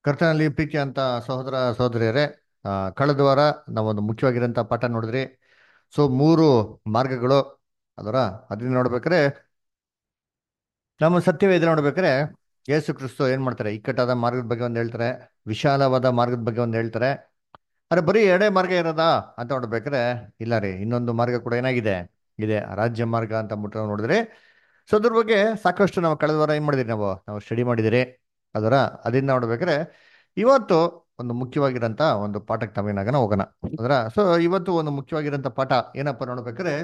ಕರ್ತನಲ್ಲಿ ಪ್ರೀತಿ ಅಂತ ಸಹೋದರ ಸಹೋದರಿಯರೇ ಆ, ಕಳೆದ ವಾರ ನಾವೊಂದು ಮುಖ್ಯವಾಗಿರೋಂಥ ಪಾಠ ನೋಡಿದ್ರಿ ಸೊ ಮೂರು ಮಾರ್ಗಗಳು ಅದರ ಅದನ್ನ ನೋಡ್ಬೇಕಾದ್ರೆ ನಮ್ಮ ಸತ್ಯವೇದ ನೋಡ್ಬೇಕಾದ್ರೆ ಯೇಸು ಕ್ರಿಸ್ತು ಏನ್ ಮಾಡ್ತಾರೆ ಇಕ್ಕಟ್ಟಾದ ಮಾರ್ಗದ ಬಗ್ಗೆ ಒಂದು ಹೇಳ್ತಾರೆ ವಿಶಾಲವಾದ ಮಾರ್ಗದ ಬಗ್ಗೆ ಒಂದು ಹೇಳ್ತಾರೆ ಅರೆ ಬರೀ ಎರಡೇ ಮಾರ್ಗ ಇರೋದಾ ಅಂತ ನೋಡ್ಬೇಕಾದ್ರೆ ಇಲ್ಲ ರೀ ಇನ್ನೊಂದು ಮಾರ್ಗ ಕೂಡ ಏನಾಗಿದೆ ಇದೆ ರಾಜ್ಯ ಮಾರ್ಗ ಅಂತ ಅಂದ್ಬಿಟ್ಟು ನಾವು ನೋಡಿದ್ರೆ ಸೊ ಅದ್ರ ಬಗ್ಗೆ ಸಾಕಷ್ಟು ನಾವು ಕಳೆದ ವಾರ ಏನ್ ಮಾಡಿದ್ರಿ ನಾವು ನಾವು ಸ್ಟಡಿ ಮಾಡಿದಿರಿ ಅದರ ಅದನ್ನ ನೋಡ್ಬೇಕಾದ್ರೆ ಇವತ್ತು ಒಂದು ಮುಖ್ಯವಾಗಿರೋಂಥ ಒಂದು ಪಾಠಕ್ಕೆ ನಾವೇನಾಗನ ಹೋಗೋಣ ಅದರ ಸೊ ಇವತ್ತು ಒಂದು ಮುಖ್ಯವಾಗಿರೋಂಥ ಪಾಠ ಏನಪ್ಪ ನೋಡ್ಬೇಕಾದ್ರೆ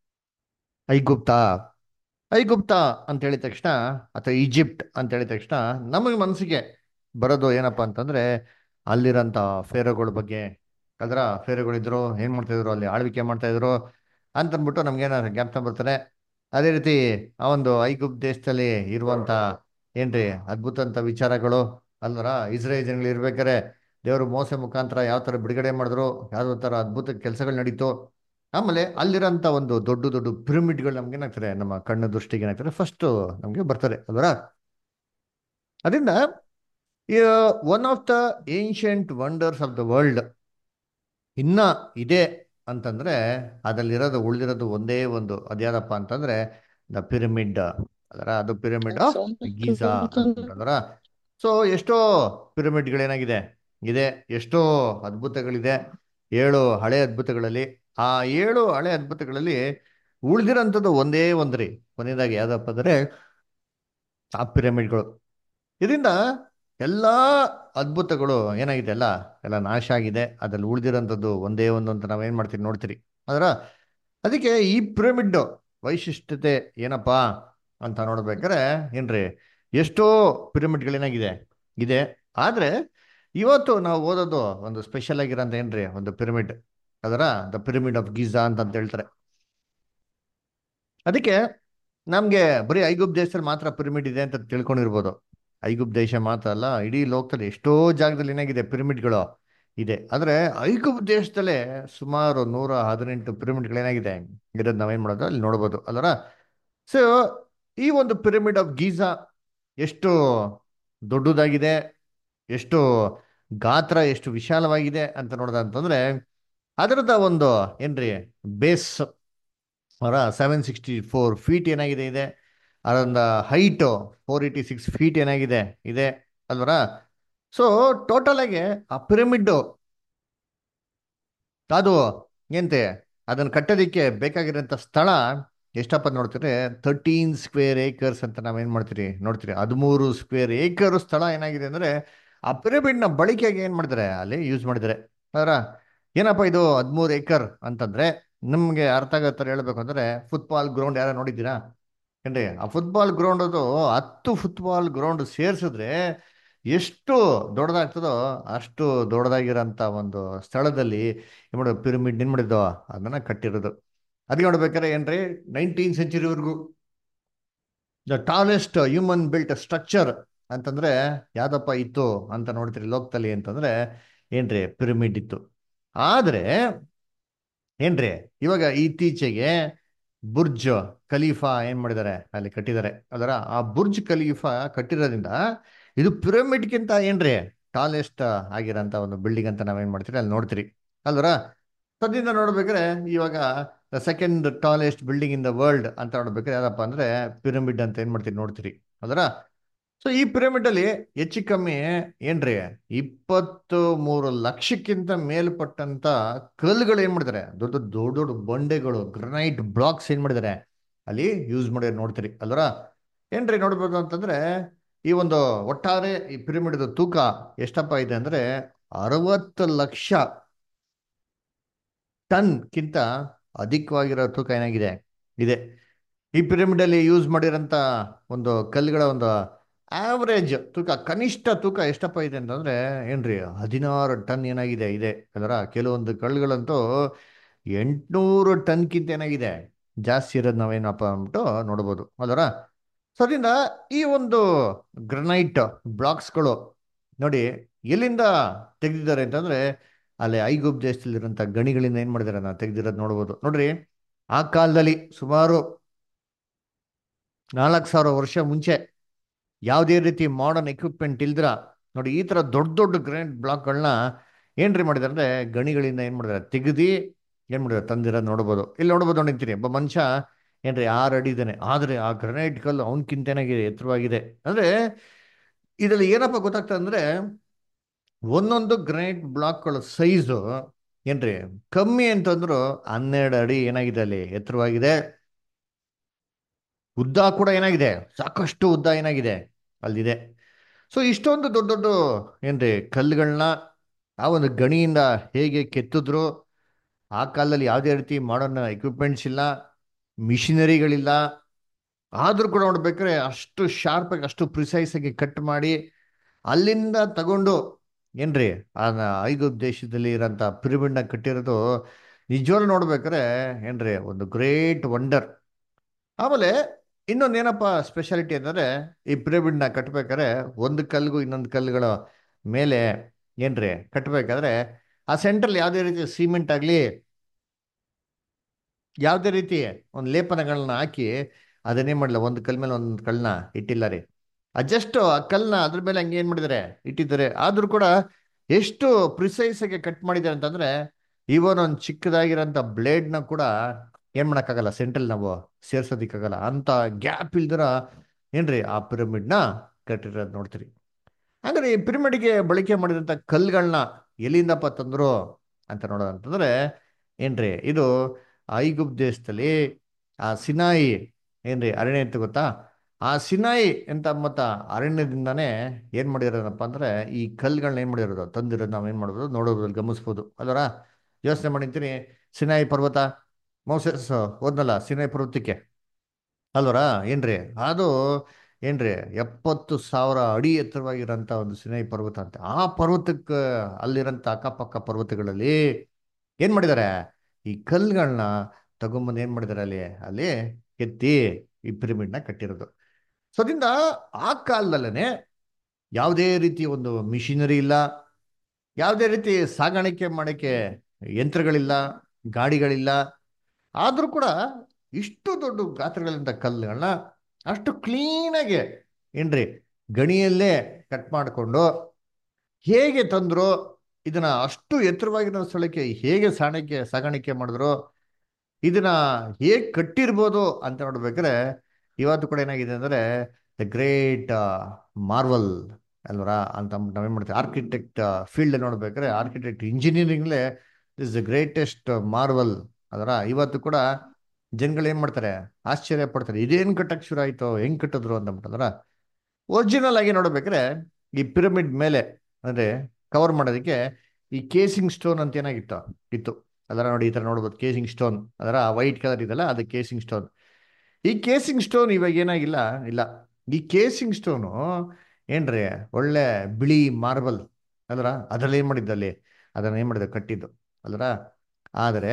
ಐಗುಪ್ತ ಐಗುಪ್ತ ಅಂತ ಹೇಳಿದ ತಕ್ಷಣ ಅಥವಾ ಈಜಿಪ್ಟ್ ಅಂತ ಹೇಳಿದ ತಕ್ಷಣ ನಮಗೆ ಮನಸ್ಸಿಗೆ ಬರೋದು ಏನಪ್ಪ ಅಂತಂದ್ರೆ ಅಲ್ಲಿರೋಂಥ ಫೇರೋಗಳ ಬಗ್ಗೆ ಅದರ ಫೇರೋಗಳಿದ್ರು ಏನ್ ಮಾಡ್ತಾ ಇದ್ರು ಅಲ್ಲಿ ಆಳ್ವಿಕೆ ಮಾಡ್ತಾ ಇದ್ರು ಅಂತ ಅಂದ್ಬಿಟ್ಟು ನಮ್ಗೇನಾದ್ರು ಜ್ಞಾಪಕ ಬರ್ತಾರೆ ಅದೇ ರೀತಿ ಆ ಒಂದು ಐಗುಪ್ತ ದೇಶದಲ್ಲಿ ಇರುವಂತ ಏನ್ರಿ ಅದ್ಭುತ ಅಂತ ವಿಚಾರಗಳು ಅಲ್ವರ ಇಸ್ರೇಲ್ ಜನಗಳು ಇರ್ಬೇಕಾರೆ ದೇವರು ಮೋಸ ಮುಖಾಂತರ ಯಾವ ತರ ಬಿಡುಗಡೆ ಮಾಡಿದ್ರು ಯಾವ ತರ ಅದ್ಭುತ ಕೆಲಸಗಳು ನಡೀತು ಆಮೇಲೆ ಅಲ್ಲಿರೋಂಥ ಒಂದು ದೊಡ್ಡ ದೊಡ್ಡ ಪಿರಮಿಡ್ಗಳು ನಮ್ಗೆ ಏನಾಗ್ತದೆ ನಮ್ಮ ಕಣ್ಣು ದೃಷ್ಟಿಗೆ ಏನಾಗ್ತದೆ ಫಸ್ಟ್ ನಮ್ಗೆ ಬರ್ತದೆ ಅಲ್ವರ ಅದರಿಂದ one of the ancient wonders of the world ಇನ್ನ ಇದೆ ಅಂತಂದ್ರೆ ಅದರಲ್ಲಿರೋದು ಉಳಿದಿರೋದು ಒಂದೇ ಒಂದು ಅದ್ಯಾದಪ್ಪ ಅಂತಂದ್ರೆ ದ ಪಿರಮಿಡ್ ಅದರ ಅದು ಪಿರಮಿಡ್ ಆಫ್ ಗೀಜಾ ಅಂತಂದ್ರ ಸೊ ಎಷ್ಟೋ ಪಿರಮಿಡ್ಗಳೇನಾಗಿದೆ ಇದೆ ಎಷ್ಟೋ ಅದ್ಭುತಗಳಿದೆ ಏಳು ಹಳೆ ಅದ್ಭುತಗಳಲ್ಲಿ ಆ ಏಳು ಹಳೆ ಅದ್ಭುತಗಳಲ್ಲಿ ಉಳಿದಿರೋಂಥದ್ದು ಒಂದೇ ಒಂದ್ರಿ ಕೊನೆಯದಾಗಿ ಯಾವ್ದಪ್ಪ ಅಂದ್ರೆ ಆ ಪಿರಮಿಡ್ಗಳು ಇದರಿಂದ ಎಲ್ಲಾ ಅದ್ಭುತಗಳು ಏನಾಗಿದೆ ಅಲ್ಲ ಎಲ್ಲ ನಾಶ ಆಗಿದೆ ಅದ್ರಲ್ಲಿ ಉಳಿದಿರೋಂಥದ್ದು ಒಂದೇ ಒಂದು ಅಂತ ನಾವೇನ್ ಮಾಡ್ತೀವಿ ನೋಡ್ತೀರಿ ಅದರ ಅದಕ್ಕೆ ಈ ಪಿರಮಿಡ್ ವೈಶಿಷ್ಟ್ಯತೆ ಏನಪ್ಪಾ ಅಂತ ನೋಡ್ಬೇಕಾದ್ರೆ ಏನ್ರಿ ಎಷ್ಟೋ ಪಿರಮಿಡ್ಗಳೇನಾಗಿದೆ ಇದೆ ಆದ್ರೆ ಇವತ್ತು ನಾವು ಓದೋದು ಒಂದು ಸ್ಪೆಷಲ್ ಆಗಿರೋಂಥ ಏನ್ರಿ ಒಂದು ಪಿರಮಿಡ್ ಅದರ ದ ಪಿರಮಿಡ್ ಆಫ್ ಗೀಜಾ ಅಂತ ಅಂತ ಹೇಳ್ತಾರೆ ಅದಕ್ಕೆ ನಮ್ಗೆ ಬರೀ ಐಗುಪ್ತ ದೇಶದಲ್ಲಿ ಮಾತ್ರ ಪಿರಮಿಡ್ ಇದೆ ಅಂತ ತಿಳ್ಕೊಂಡಿರ್ಬೋದು ಐಗುಪ್ತ ದೇಶ ಮಾತ್ರ ಅಲ್ಲ ಇಡೀ ಲೋಕದಲ್ಲಿ ಎಷ್ಟೋ ಜಾಗದಲ್ಲಿ ಏನಾಗಿದೆ ಪಿರಮಿಡ್ಗಳು ಇದೆ ಆದ್ರೆ ಐಗುಪ್ತ ದೇಶದಲ್ಲೇ ಸುಮಾರು ನೂರ ಹದಿನೆಂಟು ಪಿರಮಿಡ್ಗಳೇನಾಗಿದೆ ಇರೋದು ನಾವೇನ್ ಮಾಡೋದು ಅಲ್ಲಿ ನೋಡ್ಬೋದು ಅಲ್ಲರ ಸೊ ಈ ಒಂದು ಪಿರಮಿಡ್ ಆಫ್ ಗೀಜಾ ಎಷ್ಟು ದೊಡ್ಡದಾಗಿದೆ ಎಷ್ಟು ಗಾತ್ರ ಎಷ್ಟು ವಿಶಾಲವಾಗಿದೆ ಅಂತ ನೋಡ್ದ ಅಂತಂದ್ರೆ ಅದರದ ಒಂದು ಏನ್ರಿ ಬೇಸ್ ಅವರ ಸೆವೆನ್ ಸಿಕ್ಸ್ಟಿ ಫೋರ್ ಫೀಟ್ ಏನಾಗಿದೆ ಇದೆ ಅದೊಂದು height four eighty six feet ಏನಾಗಿದೆ ಇದೆ ಅಲ್ವರ ಸೊ ಟೋಟಲ್ ಆಗಿ ಆ ಪಿರಮಿಡ್ ಅದು ಎಂತೆ ಅದನ್ನ ಕಟ್ಟೋದಿಕ್ಕೆ ಬೇಕಾಗಿರೋಂಥ ಸ್ಥಳ ಎಷ್ಟಪ್ಪ ನೋಡ್ತೀರಿ ತರ್ಟೀನ್ ಸ್ಕ್ವೇರ್ ಏಕರ್ಸ್ ಅಂತ ನಾವೇನ್ ಮಾಡ್ತೀರಿ ನೋಡ್ತೀರಿ ಹದಿಮೂರು ಸ್ಕ್ವೇರ್ ಏಕರ್ ಸ್ಥಳ ಏನಾಗಿದೆ ಅಂದ್ರೆ ಆ ಪಿರಮಿಡ್ನ ಬಳಕೆಗೆ ಏನ್ ಮಾಡಿದ್ದಾರೆ ಅಲ್ಲಿ ಯೂಸ್ ಮಾಡಿದ್ದಾರೆ ಅದರ ಏನಪ್ಪ ಇದು ಹದಿಮೂರು ಏಕರ್ ಅಂತಂದ್ರೆ ನಿಮ್ಗೆ ಅರ್ಥ ಆಗೋ ಥರ ಹೇಳ್ಬೇಕು ಅಂದ್ರೆ ಫುಟ್ಬಾಲ್ ಗ್ರೌಂಡ್ ಯಾರು ನೋಡಿದ್ದೀರಾ ಏನ್ರಿ ಆ ಫುಟ್ಬಾಲ್ ಗ್ರೌಂಡ್ ಅದು ಹತ್ತು ಫುಟ್ಬಾಲ್ ಗ್ರೌಂಡ್ ಸೇರ್ಸಿದ್ರೆ ಎಷ್ಟು ದೊಡ್ಡದಾಗ್ತದೋ ಅಷ್ಟು ದೊಡ್ಡದಾಗಿರೋಂಥ ಒಂದು ಸ್ಥಳದಲ್ಲಿ ಏನ್ ಮಾಡೋದು ಪಿರಮಿಡ್ ಏನ್ ಮಾಡಿದ್ದು ಅದನ್ನ ಕಟ್ಟಿರೋದು ಅದಕ್ಕೆ ನೋಡ್ಬೇಕಾದ್ರೆ ಏನ್ರಿ ನೈನ್ಟೀನ್ ಸೆಂಚುರಿವರೆಗೂ the tallest human built structure ಅಂತಂದ್ರೆ ಯಾವ್ದಪ್ಪ ಇತ್ತು ಅಂತ ನೋಡ್ತೀರಿ ಲೋಕದಲ್ಲಿ ಅಂತಂದ್ರೆ ಏನ್ರಿ ಪಿರಮಿಡ್ ಇತ್ತು ಆದ್ರೆ ಏನ್ರಿ ಇವಾಗ ಇತ್ತೀಚೆಗೆ ಬುರ್ಜ್ ಖಲೀಫಾ ಏನ್ ಮಾಡಿದ್ದಾರೆ ಅಲ್ಲಿ ಕಟ್ಟಿದ್ದಾರೆ ಅದರ ಆ ಬುರ್ಜ್ ಖಲೀಫಾ ಕಟ್ಟಿರೋದ್ರಿಂದ ಇದು ಪಿರಮಿಡ್ಗಿಂತ ಏನ್ರಿ ಟಾಲೆಸ್ಟ್ ಆಗಿರೋಂಥ ಒಂದು ಬಿಲ್ಡಿಂಗ್ ಅಂತ ನಾವೇನ್ ಮಾಡ್ತೀರಿ ಅಲ್ಲಿ ನೋಡ್ತೀರಿ ಅಲ್ವರ ಸದ್ಯದಿಂದ ನೋಡ್ಬೇಕಾದ್ರೆ ಇವಾಗ the second tallest building in the world ಅಂತ ನೋಡ್ಬೇಕಾದ್ರೆ ಯಾವ್ದಪ್ಪ ಅಂದ್ರೆ ಪಿರಮಿಡ್ ಅಂತ ಏನ್ ಮಾಡ್ತೀರಿ ನೋಡ್ತೀರಿ ಅದರ ಸೊ ಈ ಪಿರಮಿಡ್ ಅಲ್ಲಿ ಹೆಚ್ಚು ಕಮ್ಮಿ ಏನ್ರಿ ಇಪ್ಪತ್ತು ಮೂರು ಲಕ್ಷಕ್ಕಿಂತ ಮೇಲ್ಪಟ್ಟಂತ ಕಲ್ಲುಗಳು ಏನ್ ಮಾಡಿದ್ದಾರೆ ದೊಡ್ಡ ದೊಡ್ಡ ದೊಡ್ಡ ಬಂಡೆಗಳು ಗ್ರನೈಟ್ ಬ್ಲಾಕ್ಸ್ ಏನ್ ಮಾಡಿದ್ದಾರೆ ಅಲ್ಲಿ ಯೂಸ್ ಮಾಡಿ ನೋಡ್ತೀರಿ ಅಲ್ವರ ಏನ್ರಿ ನೋಡ್ಬೋದು ಅಂತಂದ್ರೆ ಈ ಒಂದು ಒಟ್ಟಾರೆ ಈ ಪಿರಮಿಡ್ ತೂಕ ಎಷ್ಟಪ್ಪ ಇದೆ ಅಂದ್ರೆ ಅರವತ್ತು ಲಕ್ಷ ಟನ್ಗಿಂತ ಅಧಿಕವಾಗಿರೋ ತೂಕ ಏನಾಗಿದೆ ಇದೆ ಈ ಪಿರಮಿಡ್ ಅಲ್ಲಿ ಯೂಸ್ ಮಾಡಿರೋಂಥ ಒಂದು ಕಲ್ಲುಗಳ ಒಂದು ಆವರೇಜ್ ತೂಕ ಕನಿಷ್ಠ ತೂಕ ಎಷ್ಟಪ್ಪ ಇದೆ ಅಂತಂದ್ರೆ ಏನ್ರಿ ಹದಿನಾರು ಟನ್ ಏನಾಗಿದೆ ಇದೆ ಅದರ ಕೆಲವೊಂದು ಕಲ್ಲುಗಳಂತೂ ಎಂಟುನೂರು ಟನ್ಗಿಂತ ಏನಾಗಿದೆ ಜಾಸ್ತಿ ಇರೋದು ನಾವೇನಪ್ಪ ಅಂದ್ಬಿಟ್ಟು ನೋಡ್ಬೋದು ಅದರ ಸೊ ಅದರಿಂದ ಈ ಒಂದು ಗ್ರನೈಟ್ ಬ್ಲಾಕ್ಸ್ಗಳು ನೋಡಿ ಎಲ್ಲಿಂದ ತೆಗೆದಿದ್ದಾರೆ ಅಂತಂದ್ರೆ ಅಲ್ಲಿ ಐಗುಪ್ ದೇಶದಲ್ಲಿರೋಂಥ ಗಣಿಗಳಿಂದ ಏನ್ ಮಾಡಿದಾರೆ ನಾವು ತೆಗೆದಿರೋದು ನೋಡ್ಬೋದು ನೋಡ್ರಿ ಆ ಕಾಲದಲ್ಲಿ ಸುಮಾರು ನಾಲ್ಕು ಸಾವಿರ ವರ್ಷ ಮುಂಚೆ ಯಾವುದೇ ರೀತಿ ಮಾಡರ್ನ್ ಎಕ್ವಿಪ್ಮೆಂಟ್ ಇಲ್ದ್ರ ನೋಡಿ ಈ ತರ ದೊಡ್ಡ ದೊಡ್ಡ ಗ್ರಾನೈಟ್ ಬ್ಲಾಕ್ಗಳನ್ನ ಏನ್ರಿ ಮಾಡಿದಾರೆ ಅಂದ್ರೆ ಗಣಿಗಳಿಂದ ಏನ್ ಮಾಡಿದಾರೆ ತೆಗೆದಿ ಏನ್ ಮಾಡಿದಾರೆ ತಂದಿರೋದು ನೋಡ್ಬೋದು ಇಲ್ಲಿ ನೋಡ್ಬೋದು ನಿಂತೀನಿ ಒಬ್ಬ ಮನುಷ್ಯ ಏನ್ರಿ ಆರು ಅಡಿ ಇದ್ದಾನೆ ಆದ್ರೆ ಆ ಗ್ರನೈಟ್ ಕಲ್ಲು ಅವನಕ್ಕಿಂತನಾಗಿದೆ ಎತ್ತರವಾಗಿದೆ ಅಂದ್ರೆ ಇದರಲ್ಲಿ ಏನಪ್ಪ ಗೊತ್ತಾಗ್ತದೆ ಅಂದ್ರೆ ಒಂದೊಂದು ಗ್ರನೈಟ್ ಬ್ಲಾಕ್ಗಳ ಸೈಜು ಏನ್ರಿ ಕಮ್ಮಿ ಅಂತಂದ್ರು ಹನ್ನೆರಡು ಅಡಿ ಏನಾಗಿದೆ ಅಲ್ಲಿ ಎತ್ತರವಾಗಿದೆ ಉದ್ದ ಕೂಡ ಏನಾಗಿದೆ ಸಾಕಷ್ಟು ಉದ್ದ ಏನಾಗಿದೆ ಅಲ್ಲಿದೆ ಸೊ ಇಷ್ಟೊಂದು ದೊಡ್ಡ ದೊಡ್ಡ ಏನ್ರಿ ಕಲ್ಲುಗಳನ್ನ ಆ ಒಂದು ಗಣಿಯಿಂದ ಹೇಗೆ ಕೆತ್ತಿದ್ರು ಆ ಕಾಲದಲ್ಲಿ ಯಾವುದೇ ರೀತಿ ಮಾಡರ್ನ್ ಎಕ್ವಿಪ್ಮೆಂಟ್ಸ್ ಇಲ್ಲ ಮಿಷಿನರಿಗಳಿಲ್ಲ ಆದ್ರೂ ಕೂಡ ನೋಡ್ಬೇಕಾದ್ರೆ ಅಷ್ಟು ಶಾರ್ಪ್ ಆಗಿ ಅಷ್ಟು ಪ್ರಿಸೈಸ್ ಆಗಿ ಕಟ್ ಮಾಡಿ ಅಲ್ಲಿಂದ ತಗೊಂಡು ಏನ್ರಿ ಆ ಐದು ದೇಶದಲ್ಲಿ ಇರೋಂಥ ಪಿರಮಿಡ್ನ ಕಟ್ಟಿರೋದು ನಿಜವಾಗ್ಲೂ ನೋಡ್ಬೇಕಾದ್ರೆ ಏನ್ರಿ ಒಂದು ಗ್ರೇಟ್ ವಂಡರ್ ಆಮೇಲೆ ಇನ್ನೊಂದು ಏನಪ್ಪ ಸ್ಪೆಷಾಲಿಟಿ ಅಂದರೆ ಈ ಪಿರಮಿಡ್ನ ಕಟ್ಬೇಕಾದ್ರೆ ಒಂದು ಕಲ್ಗೂ ಇನ್ನೊಂದು ಕಲ್ಲುಗಳ ಮೇಲೆ ಏನ್ರಿ ಕಟ್ಬೇಕಾದ್ರೆ ಆ ಸೆಂಟ್ರಲ್ಲಿ ಯಾವುದೇ ರೀತಿ ಸಿಮೆಂಟ್ ಆಗಲಿ ಯಾವುದೇ ರೀತಿ ಒಂದು ಲೇಪನಗಳನ್ನ ಹಾಕಿ ಅದನ್ನೇ ಮಾಡಲ್ಲ ಒಂದು ಕಲ್ ಮೇಲೆ ಒಂದು ಕಲ್ಲನ್ನ ಇಟ್ಟಿಲ್ಲ ರೀ ಜಸ್ಟ್ ಆ ಕಲ್ಲನ್ನ ಅದ್ರ ಮೇಲೆ ಹಂಗೆ ಏನು ಮಾಡಿದ್ದಾರೆ ಇಟ್ಟಿದ್ದಾರೆ ಆದ್ರೂ ಕೂಡ ಎಷ್ಟು ಪ್ರಿಸೈಸ್ ಆಗಿ ಕಟ್ ಮಾಡಿದ್ದಾರೆ ಅಂತಂದ್ರೆ ಇವನ್ ಒಂದು ಚಿಕ್ಕದಾಗಿರೋಂಥ ಬ್ಲೇಡ್ನ ಕೂಡ ಏನ್ ಮಾಡೋಕ್ಕಾಗಲ್ಲ ಸೆಂಟ್ರಲ್ ನಾವು ಸೇರ್ಸೋದಿಕ್ಕಾಗಲ್ಲ ಅಂತ ಗ್ಯಾಪ್ ಇಲ್ದಿರ ಏನ್ರಿ ಆ ಪಿರಮಿಡ್ನ ಕಟ್ಟಿರೋದು ನೋಡ್ತೀರಿ ಹಾಗಾದ್ರೆ ಈ ಪಿರಮಿಡ್ಗೆ ಬಳಕೆ ಮಾಡಿದಂಥ ಕಲ್ಗಳನ್ನ ಎಲ್ಲಿಂದಪ್ಪ ತಂದ್ರು ಅಂತ ನೋಡೋದಂತಂದ್ರೆ ಏನ್ರಿ ಇದು ಐಗುಪ್ ದೇಶದಲ್ಲಿ ಆ ಸಿನಾಯಿ ಏನ್ರಿ ಅರಣ್ಯ ಅಂತ ಗೊತ್ತಾ ಆ ಸಿನಾಯಿ ಅಂತ ಮತ್ತ ಅರಣ್ಯದಿಂದಾನೇ ಏನ್ ಮಾಡಿರೋದಪ್ಪ ಅಂದ್ರೆ ಈ ಕಲ್ಗಳನ್ನ ಏನ್ ಮಾಡಿರೋದು ತಂದಿರೋದು ನಾವ್ ಏನ್ ಮಾಡ್ಬೋದು ನೋಡೋದ್ರಲ್ಲಿ ಗಮನಿಸ್ಬೋದು ಅಲ್ವರ ಯೋಚನೆ ಮಾಡಿರ್ತೀನಿ ಸಿನಾಯಿ ಪರ್ವತ ಮೋಸಸ್ ಹೋದ್ನಲ್ಲ ಸಿನಾಯಿ ಪರ್ವತಕ್ಕೆ ಅಲ್ವರ ಏನ್ರಿ ಅದು ಏನ್ರಿ ಎಪ್ಪತ್ತು ಸಾವಿರ ಅಡಿ ಎತ್ತರವಾಗಿರೋಂಥ ಒಂದು ಸಿನಾಯಿ ಪರ್ವತ ಅಂತ ಆ ಪರ್ವತಕ್ಕೆ ಅಲ್ಲಿರೋಂಥ ಅಕ್ಕಪಕ್ಕ ಪರ್ವತಗಳಲ್ಲಿ ಏನ್ ಮಾಡಿದ್ದಾರೆ ಈ ಕಲ್ಗಳನ್ನ ತಗೊಂಬಂದು ಏನ್ ಮಾಡಿದ್ದಾರೆ ಅಲ್ಲಿ ಅಲ್ಲಿ ಕೆತ್ತಿ ಈ ಪಿರಮಿಡ್ನ ಕಟ್ಟಿರೋದು ಸೊ ಅದರಿಂದ ಆ ಕಾಲದಲ್ಲೇ ಯಾವುದೇ ರೀತಿ ಒಂದು ಮಿಷಿನರಿ ಇಲ್ಲ ಯಾವುದೇ ರೀತಿ ಸಾಗಾಣಿಕೆ ಮಾಡೋಕ್ಕೆ ಯಂತ್ರಗಳಿಲ್ಲ ಗಾಡಿಗಳಿಲ್ಲ ಆದರೂ ಕೂಡ ಇಷ್ಟು ದೊಡ್ಡ ಗಾತ್ರಗಳಿಂದ ಕಲ್ಲುಗಳನ್ನ ಅಷ್ಟು ಕ್ಲೀನಾಗಿ ಏನ್ರಿ ಗಣಿಯಲ್ಲೇ ಕಟ್ ಮಾಡಿಕೊಂಡು ಹೇಗೆ ತಂದ್ರು ಇದನ್ನ ಅಷ್ಟು ಎತ್ತರವಾಗಿರೋ ಸ್ಥಳಕ್ಕೆ ಹೇಗೆ ಸಾಣಿಕೆ ಸಾಗಾಣಿಕೆ ಮಾಡಿದ್ರು ಇದನ್ನ ಹೇಗೆ ಕಟ್ಟಿರ್ಬೋದು ಅಂತ ನೋಡ್ಬೇಕಾದ್ರೆ ಇವತ್ತು ಕೂಡ ಏನಾಗಿದೆ ಅಂದ್ರೆ ದ ಗ್ರೇಟ್ ಮಾರ್ವಲ್ ಅಲ್ವರ ಅಂತ ನಾವೇನ್ ಮಾಡ್ತೀವಿ ಆರ್ಕಿಟೆಕ್ಟ್ ಫೀಲ್ಡ್ ನೋಡ್ಬೇಕಾದ್ರೆ ಆರ್ಕಿಟೆಕ್ಟ್ ಇಂಜಿನಿಯರಿಂಗ್ಲೇ ಇಸ್ ದ ಗ್ರೇಟೆಸ್ಟ್ ಮಾರ್ವಲ್ ಅದರ ಇವತ್ತು ಕೂಡ ಜನಗಳು ಏನ್ ಮಾಡ್ತಾರೆ ಆಶ್ಚರ್ಯ ಪಡ್ತಾರೆ ಇದೇನ್ ಕಟ್ಟಕ್ ಶುರು ಆಯ್ತು ಹೆಂಗ್ ಕಟ್ಟಿದ್ರು ಅಂತ ಅಂದ್ರ ಒರಿಜಿನಲ್ ಆಗಿ ನೋಡ್ಬೇಕಾದ್ರೆ ಈ ಪಿರಮಿಡ್ ಮೇಲೆ ಅಂದ್ರೆ ಕವರ್ ಮಾಡೋದಕ್ಕೆ ಈ ಕೇಸಿಂಗ್ ಸ್ಟೋನ್ ಅಂತ ಏನಾಗಿತ್ತು ಇತ್ತು ಅದರ ನೋಡಿ ಈ ತರ ನೋಡ್ಬೋದು ಕೇಸಿಂಗ್ ಸ್ಟೋನ್ ಅದರ ವೈಟ್ ಕಲರ್ ಇದೆಲ್ಲ ಅದು ಕೇಸಿಂಗ್ ಸ್ಟೋನ್ ಈ ಕೇಸಿಂಗ್ ಸ್ಟೋನ್ ಇವಾಗ ಏನಾಗಿಲ್ಲ ಇಲ್ಲ ಈ ಕೇಸಿಂಗ್ ಸ್ಟೋನು ಏನ್ರಿ ಒಳ್ಳೆ ಬಿಳಿ ಮಾರ್ಬಲ್ ಅಲ್ರ ಅದ್ರಲ್ಲಿ ಏನ್ ಮಾಡಿದ್ದು ಅಲ್ಲಿ ಅದನ್ನ ಏನ್ ಮಾಡಿದ ಕಟ್ಟಿದ್ದು ಅಲ್ರ ಆದರೆ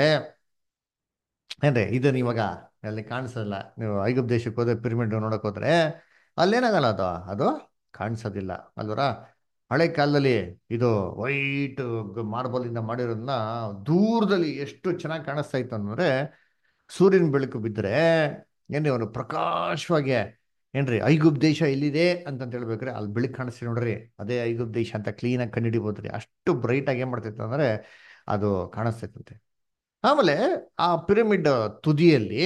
ಏನ್ರಿ ಇದನ್ನ ಇವಾಗ ಅಲ್ಲಿ ಕಾಣಿಸೋದಿಲ್ಲ ನೀವು ಐಗುಪ್ ದೇಶಕ್ಕೆ ಹೋದ್ರೆ ಪಿರಮಿಡ್ ನೋಡಕ್ ಹೋದ್ರೆ ಅಲ್ಲೇನಾಗಲ್ಲ ಅದು ಅದು ಕಾಣಿಸೋದಿಲ್ಲ ಅಲ್ವರ ಹಳೆ ಕಾಲದಲ್ಲಿ ಇದು ವೈಟ್ ಮಾರ್ಬಲ್ ಇಂದ ಮಾಡಿರೋದನ್ನ ದೂರದಲ್ಲಿ ಎಷ್ಟು ಚೆನ್ನಾಗಿ ಕಾಣಿಸ್ತಾ ಇತ್ತು ಅಂದ್ರೆ ಸೂರ್ಯನ ಬೆಳಕು ಬಿದ್ದರೆ ಏನ್ರಿ ಅವನು ಪ್ರಕಾಶವಾಗಿ ಏನ್ರಿ ಐಗುಪ್ ದೇಶ ಎಲ್ಲಿದೆ ಅಂತಂತ ಹೇಳ್ಬೇಕ್ರೆ ಅಲ್ಲಿ ಬೆಳಕು ಕಾಣಿಸ್ತೀವಿ ನೋಡ್ರಿ ಅದೇ ಐಗುಪ್ ದೇಶ ಅಂತ ಕ್ಲೀನಾಗಿ ಕಂಡುಹಿಡಿಬೋದ್ರಿ ಅಷ್ಟು ಬ್ರೈಟ್ ಆಗಿ ಏನ್ ಮಾಡ್ತೈತೆ ಅಂದ್ರೆ ಅದು ಕಾಣಿಸ್ತೈತಂತೆ ಆಮೇಲೆ ಆ ಪಿರಮಿಡ್ ತುದಿಯಲ್ಲಿ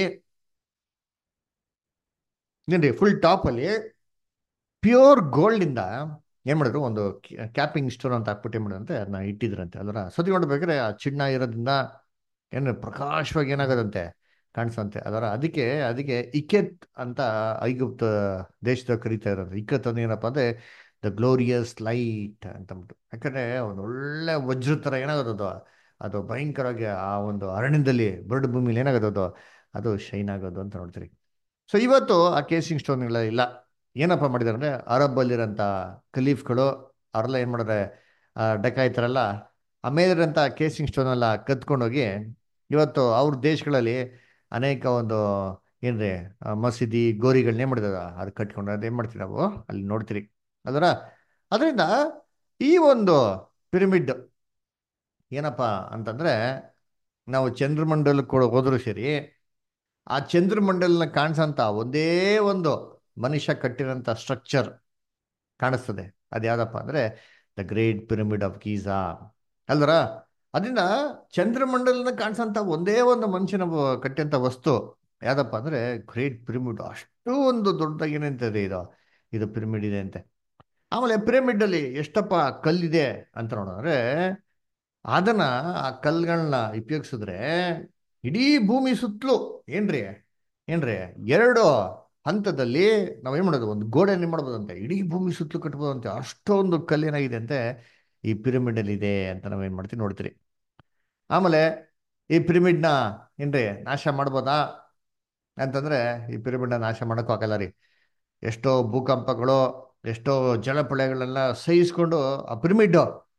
ಏನ್ರಿ ಫುಲ್ ಟಾಪ್ ಅಲ್ಲಿ ಪ್ಯೂರ್ ಗೋಲ್ಡ್ ಇಂದ ಏನ್ ಮಾಡಿದ್ರು ಒಂದು ಕ್ಯಾಪಿಂಗ್ ಸ್ಟೋನ್ ಅಂತ ಹಾಕ್ಬಿಟ್ಟು ಏನ್ ಮಾಡಿದ್ರಂತೆ ಅದನ್ನ ಇಟ್ಟಿದ್ರಂತೆ ಅಲ್ರ ಸತಿ ನೋಡ್ಬೇಕಾದ್ರೆ ಆ ಚಿನ್ನ ಇರೋದ್ರಿಂದ ಏನು ಪ್ರಕಾಶವಾಗಿ ಏನಾಗದಂತೆ ಕಾಣಿಸಂತೆ ಅದರ ಅದಕ್ಕೆ ಅದಕ್ಕೆ ಇಕೆತ್ ಅಂತ ಐಗುಪ್ತ ದೇಶದ ಕರೀತಾ ಇರೋದು ಇಕೆತ್ ಅಂದ್ರೆ ಏನಪ್ಪ ಅಂದ್ರೆ ದ ಗ್ಲೋರಿಯಸ್ ಲೈಟ್ ಅಂತಂದ್ಬಿಟ್ಟು ಯಾಕಂದ್ರೆ ಒಂದು ಒಳ್ಳೆ ವಜ್ರ ಥರ ಏನಾಗೋದು ಅದು ಭಯಂಕರವಾಗಿ ಆ ಒಂದು ಅರಣ್ಯದಲ್ಲಿ ಬರಡು ಭೂಮಿಲಿ ಏನಾಗೋದು ಅದು ಶೈನ್ ಆಗೋದು ಅಂತ ನೋಡ್ತೀರಿ ಸೊ ಇವತ್ತು ಆ ಕೇಸಿಂಗ್ ಸ್ಟೋನ್ಗಳ ಇಲ್ಲ ಏನಪ್ಪ ಮಾಡಿದಾರೆ ಅಂದ್ರೆ ಅರಬ್ ಅಲ್ಲಿರೋಂಥ ಖಲೀಫ್ಗಳು ಅವರೆಲ್ಲ ಏನು ಮಾಡಿದ್ರೆ ಡಕಾಯ್ತಾರಲ್ಲ ಆ ಮೇಲಿರೋಂಥ ಕೇಸಿಂಗ್ ಸ್ಟೋನ್ ಎಲ್ಲ ಕತ್ಕೊಂಡೋಗಿ ಇವತ್ತು ಅವ್ರ ದೇಶಗಳಲ್ಲಿ ಅನೇಕ ಒಂದು ಏನ್ರಿ ಮಸೀದಿ ಗೋರಿಗಳನ್ನ ಏನ್ ಮಾಡಿದಾರ ಅದು ಕಟ್ಕೊಂಡು ಅದೇನ್ ಮಾಡ್ತೀವಿ ನಾವು ಅಲ್ಲಿ ನೋಡ್ತೀರಿ ಅದರ ಅದರಿಂದ ಈ ಒಂದು ಪಿರಮಿಡ್ ಏನಪ್ಪ ಅಂತಂದ್ರೆ ನಾವು ಚಂದ್ರಮಂಡಲಕ್ಕೆ ಕೂಡ ಹೋದ್ರು ಸರಿ ಆ ಚಂದ್ರಮಂಡಲನ ಕಾಣಿಸಂತ ಒಂದೇ ಒಂದು ಮನುಷ್ಯ ಕಟ್ಟಿರೋಂಥ ಸ್ಟ್ರಕ್ಚರ್ ಕಾಣಿಸ್ತದೆ ಅದು ಯಾವ್ದಪ್ಪ ಅಂದರೆ the great pyramid of Giza ಅಲ್ವರ ಅದರಿಂದ ಚಂದ್ರಮಂಡಲನ ಕಾಣಿಸೋಂಥ ಒಂದೇ ಒಂದು ಮನುಷ್ಯನ ವ- ಕಟ್ಟಿದಂಥ ವಸ್ತು ಯಾವ್ದಪ್ಪ ಅಂದರೆ ಗ್ರೇಟ್ ಪಿರಮಿಡ್ ಅಷ್ಟು ಒಂದು ದೊಡ್ಡದಾಗಿ ಏನಂತದೆ ಇದು ಇದು ಪಿರಮಿಡ್ ಇದೆ ಅಂತೆ ಆಮೇಲೆ ಪಿರಮಿಡ್ ಅಲ್ಲಿ ಎಷ್ಟಪ್ಪ ಕಲ್ಲಿದೆ ಅಂತ ನೋಡಿದ್ರೆ ಅದನ್ನ ಆ ಕಲ್ಗಳನ್ನ ಉಪಯೋಗಿಸಿದ್ರೆ ಇಡೀ ಭೂಮಿ ಸುತ್ತಲೂ ಏನ್ರಿ ಏನ್ರಿ ಎರಡು ಹಂತದಲ್ಲಿ ನಾವು ಏನ್ ಮಾಡೋದು ಒಂದು ಗೋಡೆ ಏನ್ ಮಾಡ್ಬೋದಂತೆ ಇಡೀ ಭೂಮಿ ಸುತ್ತಲೂ ಕಟ್ಬೋದಂತೆ ಅಷ್ಟೊಂದು ಕಲ್ಲೇನಾಗಿದೆ ಅಂತೆ ಈ ಪಿರಮಿಡ್ ಅಲ್ಲಿ ಇದೆ ಅಂತ ನಾವೇನ್ ಮಾಡ್ತೀವಿ ನೋಡ್ತೀರಿ ಆಮೇಲೆ ಈ ಪಿರಮಿಡ್ನ ಏನ್ರಿ ನಾಶ ಮಾಡ್ಬೋದಾ ಅಂತಂದ್ರೆ ಈ ಪಿರಮಿಡ್ನ ನಾಶ ಮಾಡೋಕ್ಕೂ ಆಗಲ್ಲ ರೀ ಎಷ್ಟೋ ಭೂಕಂಪಗಳು ಎಷ್ಟೋ ಜಲಪ್ರಳಯಗಳೆಲ್ಲ ಸಹಿಸ್ಕೊಂಡು ಆ ಪಿರಮಿಡ್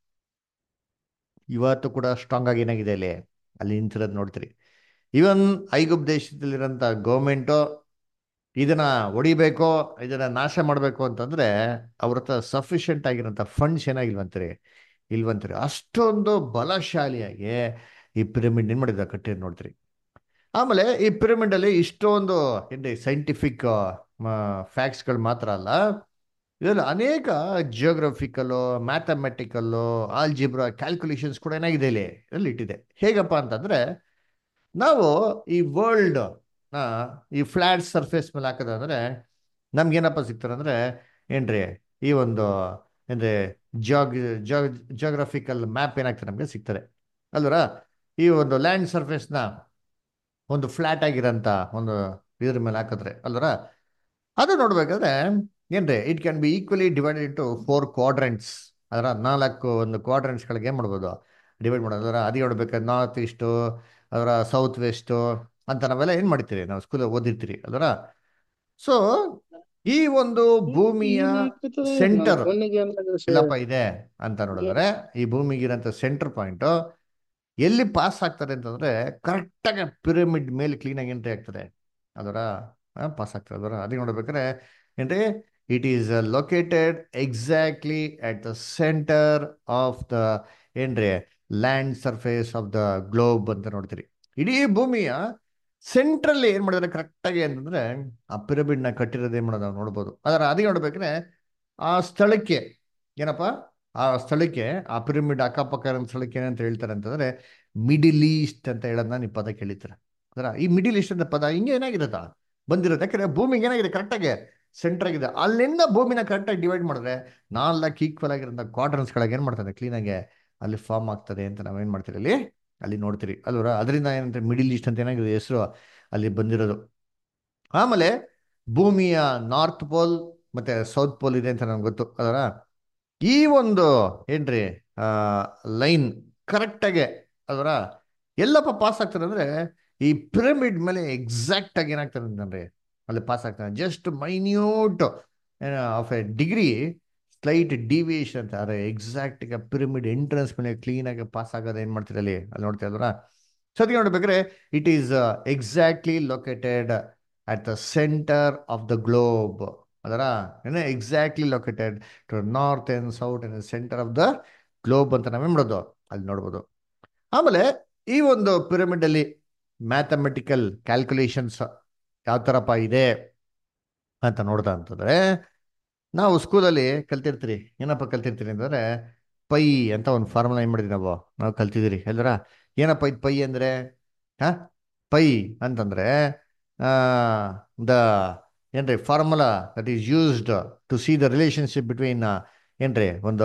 ಇವತ್ತು ಕೂಡ ಸ್ಟ್ರಾಂಗ್ ಆಗಿ ಏನಾಗಿದೆ ಅಲ್ಲಿ ಅಲ್ಲಿ ನಿಂತಿರೋದು ನೋಡ್ತೀರಿ ಈವನ್ ಐಗುಪ್ ದೇಶದಲ್ಲಿರೋಂಥ ಗೌರ್ಮೆಂಟು ಇದನ್ನ ಹೊಡಿಬೇಕು ಇದನ್ನ ನಾಶ ಮಾಡಬೇಕು ಅಂತಂದ್ರೆ ಅವ್ರ ಹತ್ರ ಸಫಿಷಿಯಂಟ್ ಆಗಿರೋಂಥ ಫಂಡ್ಸ್ ಏನಾಗಿಲ್ವಂತೀರಿ ಇಲ್ವಂತೀರಿ ಅಷ್ಟೊಂದು ಬಲಶಾಲಿಯಾಗಿ ಈ ಪಿರಮಿಡ್ ಏನ್ ಮಾಡಿದ ಕಟ್ಟಿ ನೋಡ್ತೀರಿ ಆಮೇಲೆ ಈ ಪಿರಮಿಡ್ ಅಲ್ಲಿ ಇಷ್ಟೊಂದು ಏನ್ರಿ ಸೈಂಟಿಫಿಕ್ ಫ್ಯಾಕ್ಟ್ಸ್ಗಳು ಮಾತ್ರ ಅಲ್ಲ ಇದರಲ್ಲಿ ಅನೇಕ ಜಿಯೋಗ್ರಫಿಕಲ್ಲು ಮ್ಯಾಥಮೆಟಿಕಲ್ಲು ಆಲ್ಜಿಬ್ರಾ ಕ್ಯಾಲ್ಕುಲೇಷನ್ಸ್ ಕೂಡ ಏನಾಗಿದೆ ಇಲ್ಲಿ ಇದರಲ್ಲಿ ಇಟ್ಟಿದೆ ಹೇಗಪ್ಪ ಅಂತಂದ್ರೆ ನಾವು ಈ ವರ್ಲ್ಡ್ ಈ ಫ್ಲಾಟ್ ಸರ್ಫೇಸ್ ಮೇಲೆ ಹಾಕೋದಂದ್ರೆ ನಮ್ಗೇನಪ್ಪ ಸಿಗ್ತಾರೆ ಅಂದ್ರೆ ಏನ್ರಿ ಈ ಒಂದು ಏನ್ರಿ ಜಾಗ್ ಜಿಯೋಗ್ರಫಿಕಲ್ ಮ್ಯಾಪ್ ಏನಾಗ್ತದೆ ನಮಗೆ ಸಿಗ್ತದೆ ಅಲ್ವರ ಈ ಒಂದು ಲ್ಯಾಂಡ್ ಸರ್ಫೇಸ್ನ ಒಂದು ಫ್ಲಾಟ್ ಆಗಿರೋಂಥ ಒಂದು ಇದ್ರ ಮೇಲೆ ಹಾಕಿದ್ರೆ ಅಲ್ವರ ಅದು ನೋಡ್ಬೇಕಾದ್ರೆ ಏನ್ರಿ it can be equally divided into four quadrants ಅದರ ನಾಲ್ಕು ಒಂದು ಕ್ವಾಡ್ರೆಂಟ್ಸ್ಗಳಿಗೆ ಏನು ಮಾಡ್ಬೋದು ಡಿವೈಡ್ ಮಾಡೋದು ಅದರ ಅದು ನೋಡ್ಬೇಕಾದ್ರೆ ನಾರ್ತ್ ಈಸ್ಟು ಅದರ ಸೌತ್ ವೆಸ್ಟು ಅಂತ ನಾವೆಲ್ಲ ಏನು ಮಾಡ್ತೀರಿ ನಾವು ಸ್ಕೂಲಲ್ಲಿ ಓದಿರ್ತೀರಿ ಅದರ ಸೊ ಈ ಒಂದು ಭೂಮಿಯ ಸೆಂಟರ್ ಎಲ್ಲಪ್ಪ ಇದೆ ಅಂತ ನೋಡಿದ್ರೆ ಈ ಭೂಮಿಗಿರೋಂಥ ಸೆಂಟರ್ ಪಾಯಿಂಟ್ ಎಲ್ಲಿ ಪಾಸ್ ಆಗ್ತಾರೆ ಅಂತಂದ್ರೆ ಕರೆಕ್ಟಾಗಿ ಪಿರಮಿಡ್ ಮೇಲೆ ಕ್ಲೀನಾಗಿ ಎಂಟ್ರಿ ಆಗ್ತದೆ ಅದರ ಪಾಸ್ ಆಗ್ತದೆ ಅದರ ಅದಕ್ಕೆ ನೋಡ್ಬೇಕಾದ್ರೆ ಏನ್ರಿ it is located exactly at the centre of the ಏನ್ರಿ land surface of the globe ಅಂತ ನೋಡ್ತೀರಿ ಇಡೀ ಭೂಮಿಯ ಸೆಂಟ್ರಲ್ಲಿ ಏನ್ ಮಾಡಿದ್ರೆ ಕರೆಕ್ಟಾಗಿ ಅಂತಂದ್ರೆ ಆ ಪಿರಮಿಡ್ನ ಕಟ್ಟಿರೋದು ಏನ್ ಮಾಡೋದು ನಾವು ನೋಡ್ಬೋದು ಅದರ ಅದಕ್ಕೆ ನೋಡ್ಬೇಕಾದ್ರೆ ಆ ಸ್ಥಳಕ್ಕೆ ಏನಪ್ಪ ಆ ಸ್ಥಳಕ್ಕೆ ಆ ಪಿರಮಿಡ್ ಅಕ್ಕಪಕ್ಕ ಇರೋ ಸ್ಥಳಕ್ಕೆ ಏನಂತ ಹೇಳ್ತಾರೆ ಅಂತಂದ್ರೆ ಮಿಡಿಲ್ ಈಸ್ಟ್ ಅಂತ ಹೇಳೋದನ್ನ ನೀವು ಪದ ಕೇಳಿರ್ತಾರೆ ಅದರ ಈ ಮಿಡಿಲ್ ಈಸ್ಟ್ ಅಂತ ಪದ ಹಿಂಗೆ ಏನಾಗಿರತ್ತ ಬಂದಿರುತ್ತೆ ಯಾಕಂದ್ರೆ ಭೂಮಿಗೆ ಏನಾಗಿದೆ ಕರೆಕ್ಟಾಗಿ ಸೆಂಟರ್ ಆಗಿದೆ ಅಲ್ಲಿಂದ ಭೂಮಿನ ಕರೆಕ್ಟಾಗಿ ಡಿವೈಡ್ ಮಾಡಿದ್ರೆ ನಾಲ್ಕು ಈಕ್ವಲ್ ಆಗಿರೋ ಕ್ವಾರ್ಟರ್ಸ್ಗಳಿಗೆ ಏನು ಮಾಡ್ತದೆ ಕ್ಲೀನಾಗಿ ಅಲ್ಲಿ ಫಾರ್ಮ್ ಆಗ್ತದೆ ಅಂತ ನಾವೇನು ಮಾಡ್ತೀರಿ ಅಲ್ಲಿ ಅಲ್ಲಿ ನೋಡ್ತೀರಿ ಅಲ್ವರ ಅದರಿಂದ ಏನಂತ ಮಿಡಿಲ್ ಈಸ್ಟ್ ಅಂತ ಏನಾಗಿದೆ ಹೆಸರು ಅಲ್ಲಿ ಬಂದಿರೋದು ಆಮೇಲೆ ಭೂಮಿಯ ನಾರ್ತ್ ಪೋಲ್ ಮತ್ತೆ ಸೌತ್ ಪೋಲ್ ಇದೆ ಅಂತ ನಮ್ಗೆ ಗೊತ್ತು ಅದರ ಈ ಒಂದು ಏನ್ರಿ ಲೈನ್ ಕರೆಕ್ಟಾಗೆ ಅದರ ಎಲ್ಲಪ್ಪ ಪಾಸ್ ಆಗ್ತದೆ ಅಂದ್ರೆ ಈ ಪಿರಮಿಡ್ ಮೇಲೆ ಎಕ್ಸಾಕ್ಟ್ ಆಗಿ ಏನಾಗ್ತದೆ ಅಂತಂದ್ರೆ ಅಲ್ಲಿ ಪಾಸ್ ಆಗ್ತಾನೆ just minute of a degree slight deviation ಅಂತ ಅರೆ ಎಕ್ಸಾಕ್ಟ್ ಪಿರಮಿಡ್ ಎಂಟ್ರೆನ್ಸ್ ಮೇಲೆ ಕ್ಲೀನ್ ಆಗಿ ಪಾಸ್ ಆಗೋದು ಏನ್ ಮಾಡ್ತೀರಿ ಅಲ್ಲಿ ಅಲ್ಲಿ ನೋಡ್ತಾ ಇದ್ರ ಸದ್ಯ ನೋಡ್ಬೇಕಾದ್ರೆ it is exactly located at the centre of the globe ಅದರ ಏನೇ exactly located to north and south and centre of the globe ಅಂತ ನಾವೇನ್ ಮಾಡೋದು ಅಲ್ಲಿ ನೋಡ್ಬೋದು ಆಮೇಲೆ ಈ ಒಂದು ಪಿರಮಿಡ್ ಅಲ್ಲಿ ಮ್ಯಾಥಮೆಟಿಕಲ್ ಕ್ಯಾಲ್ಕುಲೇಷನ್ಸ್ ಯಾವ ಥರಪ್ಪ ಇದೆ ಅಂತ ನೋಡ್ದ ಅಂತಂದ್ರೆ ನಾವು ಸ್ಕೂಲಲ್ಲಿ ಕಲ್ತಿರ್ತೀರಿ ಏನಪ್ಪ ಕಲ್ತಿರ್ತೀರಿ ಅಂತಂದ್ರೆ ಪೈ ಅಂತ ಒಂದು ಫಾರ್ಮುಲಾ ಏನು ಮಾಡಿದ್ವಿ ನಾವು ನಾವು ಕಲ್ತಿದ್ದೀರಿ ಎಲ್ಲರ ಏನಪ್ಪ ಇದು ಪೈ ಅಂದರೆ ಹಾ ಪೈ ಅಂತಂದ್ರೆ ದ ಏನ್ರಿ formula that is used to see the relationship between ಏನ್ರಿ ಒಂದು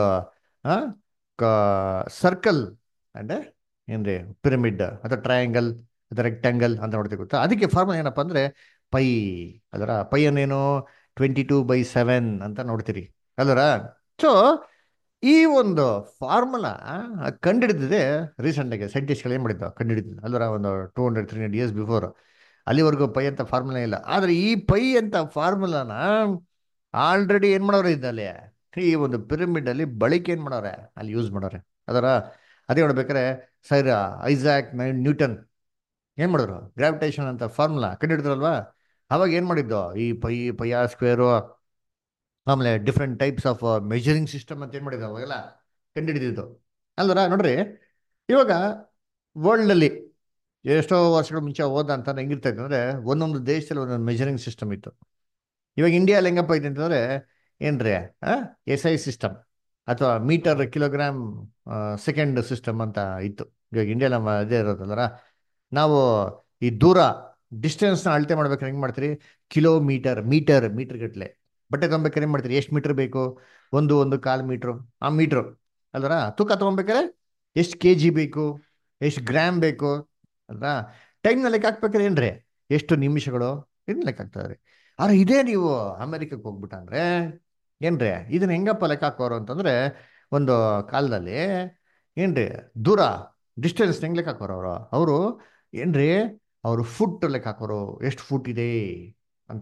ಸರ್ಕಲ್ ಅಂಡ್ ಏನ್ರಿ ಪಿರಮಿಡ್ ಅಥವಾ ಟ್ರಯಾಂಗಲ್ ಅಥವಾ ರೆಕ್ಟ್ಯಾಂಗಲ್ ಅಂತ ನೋಡ್ತೀವಿ ಗೊತ್ತಾ ಅದಕ್ಕೆ ಫಾರ್ಮುಲಾ ಏನಪ್ಪ ಅಂದರೆ ಪೈ ಅದರ ಪೈ ಅನ್ನೇನು ಟ್ವೆಂಟಿ ಟೂ ಬೈ ಸೆವೆನ್ ಅಂತ ನೋಡ್ತೀರಿ ಅಲ್ಲರ ಸೊ ಈ ಒಂದು ಫಾರ್ಮುಲಾ ಕಂಡುಹಿಡಿದಿದೆ ರೀಸೆಂಟಾಗಿ ಸೈಂಟಿಸ್ಟ್ಗಳು ಏನು ಮಾಡಿದ್ದು ಕಂಡುಹಿಡಿದಿದ್ದು ಅಲ್ಲರ ಒಂದು two hundred three hundred years before ಅಲ್ಲಿವರೆಗೂ ಪೈ ಅಂತ ಫಾರ್ಮುಲಾ ಇಲ್ಲ ಆದರೆ ಈ ಪೈ ಅಂತ ಫಾರ್ಮುಲಾನ ಆಲ್ರೆಡಿ ಏನು ಮಾಡೋರು ಇದ್ದಲ್ಲಿ ಈ ಒಂದು ಪಿರಮಿಡ್ ಅಲ್ಲಿ ಬಳಕೆ ಏನು ಮಾಡೋರೆ ಅಲ್ಲಿ ಯೂಸ್ ಮಾಡೋರೆ ಅದರ ಅದೇ ನೋಡ್ಬೇಕಾರೆ ಸರ್ ಐಸಾಕ್ ನ್ಯೂಟನ್ ಏನು ಮಾಡಿದ್ರು ಗ್ರಾವಿಟೇಷನ್ ಅಂತ ಫಾರ್ಮುಲಾ ಕಂಡುಹಿಡಿದ್ರಲ್ವಾ ಅವಾಗ ಏನು ಮಾಡಿದ್ದು ಈ ಪೈ ಪೈ ಆರ್ ಸ್ಕ್ವೇರು ಆಮೇಲೆ different types of measuring system ಅಂತ ಏನು ಮಾಡಿದ್ರು ಅವಾಗೆಲ್ಲ ಕಂಡುಹಿಡಿದಿದ್ದು ಅಲ್ವರ ನೋಡ್ರಿ ಇವಾಗ ವರ್ಲ್ಡಲ್ಲಿ ಎಷ್ಟೋ ವರ್ಷಗಳ ಮುಂಚೆ ಹೋದ ಅಂತ ಹೆಂಗಿರ್ತಾ ಇತ್ತು ಅಂದರೆ ಒಂದೊಂದು ದೇಶದಲ್ಲಿ ಒಂದೊಂದು ಮೆಜರಿಂಗ್ ಸಿಸ್ಟಮ್ ಇತ್ತು ಇವಾಗ ಇಂಡಿಯಾದಲ್ಲಿ ಹೆಂಗಪ್ಪ ಇದೆ ಅಂತಂದರೆ ಏನ್ರಿ ಎಸ್ ಐ ಸಿಸ್ಟಮ್ ಅಥವಾ ಮೀಟರ್ ಕಿಲೋಗ್ರಾಮ್ ಸೆಕೆಂಡ್ ಸಿಸ್ಟಮ್ ಅಂತ ಇತ್ತು ಇವಾಗ ಇಂಡಿಯಾ ನಮ್ಮ ಇದೇ ಇರೋದಲ್ಲರ ನಾವು ಈ ದೂರ ಡಿಸ್ಟೆನ್ಸ್ನ ಅಳತೆ ಮಾಡ್ಬೇಕಾದ್ರೆ ಹೆಂಗೆ ಮಾಡ್ತೀರಿ ಕಿಲೋಮೀಟರ್ ಮೀಟರ್ ಮೀಟರ್ ಗಟ್ಟಲೆ ಬಟ್ಟೆ ತೊಗೊಬೇಕಾದ್ರೆ ಏನು ಮಾಡ್ತೀರಿ ಎಷ್ಟು ಮೀಟರ್ ಬೇಕು ಒಂದು ಒಂದು ಕಾಲು ಮೀಟ್ರು ಆ ಮೀಟ್ರು ಅಲ್ವರ ತೂಕ ತೊಗೊಬೇಕಾದ್ರೆ ಎಷ್ಟು ಕೆ ಜಿ ಬೇಕು ಎಷ್ಟು ಗ್ರಾಮ್ ಬೇಕು ಅಲ್ವಾ ಟೈಮ್ನ ಲೆಕ್ಕ ಹಾಕ್ಬೇಕಾದ್ರೆ ಏನ್ರಿ ಎಷ್ಟು ನಿಮಿಷಗಳು ಇದನ್ನ ಲೆಕ್ಕ ಹಾಕ್ತಾರೆ ಆದ್ರೆ ಇದೇ ನೀವು ಅಮೆರಿಕಕ್ಕೆ ಹೋಗ್ಬಿಟ್ಟಂದ್ರೆ ಏನ್ರಿ ಇದನ್ನ ಹೆಂಗಪ್ಪ ಲೆಕ್ಕ ಹಾಕೋರು ಅಂತಂದ್ರೆ ಒಂದು ಕಾಲದಲ್ಲಿ ಏನ್ರಿ ದೂರ ಡಿಸ್ಟೆನ್ಸ್ ಹೆಂಗ್ ಲೆಕ್ಕ ಹಾಕೋರು ಅವರು ಅವರು ಏನ್ರಿ ಅವರು ಫುಟ್ ಲೆಕ್ಕ ಹಾಕೋರು ಎಷ್ಟು ಫುಟ್ ಇದೆ ಅಂತ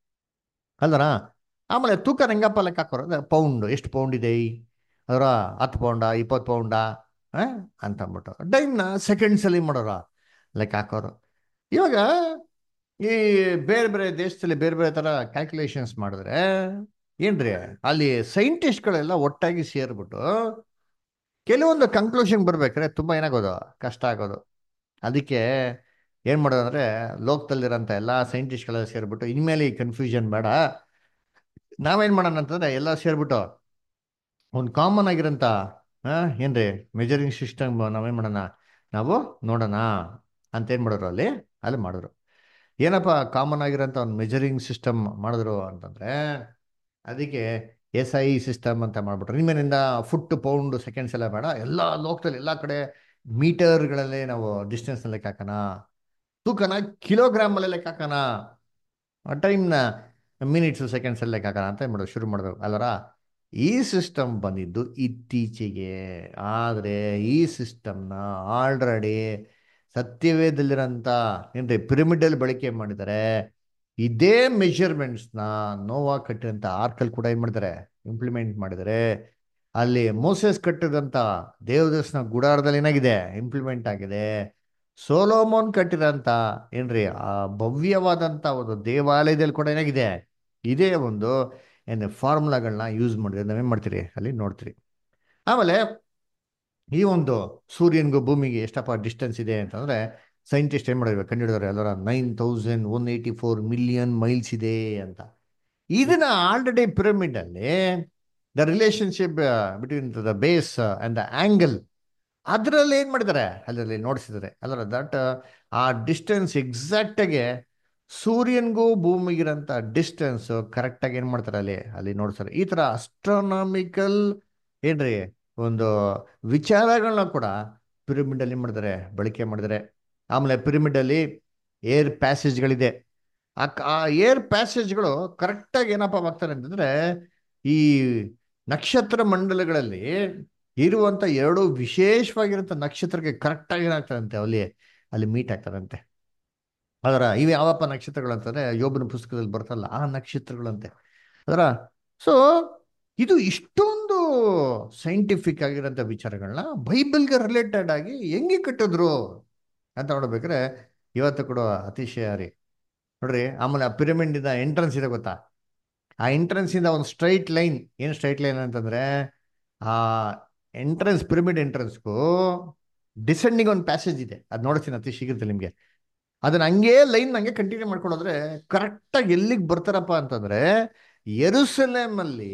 ಅಲ್ದರ ಆಮೇಲೆ ತೂಕ ಹೆಂಗಪ್ಪ ಲೆಕ್ಕ ಹಾಕೋರು ಅಂದ್ರೆ ಪೌಂಡ್ ಎಷ್ಟು ಪೌಂಡ್ ಇದೆ ಅದರ ಹತ್ತು ಪೌಂಡ ಇಪ್ಪತ್ತು ಪೌಂಡ ಅಂತ ಅಂದ್ಬಿಟ್ಟು ಟೈಮ್ನ ಸೆಕೆಂಡ್ಸಲ್ಲಿ ಮಾಡೋರ ಲೆಕ್ಕ ಹಾಕೋರು ಇವಾಗ ಈ ಬೇರೆ ಬೇರೆ ದೇಶದಲ್ಲಿ ಬೇರೆ ಬೇರೆ ಥರ ಕ್ಯಾಲ್ಕುಲೇಷನ್ಸ್ ಮಾಡಿದ್ರೆ ಏನ್ರಿ ಅಲ್ಲಿ ಸೈಂಟಿಸ್ಟ್ಗಳೆಲ್ಲ ಒಟ್ಟಾಗಿ ಸೇರ್ಬಿಟ್ಟು ಕೆಲವೊಂದು ಕನ್ಕ್ಲೂಷನ್ ಬರ್ಬೇಕಾದ್ರೆ ತುಂಬ ಏನಾಗೋದು ಕಷ್ಟ ಆಗೋದು ಅದಕ್ಕೆ ಏನು ಮಾಡೋದು ಅಂದರೆ ಲೋಕದಲ್ಲಿರೋಂಥ ಎಲ್ಲ ಸೈಂಟಿಸ್ಟ್ಗಳೆಲ್ಲ ಸೇರ್ಬಿಟ್ಟು ಇನ್ಮೇಲೆ ಈ ಕನ್ಫ್ಯೂಷನ್ ಬೇಡ ನಾವೇನು ಮಾಡೋಣ ಅಂತಂದ್ರೆ ಎಲ್ಲ ಸೇರ್ಬಿಟ್ಟು ಒಂದು ಕಾಮನ್ ಆಗಿರೋಂಥ ಏನ್ರಿ ಮೆಜರಿಂಗ್ ಸಿಸ್ಟಮ್ ನಾವೇನು ಮಾಡೋಣ ನಾವು ನೋಡೋಣ ಅಂತ ಏನು ಮಾಡೋರು ಅಲ್ಲಿ ಅಲ್ಲಿ ಮಾಡಿದ್ರು ಏನಪ್ಪ ಕಾಮನ್ ಆಗಿರೋಂಥ ಒಂದು ಮೆಜರಿಂಗ್ ಸಿಸ್ಟಮ್ ಮಾಡಿದ್ರು ಅಂತಂದ್ರೆ ಅದಕ್ಕೆ ಎಸ್ ಐ ಸಿಸ್ಟಮ್ ಅಂತ ಮಾಡ್ಬಿಟ್ರು ನಿಮ್ಮೇನಿಂದ ಫುಟ್ ಪೌಂಡ್ ಸೆಕೆಂಡ್ಸ್ ಎಲ್ಲ ಬೇಡ ಎಲ್ಲ ಲೋಕದಲ್ಲಿ ಎಲ್ಲ ಕಡೆ ಮೀಟರ್ಗಳಲ್ಲೇ ನಾವು ಡಿಸ್ಟೆನ್ಸ್ ಲೆಕ್ಕ ಹಾಕೋಣ ತೂಕನ ಕಿಲೋಗ್ರಾಮಲ್ಲೇ ಲೆಕ್ಕ ಹಾಕೋಣ ಟೈಮ್ನ ಮಿನಿಟ್ಸ್ ಸೆಕೆಂಡ್ಸ್ ಲೆಕ್ಕ ಹಾಕೋಣ ಅಂತ ಮಾಡೋದು ಶುರು ಮಾಡಬೇಕು ಅಲ್ಲರ ಈ ಸಿಸ್ಟಮ್ ಬಂದಿದ್ದು ಇತ್ತೀಚೆಗೆ ಆದರೆ ಈ ಸಿಸ್ಟಮ್ನ ಆಲ್ರೆಡಿ ಸತ್ಯವೇದಲ್ಲಿರೋಂಥ ಏನ್ರಿ ಪಿರಮಿಡಲ್ ಬಳಕೆ ಮಾಡಿದ್ದಾರೆ ಇದೇ ಮೆಷರ್ಮೆಂಟ್ಸ್ನ ನೋವಾ ಕಟ್ಟಿದಂಥ ಆರ್ಕಲ್ ಕೂಡ ಏನು ಮಾಡಿದ್ದಾರೆ ಇಂಪ್ಲಿಮೆಂಟ್ ಮಾಡಿದ್ದಾರೆ ಅಲ್ಲಿ ಮೋಸೆಸ್ ಕಟ್ಟಿದಂಥ ದೇವದರ್ಶನ ಗುಡಾರದಲ್ಲಿ ಏನಾಗಿದೆ ಇಂಪ್ಲಿಮೆಂಟ್ ಆಗಿದೆ ಸೋಲೋಮೋನ್ ಕಟ್ಟಿರೋಂಥ ಏನ್ರಿ ಆ ಭವ್ಯವಾದಂಥ ಒಂದು ದೇವಾಲಯದಲ್ಲಿ ಕೂಡ ಏನಾಗಿದೆ ಇದೇ ಒಂದು ಏನು ಫಾರ್ಮುಲಾಗಳನ್ನ ಯೂಸ್ ಮಾಡಿದ್ರೆ ನಾವೇನು ಮಾಡ್ತೀರಿ ಅಲ್ಲಿ ನೋಡ್ತೀರಿ ಆಮೇಲೆ ಈ ಒಂದು ಸೂರ್ಯನಿಗೂ ಭೂಮಿಗೆ ಎಷ್ಟಪ್ಪ ಡಿಸ್ಟೆನ್ಸ್ ಇದೆ ಅಂತಂದ್ರೆ ಸೈಂಟಿಸ್ಟ್ ಏನು ಮಾಡಿರ್ಬೇಕು ಕಂಡುಹಿಡಿದವ್ರೆ ಎಲ್ಲರ nine thousand one eighty four million miles ಇದೆ ಅಂತ ಇದನ್ನ ಆಲ್ರೆಡಿ ಪಿರಮಿಡ್ ಅಲ್ಲಿ the relationship between the base and the angle ಅದರಲ್ಲಿ ಏನು ಮಾಡಿದ್ದಾರೆ ಅದರಲ್ಲಿ ನೋಡಿಸಿದ್ದಾರೆ ಅಲ್ಲರ ದಟ್ ಆ ಡಿಸ್ಟೆನ್ಸ್ ಎಕ್ಸಾಕ್ಟಾಗಿ ಸೂರ್ಯನ್ಗೂ ಭೂಮಿಗಿರೋಂಥ ಡಿಸ್ಟೆನ್ಸ್ ಕರೆಕ್ಟಾಗಿ ಏನು ಮಾಡ್ತಾರೆ ಅಲ್ಲಿ ಅಲ್ಲಿ ನೋಡ್ತಾರೆ ಈ ಥರ ಅಸ್ಟ್ರಾನಾಮಿಕಲ್ ಏನ್ರಿ ಒಂದು ವಿಚಾರಗಳನ್ನ ಕೂಡ ಪಿರಮಿಡಲ್ಲಿ ಮಾಡಿದ್ದಾರೆ ಬಳಕೆ ಮಾಡಿದ್ದಾರೆ ಆಮೇಲೆ ಪಿರಮಿಡಲ್ಲಿ ಏರ್ ಪ್ಯಾಸೇಜ್ಗಳಿದೆ ಆ ಆ ಏರ್ ಪ್ಯಾಸೇಜ್ಗಳು ಕರೆಕ್ಟಾಗಿ ಏನಪ್ಪ ಆಗ್ತಾರೆ ಅಂತಂದ್ರೆ ಈ ನಕ್ಷತ್ರ ಮಂಡಲಗಳಲ್ಲಿ ಇರುವಂತ ಎರಡು ವಿಶೇಷವಾಗಿರುವಂತ ನಕ್ಷತ್ರಕ್ಕೆ ಕರೆಕ್ಟಾಗಿ ಏನಾಗ್ತಾರಂತೆ ಅಲ್ಲಿ ಅಲ್ಲಿ ಮೀಟ್ ಆಗ್ತಾರಂತೆ ಅದರ ಇವು ಯಾವಪ್ಪ ನಕ್ಷತ್ರಗಳು ಅಂತಂದ್ರೆ ಯೋಬನ ಪುಸ್ತಕದಲ್ಲಿ ಬರ್ತಲ್ಲ ಆ ನಕ್ಷತ್ರಗಳಂತೆ ಅದರ ಸೊ ಇದು ಇಷ್ಟೊಂದು ಸೈಂಟಿಫಿಕ್ ಆಗಿರೋಂಥ ವಿಚಾರಗಳನ್ನ ಬೈಬಲ್ಗೆ ರಿಲೇಟೆಡ್ ಆಗಿ ಹೆಂಗೆ ಕಟ್ಟಿದ್ರು ಅಂತ ನೋಡ್ಬೇಕಾದ್ರೆ ಇವತ್ತು ಕೂಡ ಅತಿಶಯ ರೀ ನೋಡ್ರಿ ಆಮೇಲೆ ಆ ಪಿರಮಿಡ್ ಇಂದ ಎಂಟ್ರೆನ್ಸ್ ಇದೆ ಗೊತ್ತಾ ಆ ಎಂಟ್ರೆನ್ಸ್ ಇಂದ ಒಂದು ಸ್ಟ್ರೈಟ್ ಲೈನ್ ಏನು ಸ್ಟ್ರೈಟ್ ಲೈನ್ ಅಂತಂದ್ರೆ ಆ ಎಂಟ್ರೆನ್ಸ್ ಪಿರಮಿಡ್ ಎಂಟ್ರೆನ್ಸ್ಗೂ ಡಿಸೆಂಡಿಂಗ್ ಒಂದು ಪ್ಯಾಸೇಜ್ ಇದೆ ಅದು ನೋಡ್ತೀನಿ ಅತಿ ಶೀಘ್ರದಲ್ಲಿ ನಿಮಗೆ ಅದನ್ನ ಹಂಗೆ ಲೈನ್ ಹಂಗೆ ಕಂಟಿನ್ಯೂ ಮಾಡ್ಕೊಳ್ಳೋದ್ರೆ ಕರೆಕ್ಟಾಗಿ ಎಲ್ಲಿಗೆ ಬರ್ತಾರಪ್ಪ ಅಂತಂದ್ರೆ ಎರುಸಲೇಮ್ ಅಲ್ಲಿ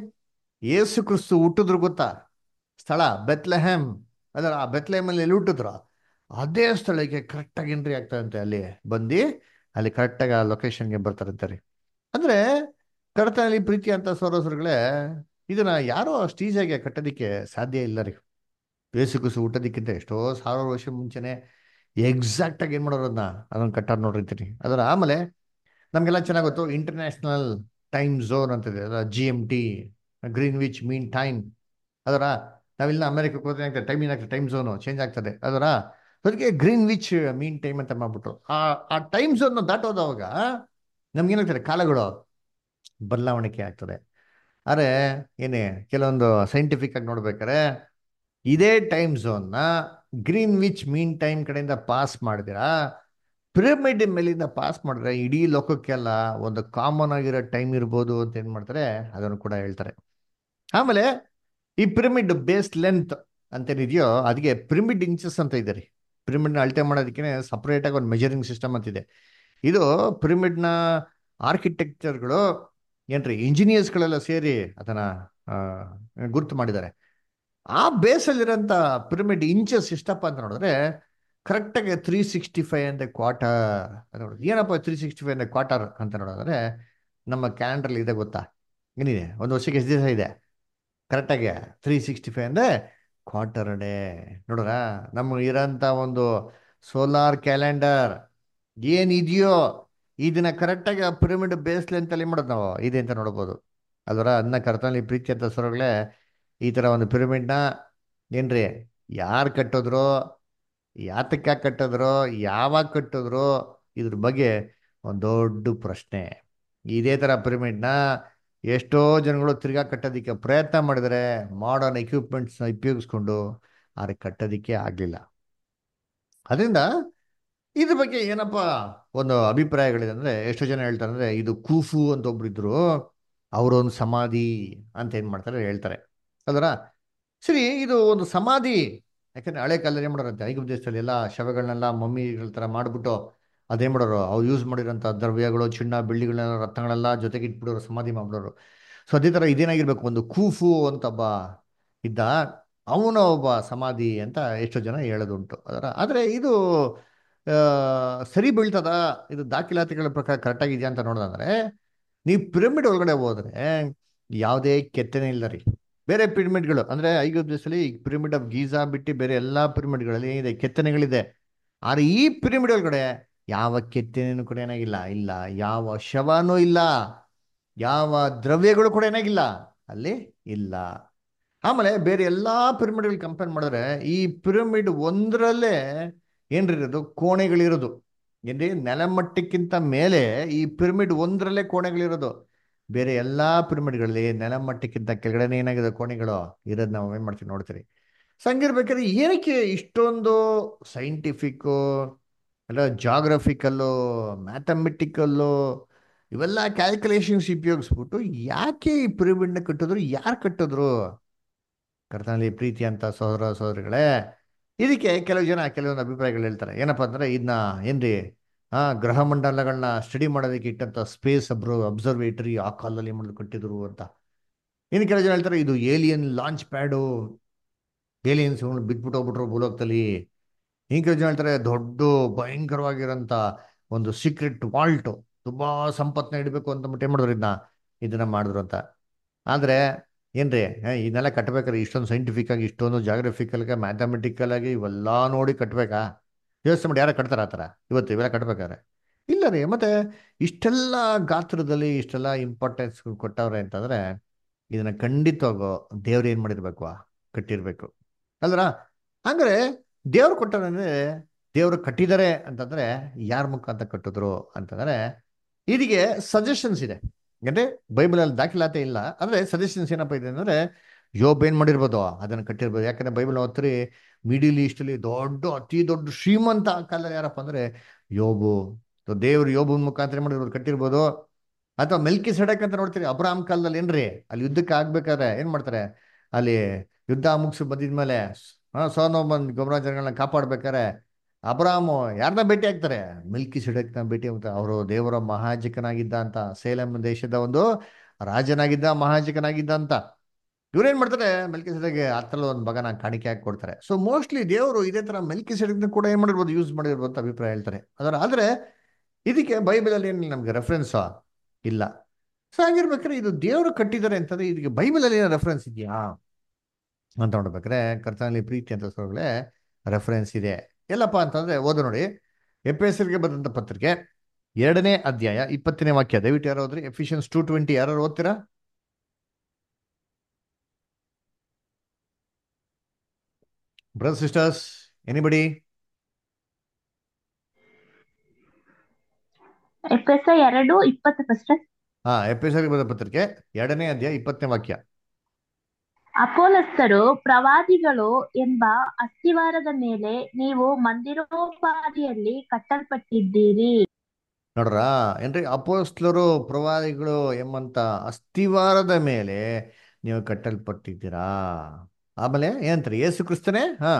ಯೇಸು ಕ್ರಿಸ್ತು ಹುಟ್ಟಿದ್ರು ಗೊತ್ತಾ ಸ್ಥಳ ಬೆತ್ಲೆಹೆಮ್ ಅದರ ಆ ಬೆತ್ಲೆಹೆಮ್ ಅಲ್ಲಿ ಎಲ್ಲಿ ಹುಟ್ಟಿದ್ರು ಅದೇ ಸ್ಥಳಕ್ಕೆ ಕರೆಕ್ಟಾಗಿ ಎಂಟ್ರಿ ಆಗ್ತಾರಂತೆ ಅಲ್ಲಿ ಬಂದು ಅಲ್ಲಿ ಕರೆಕ್ಟಾಗಿ ಆ ಲೊಕೇಶನ್ಗೆ ಬರ್ತಾರಂತೆ ರೀ ಅಂದ್ರೆ ಕರ್ತನಲ್ಲಿ ಪ್ರೀತಿ ಅಂತ ಸರೋಸರುಗಳೇ ಇದನ್ನ ಯಾರೋ ಅಷ್ಟು ಈಸಿಯಾಗಿ ಕಟ್ಟೋದಿಕ್ಕೆ ಸಾಧ್ಯ ಇಲ್ಲ ರೀ ಯೇಸು ಕ್ರಿಸ್ತು ಹುಟ್ಟೋದಕ್ಕಿಂತ ಎಷ್ಟೋ ಸಾವಿರ ವರ್ಷ ಮುಂಚೆನೆ ಎಕ್ಸಾಕ್ಟ್ ಆಗಿ ಏನು ಮಾಡೋರು ಅದನ್ನ ಅದನ್ನ ಕಟ್ಟಾರ ನೋಡಿರ್ತೀನಿ ಅದರ ಆಮೇಲೆ ನಮಗೆಲ್ಲ ಚೆನ್ನಾಗಿ ಗೊತ್ತು ಇಂಟರ್ನ್ಯಾಷನಲ್ ಟೈಮ್ ಝೋನ್ ಅಂತಿದೆ ಅದರ G M T Greenwich mean time ಅದರ ನಾವಿಲ್ಲ ಅಮೆರಿಕಕ್ಕೆ ಹೋದ್ರೆ ಏನಾಗ್ತದೆ ಟೈಮ್ ಏನಾಗ್ತದೆ ಟೈಮ್ ಝೋನು ಚೇಂಜ್ ಆಗ್ತದೆ ಅದರ ಅದಕ್ಕೆ ಗ್ರೀನ್ ವಿಚ್ ಮೀನ್ ಟೈಮ್ ಅಂತ ಮಾಡ್ಬಿಟ್ರು ಆ ಆ ಟೈಮ್ ಝೋನ್ ದಾಟೋದವಾಗ ನಮ್ಗೇನಾಗ್ತದೆ ಕಾಲಗಳು ಬದಲಾವಣೆ ಆಗ್ತದೆ ಆದರೆ ಏನೇ ಕೆಲವೊಂದು ಸೈಂಟಿಫಿಕ್ ಆಗಿ ನೋಡ್ಬೇಕಾರೆ ಇದೇ ಟೈಮ್ ಝೋನ್ನ ಗ್ರೀನ್ ವಿಚ್ ಮೀನ್ ಟೈಮ್ ಕಡೆಯಿಂದ ಪಾಸ್ ಮಾಡಿದಿರಾ ಪಿರಮಿಡ್ ಮೇಲಿಂದ ಪಾಸ್ ಮಾಡಿದ್ರೆ ಇಡೀ ಲೋಕಕ್ಕೆಲ್ಲ ಒಂದು ಕಾಮನ್ ಆಗಿರೋ ಟೈಮ್ ಇರ್ಬೋದು ಅಂತ ಏನು ಮಾಡ್ತಾರೆ ಅದನ್ನು ಕೂಡ ಹೇಳ್ತಾರೆ ಆಮೇಲೆ ಈ ಪಿರಮಿಡ್ ಬೇಸ್ ಲೆಂತ್ ಅಂತೇನಿದೆಯೋ ಅದಕ್ಕೆ ಪಿರಮಿಡ್ ಇಂಚಸ್ ಅಂತ ಇದೆ ರೀ ಪಿರಮಿಡ್ನ ಅಳತೆ ಮಾಡೋದಕ್ಕೆ ಸಪ್ರೇಟಾಗಿ ಒಂದು ಮೆಜರಿಂಗ್ ಸಿಸ್ಟಮ್ ಅಂತಿದೆ ಇದು ಪಿರಮಿಡ್ನ ಆರ್ಕಿಟೆಕ್ಚರ್ಗಳು ಏನ್ರಿ ಇಂಜಿನಿಯರ್ಸ್ಗಳೆಲ್ಲ ಸೇರಿ ಅದನ್ನ ಆ, ಗುರುತು ಮಾಡಿದ್ದಾರೆ ಆ ಬೇಸಲ್ಲಿರೋಂಥ ಪಿರಮಿಡ್ ಇಂಚಸ್ ಎಷ್ಟಪ್ಪ ಅಂತ ನೋಡಿದ್ರೆ ಕರೆಕ್ಟಾಗಿ ತ್ರೀ ಸಿಕ್ಸ್ಟಿ ಫೈವ್ ಅಂದೆ ಕ್ವಾರ್ಟರ್ ಅಂತ ನೋಡಿದ್ರೆ ಏನಪ್ಪ ತ್ರೀ ಸಿಕ್ಸ್ಟಿ ಫೈವ್ ಅಂದೆ ಕ್ವಾರ್ಟರ್ ಅಂತ ನೋಡಿದ್ರೆ ನಮ್ಮ ಕ್ಯಾಲೆಂಡ್ರಲ್ಲಿ ಇದೆ ಗೊತ್ತಾ ಏನಿದೆ ಒಂದು ವರ್ಷಕ್ಕೆ ಎಷ್ಟು ದಿವಸ ಇದೆ ಕರೆಕ್ಟಾಗಿ ತ್ರೀ ಸಿಕ್ಸ್ಟಿ ಫೈವ್ ಅಂದರೆ ಕ್ವಾರ್ಟರ್ ಡೇ ನೋಡ್ರ ನಮ್ಗೆ ಇರೋಂಥ ಒಂದು ಸೋಲಾರ್ ಕ್ಯಾಲೆಂಡರ್ ಏನಿದೆಯೋ ಇದನ್ನ ಕರೆಕ್ಟಾಗಿ ಆ ಪಿರಮಿಡ್ ಬೇಸ್ ಲೆಂತಲ್ಲಿ ಮಾಡೋದು ನಾವು ಇದೆ ಅಂತ ನೋಡ್ಬೋದು ಅದರ ಅದನ್ನ ಕರ್ತನಲ್ಲಿ ಪ್ರೀತಿ ಅಂತ ಸ್ವರಗಳೇ ಈ ಥರ ಒಂದು ಪಿರಮಿಡ್ನ ಏನ್ರಿ ಯಾರು ಕಟ್ಟಿದ್ರು ಯಾತಕ್ಕೆ ಕಟ್ಟಿದ್ರು ಯಾವಾಗ ಕಟ್ಟಿದ್ರು ಇದ್ರ ಬಗ್ಗೆ ಒಂದು ದೊಡ್ಡ ಪ್ರಶ್ನೆ ಇದೇ ಥರ ಪಿರಮಿಡ್ನ ಎಷ್ಟೋ ಜನಗಳು ತಿರ್ಗಾ ಕಟ್ಟೋದಕ್ಕೆ ಪ್ರಯತ್ನ ಮಾಡಿದರೆ ಮಾಡರ್ನ್ ಎಕ್ವಿಪ್ಮೆಂಟ್ಸ್ನ ಉಪಯೋಗಿಸ್ಕೊಂಡು ಆದರೆ ಕಟ್ಟೋದಕ್ಕೆ ಆಗಲಿಲ್ಲ ಅದರಿಂದ ಇದ್ರ ಬಗ್ಗೆ ಏನಪ್ಪ ಒಂದು ಅಭಿಪ್ರಾಯಗಳಿದೆ ಅಂದರೆ ಎಷ್ಟೋ ಜನ ಹೇಳ್ತಾರೆ ಅಂದರೆ ಇದು ಕೂಫು ಅಂತ ಒಬ್ರು ಇದ್ರು ಅವರೊಂದು ಸಮಾಧಿ ಅಂತ ಏನು ಮಾಡ್ತಾರೆ ಹೇಳ್ತಾರೆ ಅದರ ಸರಿ ಇದು ಒಂದು ಸಮಾಧಿ ಯಾಕಂದ್ರೆ ಹಳೆ ಕಾಲದಲ್ಲಿ ಏನು ಮಾಡೋರಂತೆ ಐಗುಪ್ತ ದೇಶದಲ್ಲಿ ಎಲ್ಲ ಶವಗಳನ್ನೆಲ್ಲ ಮಮ್ಮಿಗಳ ಥರ ಮಾಡಿಬಿಟ್ಟು ಅದೇನು ಮಾಡೋರು ಅವ್ರು ಯೂಸ್ ಮಾಡಿರೋಂಥ ದ್ರವ್ಯಗಳು ಚಿನ್ನ ಬೆಳ್ಳಿಗಳನ್ನೆಲ್ಲ ರತ್ನಗಳೆಲ್ಲ ಜೊತೆಗೆ ಇಟ್ಬಿಡೋರು ಸಮಾಧಿ ಮಾಡ್ಬಿಡೋರು ಸೊ ಅದೇ ಥರ ಇದೇನಾಗಿರ್ಬೇಕು ಒಂದು ಕೂಫು ಅಂತ ಒಬ್ಬ ಇದ್ದ ಅವನ ಒಬ್ಬ ಸಮಾಧಿ ಅಂತ ಎಷ್ಟೋ ಜನ ಹೇಳೋದುಂಟು ಅದರ ಆದರೆ ಇದು ಆ, ಸರಿ ಬೀಳ್ತದ ಇದು ದಾಖಲಾತಿಗಳ ಪ್ರಕಾರ ಕರೆಕ್ಟಾಗಿದೆಯಾ ಅಂತ ನೋಡೋದಂದ್ರೆ ನೀವು ಪಿರಮಿಡ್ ಒಳಗಡೆ ಹೋದ್ರೆ ಯಾವುದೇ ಕೆತ್ತನೆ ಇಲ್ಲ ರೀ ಬೇರೆ ಪಿರಮಿಡ್ಗಳು ಅಂದ್ರೆ ಐಗುಪ್ತ ದೇಶದಲ್ಲಿ ಪಿರಮಿಡ್ ಆಫ್ ಗೀಜಾ ಬಿಟ್ಟು ಬೇರೆ ಎಲ್ಲಾ ಪಿರಮಿಡ್ಗಳಲ್ಲಿ ಏನಿದೆ ಕೆತ್ತನೆಗಳಿದೆ ಆದ್ರೆ ಈ ಪಿರಮಿಡ್ ಒಳಗಡೆ ಯಾವ ಕೆತ್ತನೆನೂ ಕೂಡ ಏನಾಗಿಲ್ಲ ಇಲ್ಲ ಯಾವ ಶವನೂ ಇಲ್ಲ ಯಾವ ದ್ರವ್ಯಗಳು ಕೂಡ ಏನಾಗಿಲ್ಲ ಅಲ್ಲಿ ಇಲ್ಲ ಆಮೇಲೆ ಬೇರೆ ಎಲ್ಲಾ ಪಿರಮಿಡ್ಗಳು ಕಂಪೇರ್ ಮಾಡಿದ್ರೆ ಈ ಪಿರಮಿಡ್ ಒಂದರಲ್ಲೇ ಏನ್ರಿರೋದು ಕೋಣೆಗಳಿರೋದು ಏನ್ರಿ ನೆಲಮಟ್ಟಕ್ಕಿಂತ ಮೇಲೆ ಈ ಪಿರಮಿಡ್ ಒಂದರಲ್ಲೇ ಕೋಣೆಗಳಿರೋದು ಬೇರೆ ಎಲ್ಲಾ ಪಿರಮಿಡ್ಗಳಲ್ಲಿ ನೆಲಮಟ್ಟಕ್ಕಿಂತ ಕೆಳಗಡೆ ಏನಾಗಿದೆ ಕೋಣೆಗಳು ಇರೋದು ನಾವು ಏನ್ ಮಾಡ್ತೀವಿ ನೋಡ್ತೀರಿ ಸಂಗಿರ್ಬೇಕಾದ್ರೆ ಏನಕ್ಕೆ ಇಷ್ಟೊಂದು ಸೈಂಟಿಫಿಕ್ಕು ಅಲ್ಲ ಜಾಗ್ರಫಿಕಲ್ಲು ಮ್ಯಾಥಮೆಟಿಕಲ್ಲು ಇವೆಲ್ಲ ಕ್ಯಾಲ್ಕುಲೇಷನ್ಸ್ ಉಪಯೋಗಿಸ್ಬಿಟ್ಟು ಯಾಕೆ ಈ ಪಿರಮಿಡ್ನ ಕಟ್ಟಿದ್ರು ಯಾರು ಕಟ್ಟಿದ್ರು ಕರ್ತನಲ್ಲಿ ಪ್ರೀತಿ ಅಂತ ಸಹೋದರ ಸಹೋದರಿಗಳೇ ಇದಕ್ಕೆ ಕೆಲವು ಜನ ಕೆಲವೊಂದು ಅಭಿಪ್ರಾಯಗಳು ಹೇಳ್ತಾರೆ ಏನಪ್ಪ ಅಂದ್ರೆ ಇದನ್ನ ಏನ್ರಿ ಆ ಗ್ರಹ ಮಂಡಲಗಳನ್ನ ಸ್ಟಡಿ ಮಾಡೋದಕ್ಕೆ ಇಟ್ಟಂತ ಸ್ಪೇಸ್ ಅಬ್ರೋ ಅಬ್ಸರ್ವೇಟರಿ ಆ ಕಾಲದಲ್ಲಿ ಮಾಡೋದು ಕಟ್ಟಿದ್ರು ಅಂತ ಇನ್ನು ಕೆಲವು ಜನ ಹೇಳ್ತಾರೆ ಇದು ಏಲಿಯನ್ ಲಾಂಚ್ ಪ್ಯಾಡು ಏಲಿಯನ್ಸ್ ಬಿಟ್ಬಿಟ್ಟು ಹೋಗ್ಬಿಟ್ರು ಭೂಲೋಕದಲ್ಲಿ ಇನ್ನು ಕೆಲವು ಜನ ಹೇಳ್ತಾರೆ ದೊಡ್ಡ ಭಯಂಕರವಾಗಿರೋಂಥ ಒಂದು ಸೀಕ್ರೆಟ್ ವಾಲ್ಟ್ ತುಂಬಾ ಸಂಪತ್ನ ಇಡಬೇಕು ಅಂತ ಏನ್ ಮಾಡಿದ್ರು ಇದನ್ನ ಇದನ್ನ ಮಾಡಿದ್ರು ಅಂತ ಆದ್ರೆ ಏನ್ರಿ ಏ, ಇದನ್ನೆಲ್ಲ ಕಟ್ಬೇಕಾದ್ರೆ ಇಷ್ಟೊಂದು ಸೈಂಟಿಫಿಕ್ ಆಗಿ ಇಷ್ಟೊಂದು ಜಾಗ್ರಫಿಕಲ್ ಆಗಿ ಮ್ಯಾಥಮೆಟಿಕಲ್ ಆಗಿ ಇವೆಲ್ಲ ನೋಡಿ ಕಟ್ಬೇಕಾ ಯೋಚನೆ ಮಾಡಿ ಯಾರ ಕಟ್ತಾರ ಆ ಥರ ಇವತ್ತು ಇವೆಲ್ಲ ಕಟ್ಬೇಕಾದ್ರೆ ಇಲ್ಲ ರೀ ಮತ್ತೆ ಇಷ್ಟೆಲ್ಲ ಗಾತ್ರದಲ್ಲಿ ಇಷ್ಟೆಲ್ಲ ಇಂಪಾರ್ಟೆನ್ಸ್ ಕೊಟ್ಟವ್ರೆ ಅಂತಂದ್ರೆ ಇದನ್ನ ಖಂಡಿತವಾಗೋ ದೇವ್ರು ಏನ್ ಮಾಡಿರ್ಬೇಕು ಕಟ್ಟಿರ್ಬೇಕು ಅಲ್ರ ಹಂಗಾರೆ ದೇವ್ರು ಕೊಟ್ಟವ್ರಂದ್ರೆ ದೇವ್ರು ಕಟ್ಟಿದ್ದಾರೆ ಅಂತಂದ್ರೆ ಯಾರ ಮುಖಾಂತರ ಕಟ್ಟಿದ್ರು ಅಂತಂದ್ರೆ ಇದಕ್ಕೆ ಸಜೆಷನ್ಸ್ ಇದೆ ಅಂದ್ರೆ ಬೈಬಲ್ ಅಲ್ಲಿ ದಾಖಲಾತಿ ಇಲ್ಲ ಅಂದ್ರೆ ಸಜೆಷನ್ಸ್ ಏನಪ್ಪ ಇದೆ ಅಂದ್ರೆ ಯೋಬ್ ಏನ್ ಮಾಡಿರ್ಬೋದು ಅದನ್ನ ಕಟ್ಟಿರ್ಬೋದು ಯಾಕಂದ್ರೆ ಬೈಬಲ್ ಓದ್ತೀರಿ ಮಿಡಿಲ್ ಈಸ್ಟ್ ಅಲ್ಲಿ ದೊಡ್ಡ ಅತಿ ದೊಡ್ಡ ಶ್ರೀಮಂತ ಆ ಕಾಲದಲ್ಲಿ ಯಾರಪ್ಪ ಅಂದ್ರೆ ಯೋಬು So ದೇವ್ರು ಯೋಬನ್ ಮುಖಾಂತರ ಏನ್ ಮಾಡಿರ್ಬೋದು ಕಟ್ಟಿರ್ಬೋದು ಅಥವಾ ಮೆಲ್ಕಿ ಸಡಕ್ ಅಂತ ನೋಡ್ತೀರಿ ಅಬ್ರಾಮ್ ಕಾಲದಲ್ಲಿ ಏನ್ರಿ ಅಲ್ಲಿ ಯುದ್ಧಕ್ಕೆ ಆಗ್ಬೇಕಾದ್ರೆ ಏನ್ ಮಾಡ್ತಾರೆ ಅಲ್ಲಿ ಯುದ್ಧ ಮುಗಿಸಿ ಬಂದಿದ್ಮೇಲೆ ಹಾ ಸೋನೋ ಬಂದ್ ಗೊಬ್ಬರ ಜನಗಳನ್ನ ಕಾಪಾಡ್ಬೇಕಾರೆ ಅಬ್ರಾಮು ಯಾರನ್ನ ಭೇಟಿ ಆಗ್ತಾರೆ ಮಿಲ್ಕಿ ಸಿಡಕ್ನ ಭೇಟಿ ಆಗ್ತಾರೆ ಅವರು ದೇವರ ಮಹಾಜಕನಾಗಿದ್ದ ಅಂತ ಸೇಲಂ ದೇಶದ ಒಂದು ರಾಜನಾಗಿದ್ದ ಮಹಾಜಕನಾಗಿದ್ದ ಅಂತ ಇವ್ರೇನ್ ಮಾಡ್ತಾರೆ ಮೆಲ್ಕಿ ಸಿಡಗೆ ಹತ್ತರಲ್ಲಿ ಒಂದು ಮಗನ ಕಾಣಿಕೆ ಹಾಕಿ ಕೊಡ್ತಾರೆ ಸೊ ಮೋಸ್ಟ್ಲಿ ದೇವರು ಇದೇ ತರ ಮೆಲ್ಕಿ ಸಿಡಕ್ನ ಕೂಡ ಏನ್ ಮಾಡಿರ್ಬೋದು ಯೂಸ್ ಮಾಡಿರ್ಬೋದು ಅಂತ ಅಭಿಪ್ರಾಯ ಹೇಳ್ತಾರೆ ಅದರ ಆದ್ರೆ ಇದಕ್ಕೆ ಬೈಬಲಲ್ಲಿ ಏನಿಲ್ಲ ನಮ್ಗೆ ರೆಫರೆನ್ಸ್ ಇಲ್ಲ ಸೊ ಹಾಗಿರ್ಬೇಕಾದ್ರೆ ಇದು ದೇವರು ಕಟ್ಟಿದ್ದಾರೆ ಅಂತಂದ್ರೆ ಇದಕ್ಕೆ ಬೈಬಲಲ್ಲಿ ಏನೋ ರೆಫರೆನ್ಸ್ ಇದೆಯಾ ಅಂತ ನೋಡ್ಬೇಕಾದ್ರೆ ಕರ್ತನಲ್ಲಿ ಪ್ರೀತಿ ಅಂತ ಸೋಗಳೇ ರೆಫರೆನ್ಸ್ ಇದೆ ಎಲ್ಲಪ್ಪ ಅಂತಂದ್ರೆ ಓದು ನೋಡಿ ಎಪಿಎಸ್ಎಲ್ಗೆ ಬರೆದಂತ ಪತ್ರಿಕೆ ಎರಡನೇ ಅಧ್ಯಾಯ ಇಪ್ಪತ್ತನೇ ವಾಕ್ಯ ದಯವಿಟ್ಟು ಯಾರು ಹೋದ್ರಿ ಎಫಿಷಿಯನ್ಸ್ ಟೂ ಟ್ವೆಂಟಿ ಯಾರು ಓದ್ತೀರಾ ಬ್ರದರ್ ಸಿಸ್ಟರ್ಸ್ ಎನಿಬಡಿ ಎಫೆಸ ಎರಡು ಇಪ್ಪತ್ತು ಫಸ್ಟ್ ಹಾ ಎಪಿಎಸ್ಎಲ್ಗೆ ಬರೆದ ಪತ್ರಿಕೆ ಎರಡನೇ ಅಧ್ಯಾಯ ಇಪ್ಪತ್ತನೇ ವಾಕ್ಯ ಅಪೋಲಸ್ತರು ಪ್ರವಾದಿಗಳು ಎಂಬ ಅಸ್ತಿವಾರದ ಮೇಲೆ ನೀವು ಮಂದಿರೋಪಾದಿಯಲ್ಲಿ ಕಟ್ಟಲ್ಪಟ್ಟಿದ್ದೀರಿ ನೋಡ್ರ ಏನ್ರಿ ಅಪೋಸ್ಲರು ಪ್ರವಾದಿಗಳು ಎಂಬಂತ ಅಸ್ಥಿವಾರದ ಮೇಲೆ ನೀವು ಕಟ್ಟಲ್ಪಟ್ಟಿದ್ದೀರಾ ಆಮೇಲೆ ಏನಂತಾರೆ ಯೇಸು ಕ್ರಿಸ್ತನೇ ಹಾ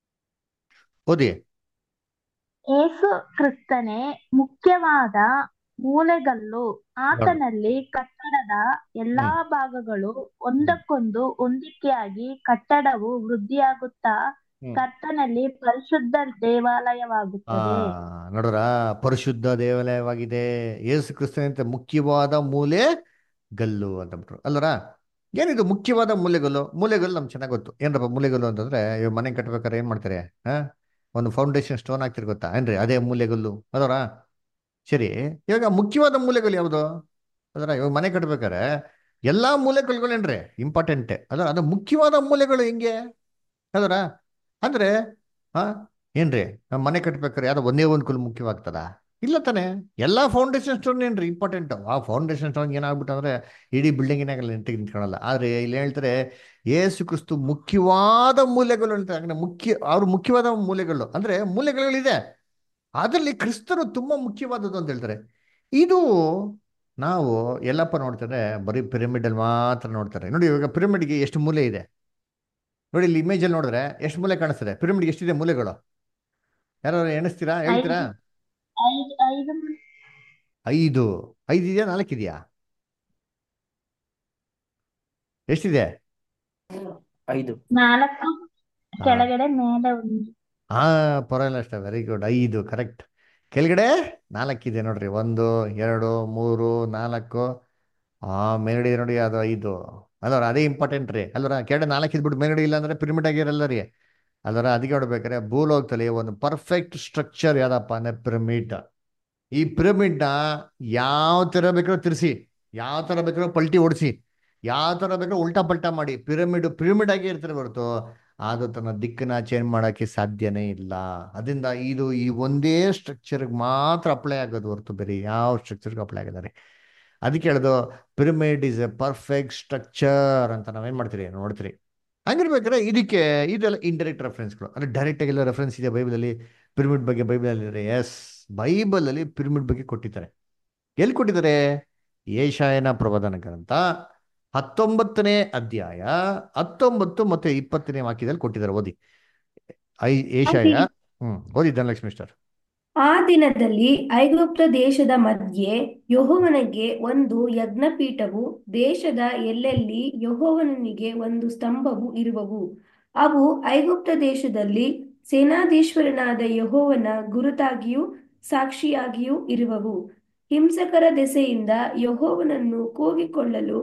ಓದಿ ಏಸು ಕ್ರಿಸ್ತನೇ ಮುಖ್ಯವಾದ ಮೂಲೆಗಲ್ಲು ಆತನಲ್ಲಿ ಕಟ್ಟಡದ ಎಲ್ಲಾ ಹ್ಮ್. ಭಾಗಗಳು ಒಂದಕ್ಕೊಂದು ಹೊಂದಿಕೆಯಾಗಿ ಕಟ್ಟಡವು ವೃದ್ಧಿಯಾಗುತ್ತಾ ಹ್ಮ್. ಕರ್ತನಲ್ಲಿ ಪರಿಶುದ್ಧ ಆ ದೇವಾಲಯವಾಗುತ್ತದೆ ನೋಡ್ರ ಪರಿಶುದ್ಧ ದೇವಾಲಯವಾಗಿದೆ ಯೇಸು ಕ್ರಿಸ್ತನಂತೆ ಮುಖ್ಯವಾದ ಮೂಲೆ ಗಲ್ಲು ಅಂತ ಬಿಟ್ರು ಅಲ್ಲರ ಏನಿದು ಮುಖ್ಯವಾದ ಮೂಲೆಗಲ್ಲು ಮೂಲೆಗಲ್ಲು ನಮ್ಗೆ ಚೆನ್ನಾಗಿ ಗೊತ್ತು ಏನಪ್ಪ ಮೂಲೆಗಲ್ಲು ಅಂತಂದ್ರೆ ಇವಾಗ ಮನೆ ಕಟ್ಬೇಕಾದ್ರೆ ಏನ್ ಮಾಡ್ತಾರೆ ಹಾ ಒಂದು ಫೌಂಡೇಶನ್ ಸ್ಟೋನ್ ಹಾಕ್ತಿರ್ ಗೊತ್ತಾ ಏನ್ರಿ ಅದೇ ಮೂಲೆಗಲ್ಲು ಅದರ ಸರಿ ಇವಾಗ ಮುಖ್ಯವಾದ ಮೂಲೆಗಲ್ಲು ಯಾವುದು ಅದರ ಇವಾಗ ಮನೆ ಕಟ್ಬೇಕಾದ್ರೆ ಎಲ್ಲಾ ಮೂಲೆಗಲ್ಲುಗಳೇನ್ರಿ ಇಂಪಾರ್ಟೆಂಟ್ ಅದರ ಅದು ಮುಖ್ಯವಾದ ಮೂಲೆಗಳು ಹೆಂಗೆ ಅದರ ಅಂದ್ರೆ ಹಾ ಏನ್ರಿ ನಮ್ಮ ಮನೆ ಕಟ್ಬೇಕಾರೆ ಯಾವ್ದೋ ಒಂದೇ ಒಂದು ಕುಲ್ ಮುಖ್ಯವಾಗ್ತದ ಇಲ್ಲ ತಾನೆ ಎಲ್ಲಾ ಫೌಂಡೇಶನ್ ಸ್ಟೋನ್ ಏನ್ರಿ ಇಂಪಾರ್ಟೆಂಟ್ ಆ ಫೌಂಡೇಶನ್ ಸ್ಟೋನ್ ಏನಾಗ್ಬಿಟ್ಟು ಅಂದ್ರೆ ಇಡೀ ಬಿಲ್ಡಿಂಗಿನಾಗೆಲ್ಲ ನಿಂತಿಗೆ ನಿಂತ್ಕೊಳ್ಳಲ್ಲ ಆದ್ರೆ ಇಲ್ಲಿ ಹೇಳ್ತಾರೆ ಏಸು ಕ್ರಿಸ್ತು ಮುಖ್ಯವಾದ ಮೂಲೆಗಳು ಅಂತ ಅಂದ್ರೆ ಮುಖ್ಯ ಅವ್ರ ಮುಖ್ಯವಾದ ಮೂಲೆಗಳು ಅಂದ್ರೆ ಮೂಲೆಗಳಿದೆ ಅದರಲ್ಲಿ ಕ್ರಿಸ್ತರು ತುಂಬಾ ಮುಖ್ಯವಾದದ್ದು ಅಂತ ಹೇಳ್ತಾರೆ ಇದು ನಾವು ಎಲ್ಲಪ್ಪ ನೋಡ್ತಾರೆ ಬರೀ ಪಿರಮಿಡ್ ಅಲ್ಲಿ ಮಾತ್ರ ನೋಡ್ತಾರೆ ನೋಡಿ ಇವಾಗ ಪಿರಮಿಡ್ಗೆ ಎಷ್ಟು ಮೂಲೆ ಇದೆ ನೋಡಿ ಇಲ್ಲಿ ಇಮೇಜ್ ಅಲ್ಲಿ ನೋಡಿದ್ರೆ ಎಷ್ಟು ಮೂಲೆ ಕಾಣಿಸ್ತದೆ ಪಿರಮಿಡ್ ಎಷ್ಟಿದೆ ಮೂಲೆಗಳು ಯಾರು ಎಣಿಸ್ತೀರಾ ಹೇಳ್ತೀರಾ ಐದು ಐದು ಐದು ಐದು ಇದೆಯಾ ನಾಲ್ಕು ಇದೆಯಾ ಎಷ್ಟಿದೆ ಐದು ನಾಲ್ಕು ಕೆಳಗಡೆ ಮೇಲೆ ಒಂದು ಹಾ ಪರವಾಗಿಲ್ಲ ಅಷ್ಟೇ ವೆರಿ ಗುಡ್ ಐದು ಕರೆಕ್ಟ್ ಕೆಳಗಡೆ ನಾಲ್ಕಿದೆ ನೋಡ್ರಿ ಒಂದು ಎರಡು ಮೂರು ನಾಲ್ಕು ಆ ಮೇಲ್ಗಡೆ ಇದೆ ನೋಡಿ ಅದು ಐದು ಅಲ್ವರ ಅದೇ ಇಂಪಾರ್ಟೆಂಟ್ ರೀ ಅಲ್ವರ ಕೆಳಗಡೆ ನಾಲ್ಕು ಇದ್ಬಿಟ್ಟು ಮೇಲ್ಗಡೆ ಇಲ್ಲ ಅಂದ್ರೆ ಪಿರಮಿಡ್ ಆಗಿರಲ್ಲ ರೀ ಅಲ್ವರ ಅದಕ್ಕೆ ನೋಡ್ಬೇಕಾರೆ ಭೂಲೋಕದಲ್ಲಿ ಒಂದು ಪರ್ಫೆಕ್ಟ್ ಸ್ಟ್ರಕ್ಚರ್ ಯಾವ್ದಪ್ಪ ಅಂದ್ರೆ ಪಿರಮಿಡ್ ಈ ಪಿರಮಿಡ್ನ ಯಾವ ಥರ ಬೇಕಾದ್ರೂ ತಿರ್ಸಿ ಯಾವ ಥರ ಬೇಕಾದ್ರೂ ಪಲ್ಟಿ ಓಡಿಸಿ ಯಾವ ಥರ ಬೇಕಾದ್ರೂ ಉಲ್ಟಾ ಪಲ್ಟಾ ಮಾಡಿ ಪಿರಮಿಡ್ ಪಿರಮಿಡ್ ಆಗಿ ಇರ್ತಾರೆ ಹೊರತು ಅದು ತನ್ನ ದಿಕ್ಕನ್ನ ಚೇಂಜ್ ಮಾಡೋಕ್ಕೆ ಸಾಧ್ಯನೇ ಇಲ್ಲ ಅದರಿಂದ ಇದು ಈ ಒಂದೇ ಸ್ಟ್ರಕ್ಚರ್ಗೆ ಮಾತ್ರ ಅಪ್ಲೈ ಆಗೋದು ಹೊರತು ಬೇರೆ ಯಾವ ಸ್ಟ್ರಕ್ಚರ್ಗೆ ಅಪ್ಲೈ ಆಗಿದ್ದಾರೆ ಅದಕ್ಕೆ ಹೇಳೋದು pyramid is a perfect structure ಅಂತ ನಾವೇನ್ ಮಾಡ್ತೀರಿ ನೋಡ್ತೀರಿ ಹಂಗಿರ್ಬೇಕಾದ್ರೆ ಇದಕ್ಕೆ ಇದೆಲ್ಲ ಇಂಡೈರೆಕ್ಟ್ ರೆಫರೆನ್ಸ್ಗಳು ಅಂದ್ರೆ ಡೈರೆಕ್ಟ್ ಆಗಿ ಎಲ್ಲ ರೆಫರೆನ್ಸ್ ಇದೆ ಬೈಬಲಲ್ಲಿ ಪಿರಮಿಡ್ ಬಗ್ಗೆ ಬೈಬಲಲ್ಲಿ ಎಸ್ ಬೈಬಲಲ್ಲಿ ಪಿರಮಿಡ್ ಬಗ್ಗೆ ಕೊಟ್ಟಿದ್ದಾರೆ ಎಲ್ಲಿ ಕೊಟ್ಟಿದ್ದಾರೆ ಏಷಾಯನ ಪ್ರಬೋಧನ ಗ್ರಂಥ ಹತ್ತೊಂಬತ್ತನೇ ಅಧ್ಯಾಯ ಹತ್ತೊಂಬತ್ತು ಮತ್ತೆ ಇಪ್ಪತ್ತನೇ ವಾಕ್ಯದಲ್ಲಿ ಕೊಟ್ಟಿದ್ದಾರೆ ಓದಿ ಐ ಏಷಾಯ ಹ್ಮ್ ಓದಿ ಧನಲಕ್ಷ್ಮಿ ಸ್ಟಾರ್ ಆ ದಿನದಲ್ಲಿ ಐಗುಪ್ತ ದೇಶದ ಮಧ್ಯೆ ಯೆಹೋವನಿಗೆ ಒಂದು ಯಜ್ಞಪೀಠವು ದೇಶದ ಎಲ್ಲೆಲ್ಲಿ ಯೆಹೋವನಿಗೆ ಒಂದು ಸ್ತಂಭವು ಇರುವವು ಅವು ಐಗುಪ್ತ ದೇಶದಲ್ಲಿ ಸೇನಾಧೀಶ್ವರನಾದ ಯೆಹೋವನ ಗುರುತಾಗಿಯೂ ಸಾಕ್ಷಿಯಾಗಿಯೂ ಇರುವವು ಹಿಂಸಕರ ದೆಸೆಯಿಂದ ಯೆಹೋವನನ್ನು ಕೂಗಿಕೊಳ್ಳಲು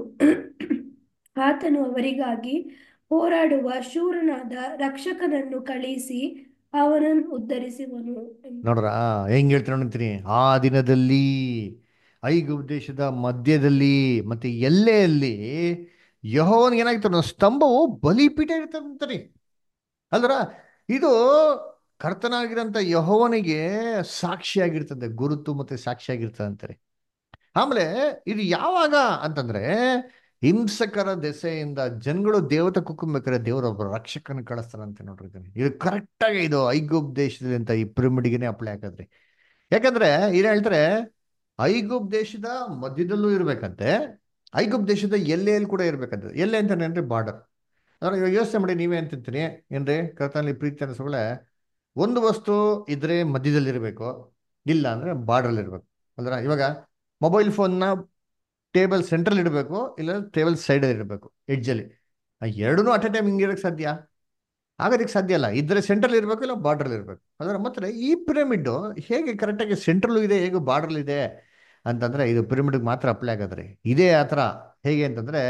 ಆತನು ಅವರಿಗಾಗಿ ಹೋರಾಡುವ ಶೂರನಾದ ರಕ್ಷಕನನ್ನು ಕಳುಹಿಸಿ ಅವನನ್ನು ಉದ್ಧರಿಸುವನು ನೋಡ್ರ ಹೆಂಗ್ ಹೇಳ್ತಾರೆ ನೋಡ್ತೀನಿ ಆ ದಿನದಲ್ಲಿ ಐಗುಪ್ತ ದೇಶದ ಮಧ್ಯದಲ್ಲಿ ಮತ್ತೆ ಎಲ್ಲೆಯಲ್ಲಿ ಯಹೋವನಿಗೆ ಏನಾಗಿತ್ತು ಸ್ತಂಭವು ಬಲಿಪೀಠ ಇರ್ತದಂತರಿ ಅಲ್ರ ಇದು ಕರ್ತನಾಗಿರಂತ ಯಹೋವನಿಗೆ ಸಾಕ್ಷಿಯಾಗಿರ್ತದೆ ಗುರುತು ಮತ್ತೆ ಸಾಕ್ಷಿಯಾಗಿರ್ತದಂತಾರೆ ಆಮೇಲೆ ಇದು ಯಾವಾಗ ಅಂತಂದ್ರೆ ಹಿಂಸಕರ ದೆಸೆಯಿಂದ ಜನಗಳು ದೇವತೆ ಕುಕ್ಕುಂಬೇಕಾದ್ರೆ ದೇವರ ಒಬ್ಬ ರಕ್ಷಕನ ಕಳಿಸ್ತಾರಂತೆ ನೋಡ್ರಿ ಇದನ್ನ. ಇದು ಕರೆಕ್ಟ್ ಆಗಿ ಇದು ಐಗುಪ್ ದೇಶದಲ್ಲಿ ಅಂತ ಈ ಪಿರಮಿಡ್ಗೆನೆ ಅಪ್ಲೈ ಹಾಕದ್ರಿ ಯಾಕಂದ್ರೆ ಏನ್ ಹೇಳ್ತಾರೆ ಐಗುಪ್ ದೇಶದ ಮಧ್ಯದಲ್ಲೂ ಇರ್ಬೇಕಂತೆ ಐಗುಪ್ ದೇಶದ ಎಲ್ಲೆಯಲ್ಲಿ ಕೂಡ ಇರ್ಬೇಕಂತೆ ಎಲ್ಲೆ ಅಂತಾನೆ ಅಂದ್ರೆ ಬಾರ್ಡರ್ ಅಂದ್ರೆ ಇವಾಗ ಯೋಚನೆ ಮಾಡಿ ನೀವೇ ಅಂತಿರ್ತೀನಿ ಏನ್ರಿ ಕರ್ತನಲ್ಲಿ ಪ್ರೀತಿ ಅನಿಸೋಳೆ ಒಂದು ವಸ್ತು ಇದ್ರೆ ಮಧ್ಯದಲ್ಲಿ ಇರಬೇಕು ಇಲ್ಲ ಅಂದ್ರೆ ಬಾರ್ಡರ್ ಇರ್ಬೇಕು ಅಂದ್ರೆ ಇವಾಗ ಮೊಬೈಲ್ ಫೋನ್ನ ಟೇಬಲ್ ಸೆಂಟ್ರಲ್ ಇಡಬೇಕು ಇಲ್ಲ ಟೇಬಲ್ ಸೈಡ್ ಇರಬೇಕು ಎಡ್ಜಲ್ಲಿ ಎರಡೂ ಅಟ್ ಎ ಟೈಮ್ ಹಿಂಗಿರಕ್ಕೆ ಸಾಧ್ಯ ಆಗೋದಕ್ಕೆ ಸಾಧ್ಯ ಇಲ್ಲ ಇದ್ರೆ ಸೆಂಟ್ರಲ್ ಇರಬೇಕು ಇಲ್ಲ ಬಾರ್ಡರ್ ಇರಬೇಕು ಅದರ ಮತ್ತೆ ಈ ಪಿರಮಿಡ್ ಹೇಗೆ ಕರೆಕ್ಟಾಗಿ ಸೆಂಟ್ರಲ್ ಇದೆ ಹೇಗೆ ಬಾರ್ಡರ್ ಇದೆ ಅಂತಂದ್ರೆ ಇದು ಪಿರಮಿಡ್ಗೆ ಮಾತ್ರ ಅಪ್ಲೈ ಆಗದ್ರಿ ಇದೇ ಆ ಥರ ಹೇಗೆ ಅಂತಂದ್ರೆ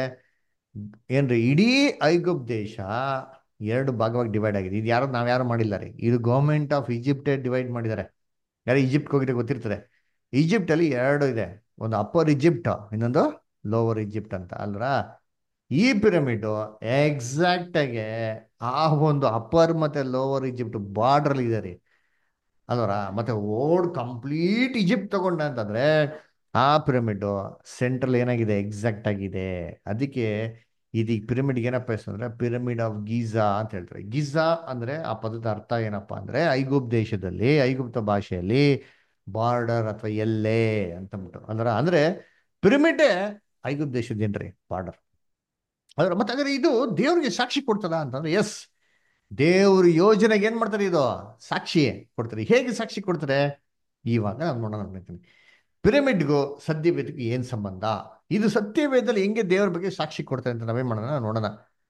ಏನ್ರಿ ಇಡೀ ಐಗುಪ್ ದೇಶ ಎರಡು ಭಾಗವಾಗಿ ಡಿವೈಡ್ ಆಗಿದೆ ಇದು ಯಾರು ನಾವ್ ಯಾರು ಮಾಡಿಲ್ಲ ರೀ ಇದು ಗೌರ್ಮೆಂಟ್ ಆಫ್ ಈಜಿಪ್ಟೇ ಡಿವೈಡ್ ಮಾಡಿದ್ದಾರೆ ಯಾರು ಈಜಿಪ್ಟ್ ಹೋಗಿದ್ರೆ ಗೊತ್ತಿರ್ತದೆ ಈಜಿಪ್ಟ್ ಅಲ್ಲಿ ಎರಡು ಇದೆ ಒಂದು ಅಪ್ಪರ್ ಈಜಿಪ್ಟ್ ಇನ್ನೊಂದು ಲೋವರ್ ಈಜಿಪ್ಟ್ ಅಂತ ಅಲ್ರ ಈ ಪಿರಮಿಡ್ ಎಕ್ಸಾಕ್ಟ್ ಆಗಿ ಆ ಒಂದು ಅಪ್ಪರ್ ಮತ್ತೆ ಲೋವರ್ ಈಜಿಪ್ಟ್ ಬಾರ್ಡರ್ ಇದೆ ರೀ ಅಲ್ವರ ಮತ್ತೆ ಓಲ್ಡ್ ಕಂಪ್ಲೀಟ್ ಈಜಿಪ್ಟ್ ತಗೊಂಡ ಅಂತಂದ್ರೆ ಆ ಪಿರಮಿಡ್ ಸೆಂಟ್ರಲ್ ಏನಾಗಿದೆ ಎಕ್ಸಾಕ್ಟ್ ಆಗಿದೆ ಅದಕ್ಕೆ ಇದು ಪಿರಮಿಡ್ ಏನಪ್ಪ ಹೆಸರು ಅಂದ್ರೆ ಪಿರಮಿಡ್ ಆಫ್ ಗೀಜಾ ಅಂತ ಹೇಳ್ತಾರೆ ಗೀಜಾ ಅಂದ್ರೆ ಆ ಪದದ ಅರ್ಥ ಏನಪ್ಪಾ ಅಂದ್ರೆ ಐಗುಪ್ತ ದೇಶದಲ್ಲಿ ಐಗುಪ್ತ ಭಾಷೆಯಲ್ಲಿ ಬಾರ್ಡರ್ ಅಥವಾ ಎಲ್ಲೆ ಅಂತಂದ್ಬಿಟ್ಟು ಅಂದ್ರ ಅಂದ್ರೆ ಪಿರಮಿಡೇ ಐಗುಪ್ತ ದೇಶದೇನ್ರಿ ಬಾರ್ಡರ್ ಅದ್ರ ಮತ್ತೆ ಹಾಗಾದ್ರೆ ಇದು ದೇವ್ರಿಗೆ ಸಾಕ್ಷಿ ಕೊಡ್ತದ ಅಂತಂದ್ರೆ ಎಸ್ ದೇವ್ರ ಯೋಜನೆಗೆ ಏನ್ ಮಾಡ್ತಾರೆ ಇದು ಸಾಕ್ಷಿ ಕೊಡ್ತಾರೆ ಹೇಗೆ ಸಾಕ್ಷಿ ಕೊಡ್ತಾರೆ ಇವಾಗ ನಾನು ನೋಡೋಣ ಅನ್ಕೊಂತೀನಿ ಪಿರಮಿಡ್ಗೂ ಸತ್ಯವೇದಕ್ಕೂ ಏನ್ ಸಂಬಂಧ ಇದು ಸತ್ಯವೇದದಲ್ಲಿ ಹೆಂಗೆ ದೇವರ ಬಗ್ಗೆ ಸಾಕ್ಷಿ ಕೊಡ್ತಾರೆ ಅಂತ ನಾವೇನ್ ಮಾಡೋಣ ನೋಡೋಣ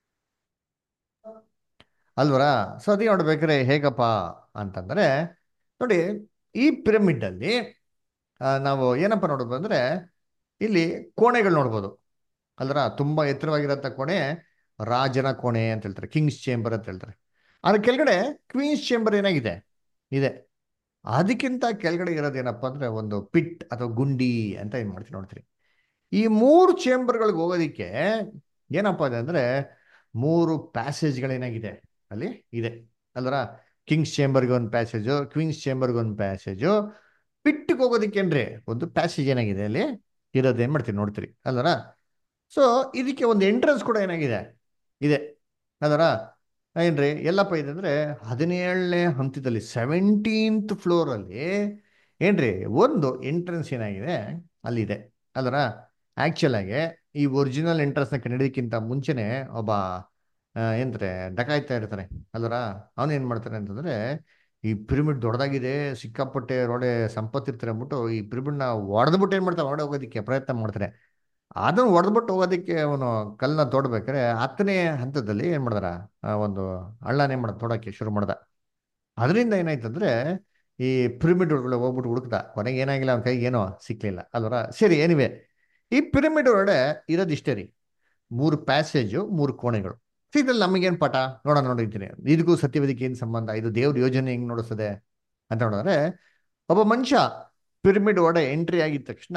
ಅಲ್ವರ ಸೊ ಅದೇ ನೋಡ್ಬೇಕಾದ್ರೆ ಹೇಗಪ್ಪ ಅಂತಂದ್ರೆ ನೋಡಿ ಈ ಪಿರಮಿಡ್ ಅಲ್ಲಿ ಆ, ನಾವು ಏನಪ್ಪ ನೋಡೋದು ಅಂದ್ರೆ ಇಲ್ಲಿ ಕೋಣೆಗಳು ನೋಡ್ಬೋದು ಅಲ್ರ ತುಂಬಾ ಎತ್ತರವಾಗಿರೋಂಥ ಕೋಣೆ ರಾಜನ ಕೋಣೆ ಅಂತ ಹೇಳ್ತಾರೆ ಕಿಂಗ್ಸ್ ಚೇಂಬರ್ ಅಂತ ಹೇಳ್ತಾರೆ ಅದ್ರ ಕೆಳಗಡೆ ಕ್ವೀನ್ಸ್ ಚೇಂಬರ್ ಏನಾಗಿದೆ ಇದೆ ಅದಕ್ಕಿಂತ ಕೆಳಗಡೆ ಇರೋದೇನಪ್ಪ ಅಂದ್ರೆ ಒಂದು ಪಿಟ್ ಅಥವಾ ಗುಂಡಿ ಅಂತ ಏನ್ ಮಾಡ್ತೀವಿ ನೋಡ್ತೀರಿ ಈ ಮೂರು ಚೇಂಬರ್ಗಳಿಗೆ ಹೋಗೋದಿಕ್ಕೆ ಏನಪ್ಪ ಇದೆ ಅಂದ್ರೆ ಮೂರು ಪ್ಯಾಸೇಜ್ಗಳೇನಾಗಿದೆ ಅಲ್ಲಿ ಇದೆ ಅಲ್ರ ಕಿಂಗ್ಸ್ ಚೇಂಬರ್ಗೆ ಒಂದು ಪ್ಯಾಸೇಜು ಕ್ವೀನ್ಸ್ ಚೇಂಬರ್ಗೆ ಒಂದು ಪ್ಯಾಸೇಜು ಪಿಟ್ಗೆ ಹೋಗೋದಿಕ್ಕೇನ್ರಿ ಒಂದು ಪ್ಯಾಸೇಜ್ ಏನಾಗಿದೆ ಅಲ್ಲಿ ಇರೋದೇನ್ ಮಾಡ್ತೀರಿ ನೋಡ್ತೀರಿ ಅಲ್ವರ ಸೊ ಇದಕ್ಕೆ ಒಂದು ಎಂಟ್ರೆನ್ಸ್ ಕೂಡ ಏನಾಗಿದೆ ಇದೆ ಅದರ ಏನ್ರಿ ಎಲ್ಲಪ್ಪ ಇದೆ ಅಂದ್ರೆ ಹದಿನೇಳನೇ ಹಂತದಲ್ಲಿ ಸೆವೆಂಟೀನ್ತ್ ಫ್ಲೋರ್ ಅಲ್ಲಿ ಏನ್ರಿ ಒಂದು ಎಂಟ್ರೆನ್ಸ್ ಏನಾಗಿದೆ ಅಲ್ಲಿದೆ ಅದರ ಆಕ್ಚುಲ್ ಆಗಿ ಈ ಒರಿಜಿನಲ್ ಎಂಟ್ರೆನ್ಸ್ ನ ಕಂಡಿದ್ದಕ್ಕಿಂತ ಮುಂಚೆನೆ ಒಬ್ಬ ಆ, ಏನ್ರೆ ಡಕಾಯ್ತಾ ಇರ್ತಾನೆ ಅಲ್ವರ ಅವನು ಏನ್ ಮಾಡ್ತಾನೆ ಅಂತಂದ್ರೆ ಈ ಪಿರಮಿಡ್ ದೊಡ್ಡದಾಗಿದೆ ಸಿಕ್ಕಾಪಟ್ಟೆ ರೋಡೆ ಸಂಪತ್ತಿರ್ತಾರೆ ಅಂದ್ಬಿಟ್ಟು ಈ ಪಿರಮಿಡ್ ನ ಒಡೆದ್ಬಿಟ್ಟು ಏನ್ ಮಾಡ್ತಾನೆ ಹೊರಡೆ ಹೋಗೋದಿಕ್ಕೆ ಪ್ರಯತ್ನ ಮಾಡ್ತಾನೆ ಅದನ್ನ ಹೊಡೆದ್ಬಿಟ್ಟು ಹೋಗೋದಕ್ಕೆ ಅವನು ಕಲ್ಲನ್ನ ತೋಡ್ಬೇಕಾದ್ರೆ ಹತ್ತನೇ ಹಂತದಲ್ಲಿ ಏನ್ ಮಾಡ್ದಾರ ಆ ಒಂದು ಹಳ್ಳನ ಏನ್ ಮಾಡ್ದ ತೋಡಕ್ಕೆ ಶುರು ಮಾಡ್ದ ಅದರಿಂದ ಏನಾಯ್ತಂದ್ರೆ ಈ ಪಿರಮಿಡ್ ಒಳಗಡೆ ಹೋಗ್ಬಿಟ್ಟು ಹುಡುಕ್ದ ಕೊನೆಗೆ ಏನಾಗಿಲ್ಲ ಅವನ ಕೈಗೆ ಏನೋ ಸಿಕ್ಲಿಲ್ಲ ಅಲ್ವರ ಸರಿ ಏನಿವೆ ಈ ಪಿರಮಿಡ್ ಒಳಗಡೆ ಇರೋದು ಇಷ್ಟೇ ರೀ ಮೂರು ಪ್ಯಾಸೇಜು ಮೂರು ಕೋಣೆಗಳು ಸೊ ಇದ್ರಲ್ಲಿ ನಮಗೇನು ಪಾಠ ನೋಡೋಣ ನೋಡಿದ್ದೀನಿ ಇದಕ್ಕೂ ಸತ್ಯವೇದಿಕೆ ಏನು ಸಂಬಂಧ ಇದು ದೇವ್ರ ಯೋಜನೆ ಹೆಂಗ್ ನೋಡಿಸ್ತದೆ ಅಂತ ನೋಡಿದ್ರೆ ಒಬ್ಬ ಮನುಷ್ಯ ಪಿರಮಿಡ್ ಒಳಗಡೆ ಎಂಟ್ರಿ ಆಗಿದ ತಕ್ಷಣ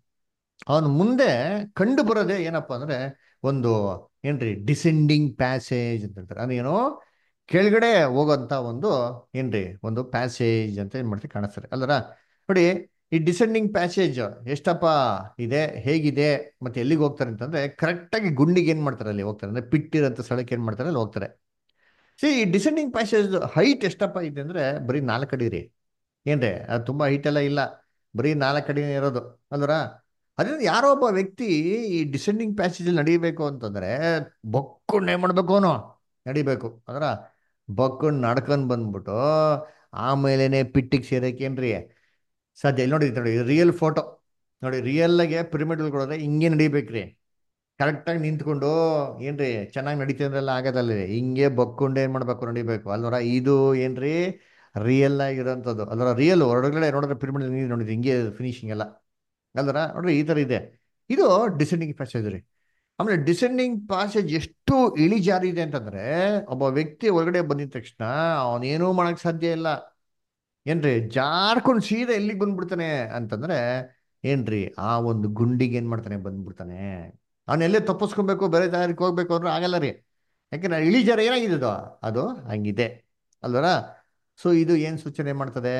ಅವನು ಮುಂದೆ ಕಂಡು ಬರೋದೇ ಏನಪ್ಪಾ ಅಂದ್ರೆ ಒಂದು ಏನ್ರಿ ಡಿಸೆಂಡಿಂಗ್ ಪ್ಯಾಸೇಜ್ ಅಂತ ಹೇಳ್ತಾರೆ ಅದೇನೋ ಕೆಳಗಡೆ ಹೋಗೋಂತ ಒಂದು ಏನ್ರಿ ಒಂದು ಪ್ಯಾಸೇಜ್ ಅಂತ ಏನ್ ಮಾಡ್ತೀವಿ ಕಾಣಿಸ್ತಾರೆ ಅಲ್ಲರ ನೋಡಿ ಈ ಡಿಸೆಂಡಿಂಗ್ ಪ್ಯಾಸೇಜ್ ಎಷ್ಟಪ್ಪ ಇದೆ ಹೇಗಿದೆ ಮತ್ತೆ ಎಲ್ಲಿಗೆ ಹೋಗ್ತಾರೆ ಅಂತಂದ್ರೆ ಕರೆಕ್ಟಾಗಿ ಗುಂಡಿಗೆ ಏನ್ ಮಾಡ್ತಾರೆ ಅಲ್ಲಿ ಹೋಗ್ತಾರೆ ಅಂದ್ರೆ ಪಿಟ್ಟಿರೋಂಥ ಸ್ಥಳಕ್ಕೆ ಏನ್ ಮಾಡ್ತಾರೆ ಅಲ್ಲಿ ಹೋಗ್ತಾರೆ ಸಿ ಈ ಡಿಸೆಂಡಿಂಗ್ ಪ್ಯಾಸೇಜ್ ಹೈಟ್ ಎಷ್ಟಪ್ಪ ಇದೆ ಅಂದ್ರೆ ಬರೀ ನಾಲ್ಕು ಅಡಿ ರೀ ಏನ್ರಿ ಅದು ತುಂಬಾ ಹೈಟ್ ಎಲ್ಲ ಇಲ್ಲ ಬರೀ ನಾಲ್ಕು ಅಡಿನೇ ಇರೋದು ಅಲ್ವರ ಅದರಿಂದ ಯಾರೋ ಒಬ್ಬ ವ್ಯಕ್ತಿ ಈ ಡಿಸೆಂಡಿಂಗ್ ಪ್ಯಾಸೇಜ್ ನಡಿಬೇಕು ಅಂತಂದ್ರೆ ಬೊಕ್ಕೊಂಡು ಏನ್ ಮಾಡ್ಬೇಕು ಅವನು ನಡಿಬೇಕು ಅದರ ಬೊಕ್ಕೊಂಡು ನಡ್ಕೊಂಡ್ ಬಂದ್ಬಿಟ್ಟು ಆಮೇಲೆನೆ ಪಿಟ್ಟಿಗೆ ಸೇರಕ್ಕೇನ್ರಿ ಸಾಧ್ಯ ಇಲ್ಲಿ ನೋಡಿ ನೋಡಿ ರಿಯಲ್ ಫೋಟೋ ನೋಡಿ ರಿಯಲ್ ಆಗಿ ಪಿರಮಿಡ್ ಕೊಡೋದ್ರೆ ಹಿಂಗೆ ನಡಿಬೇಕ್ರಿ ಕರೆಕ್ಟಾಗಿ ನಿಂತ್ಕೊಂಡು ಏನ್ರಿ ಚೆನ್ನಾಗಿ ನಡೀತಿದ್ರೆಲ್ಲ ಆಗೋದಲ್ಲ ಹಿಂಗೆ ಬಕ್ಕೊಂಡು ಏನ್ ಮಾಡ್ಬೇಕು ನಡಿಬೇಕು ಅಲ್ವರ ಇದು ಏನ್ರಿ ರಿಯಲ್ ಆಗಿರೋಂಥದ್ದು ಅಲ್ವರ ರಿಯಲ್ ಹೊರಗಡೆ ನೋಡಿದ್ರೆ ಪಿರಮಿಡ್ ನೋಡಿದ್ರಿ ಹಿಂಗೆ ಫಿನಿಶಿಂಗ್ ಎಲ್ಲ ಅಲ್ವರ ನೋಡ್ರಿ ಈ ತರ ಇದೆ ಇದು ಡಿಸೆಂಡಿಂಗ್ ಪ್ಯಾಸೇಜ್ ರೀ ಆಮೇಲೆ ಡಿಸೆಂಡಿಂಗ್ ಪ್ಯಾಸೇಜ್ ಎಷ್ಟು ಇಳಿಜಾರಿ ಇದೆ ಅಂತಂದ್ರೆ ಒಬ್ಬ ವ್ಯಕ್ತಿ ಹೊರಗಡೆ ಬಂದಿದ ತಕ್ಷಣ ಅವನೇನೂ ಮಾಡಕ್ ಸಾಧ್ಯ ಇಲ್ಲ ಏನ್ರಿ ಜಾರ್ಕೊಂಡು ಸೀದಾ ಎಲ್ಲಿಗೆ ಬಂದ್ಬಿಡ್ತಾನೆ ಅಂತಂದ್ರೆ ಏನ್ರಿ ಆ ಒಂದು ಗುಂಡಿಗೆ ಏನ್ ಮಾಡ್ತಾನೆ ಬಂದ್ಬಿಡ್ತಾನೆ ಅವನೆಲ್ಲೇ ತಪ್ಪಿಸ್ಕೊಬೇಕು ಬೇರೆ ದಾರಿಗೆ ಹೋಗ್ಬೇಕು ಅಂದ್ರೆ ಆಗಲ್ಲ ರೀ ಯಾಕಂದ್ರೆ ಇಳಿಜಾರ ಏನಾಗಿದೆ ಅದು ಅದು ಹಂಗಿದೆ ಅಲ್ವರ ಸೊ ಇದು ಏನ್ ಸೂಚನೆ ಮಾಡ್ತದೆ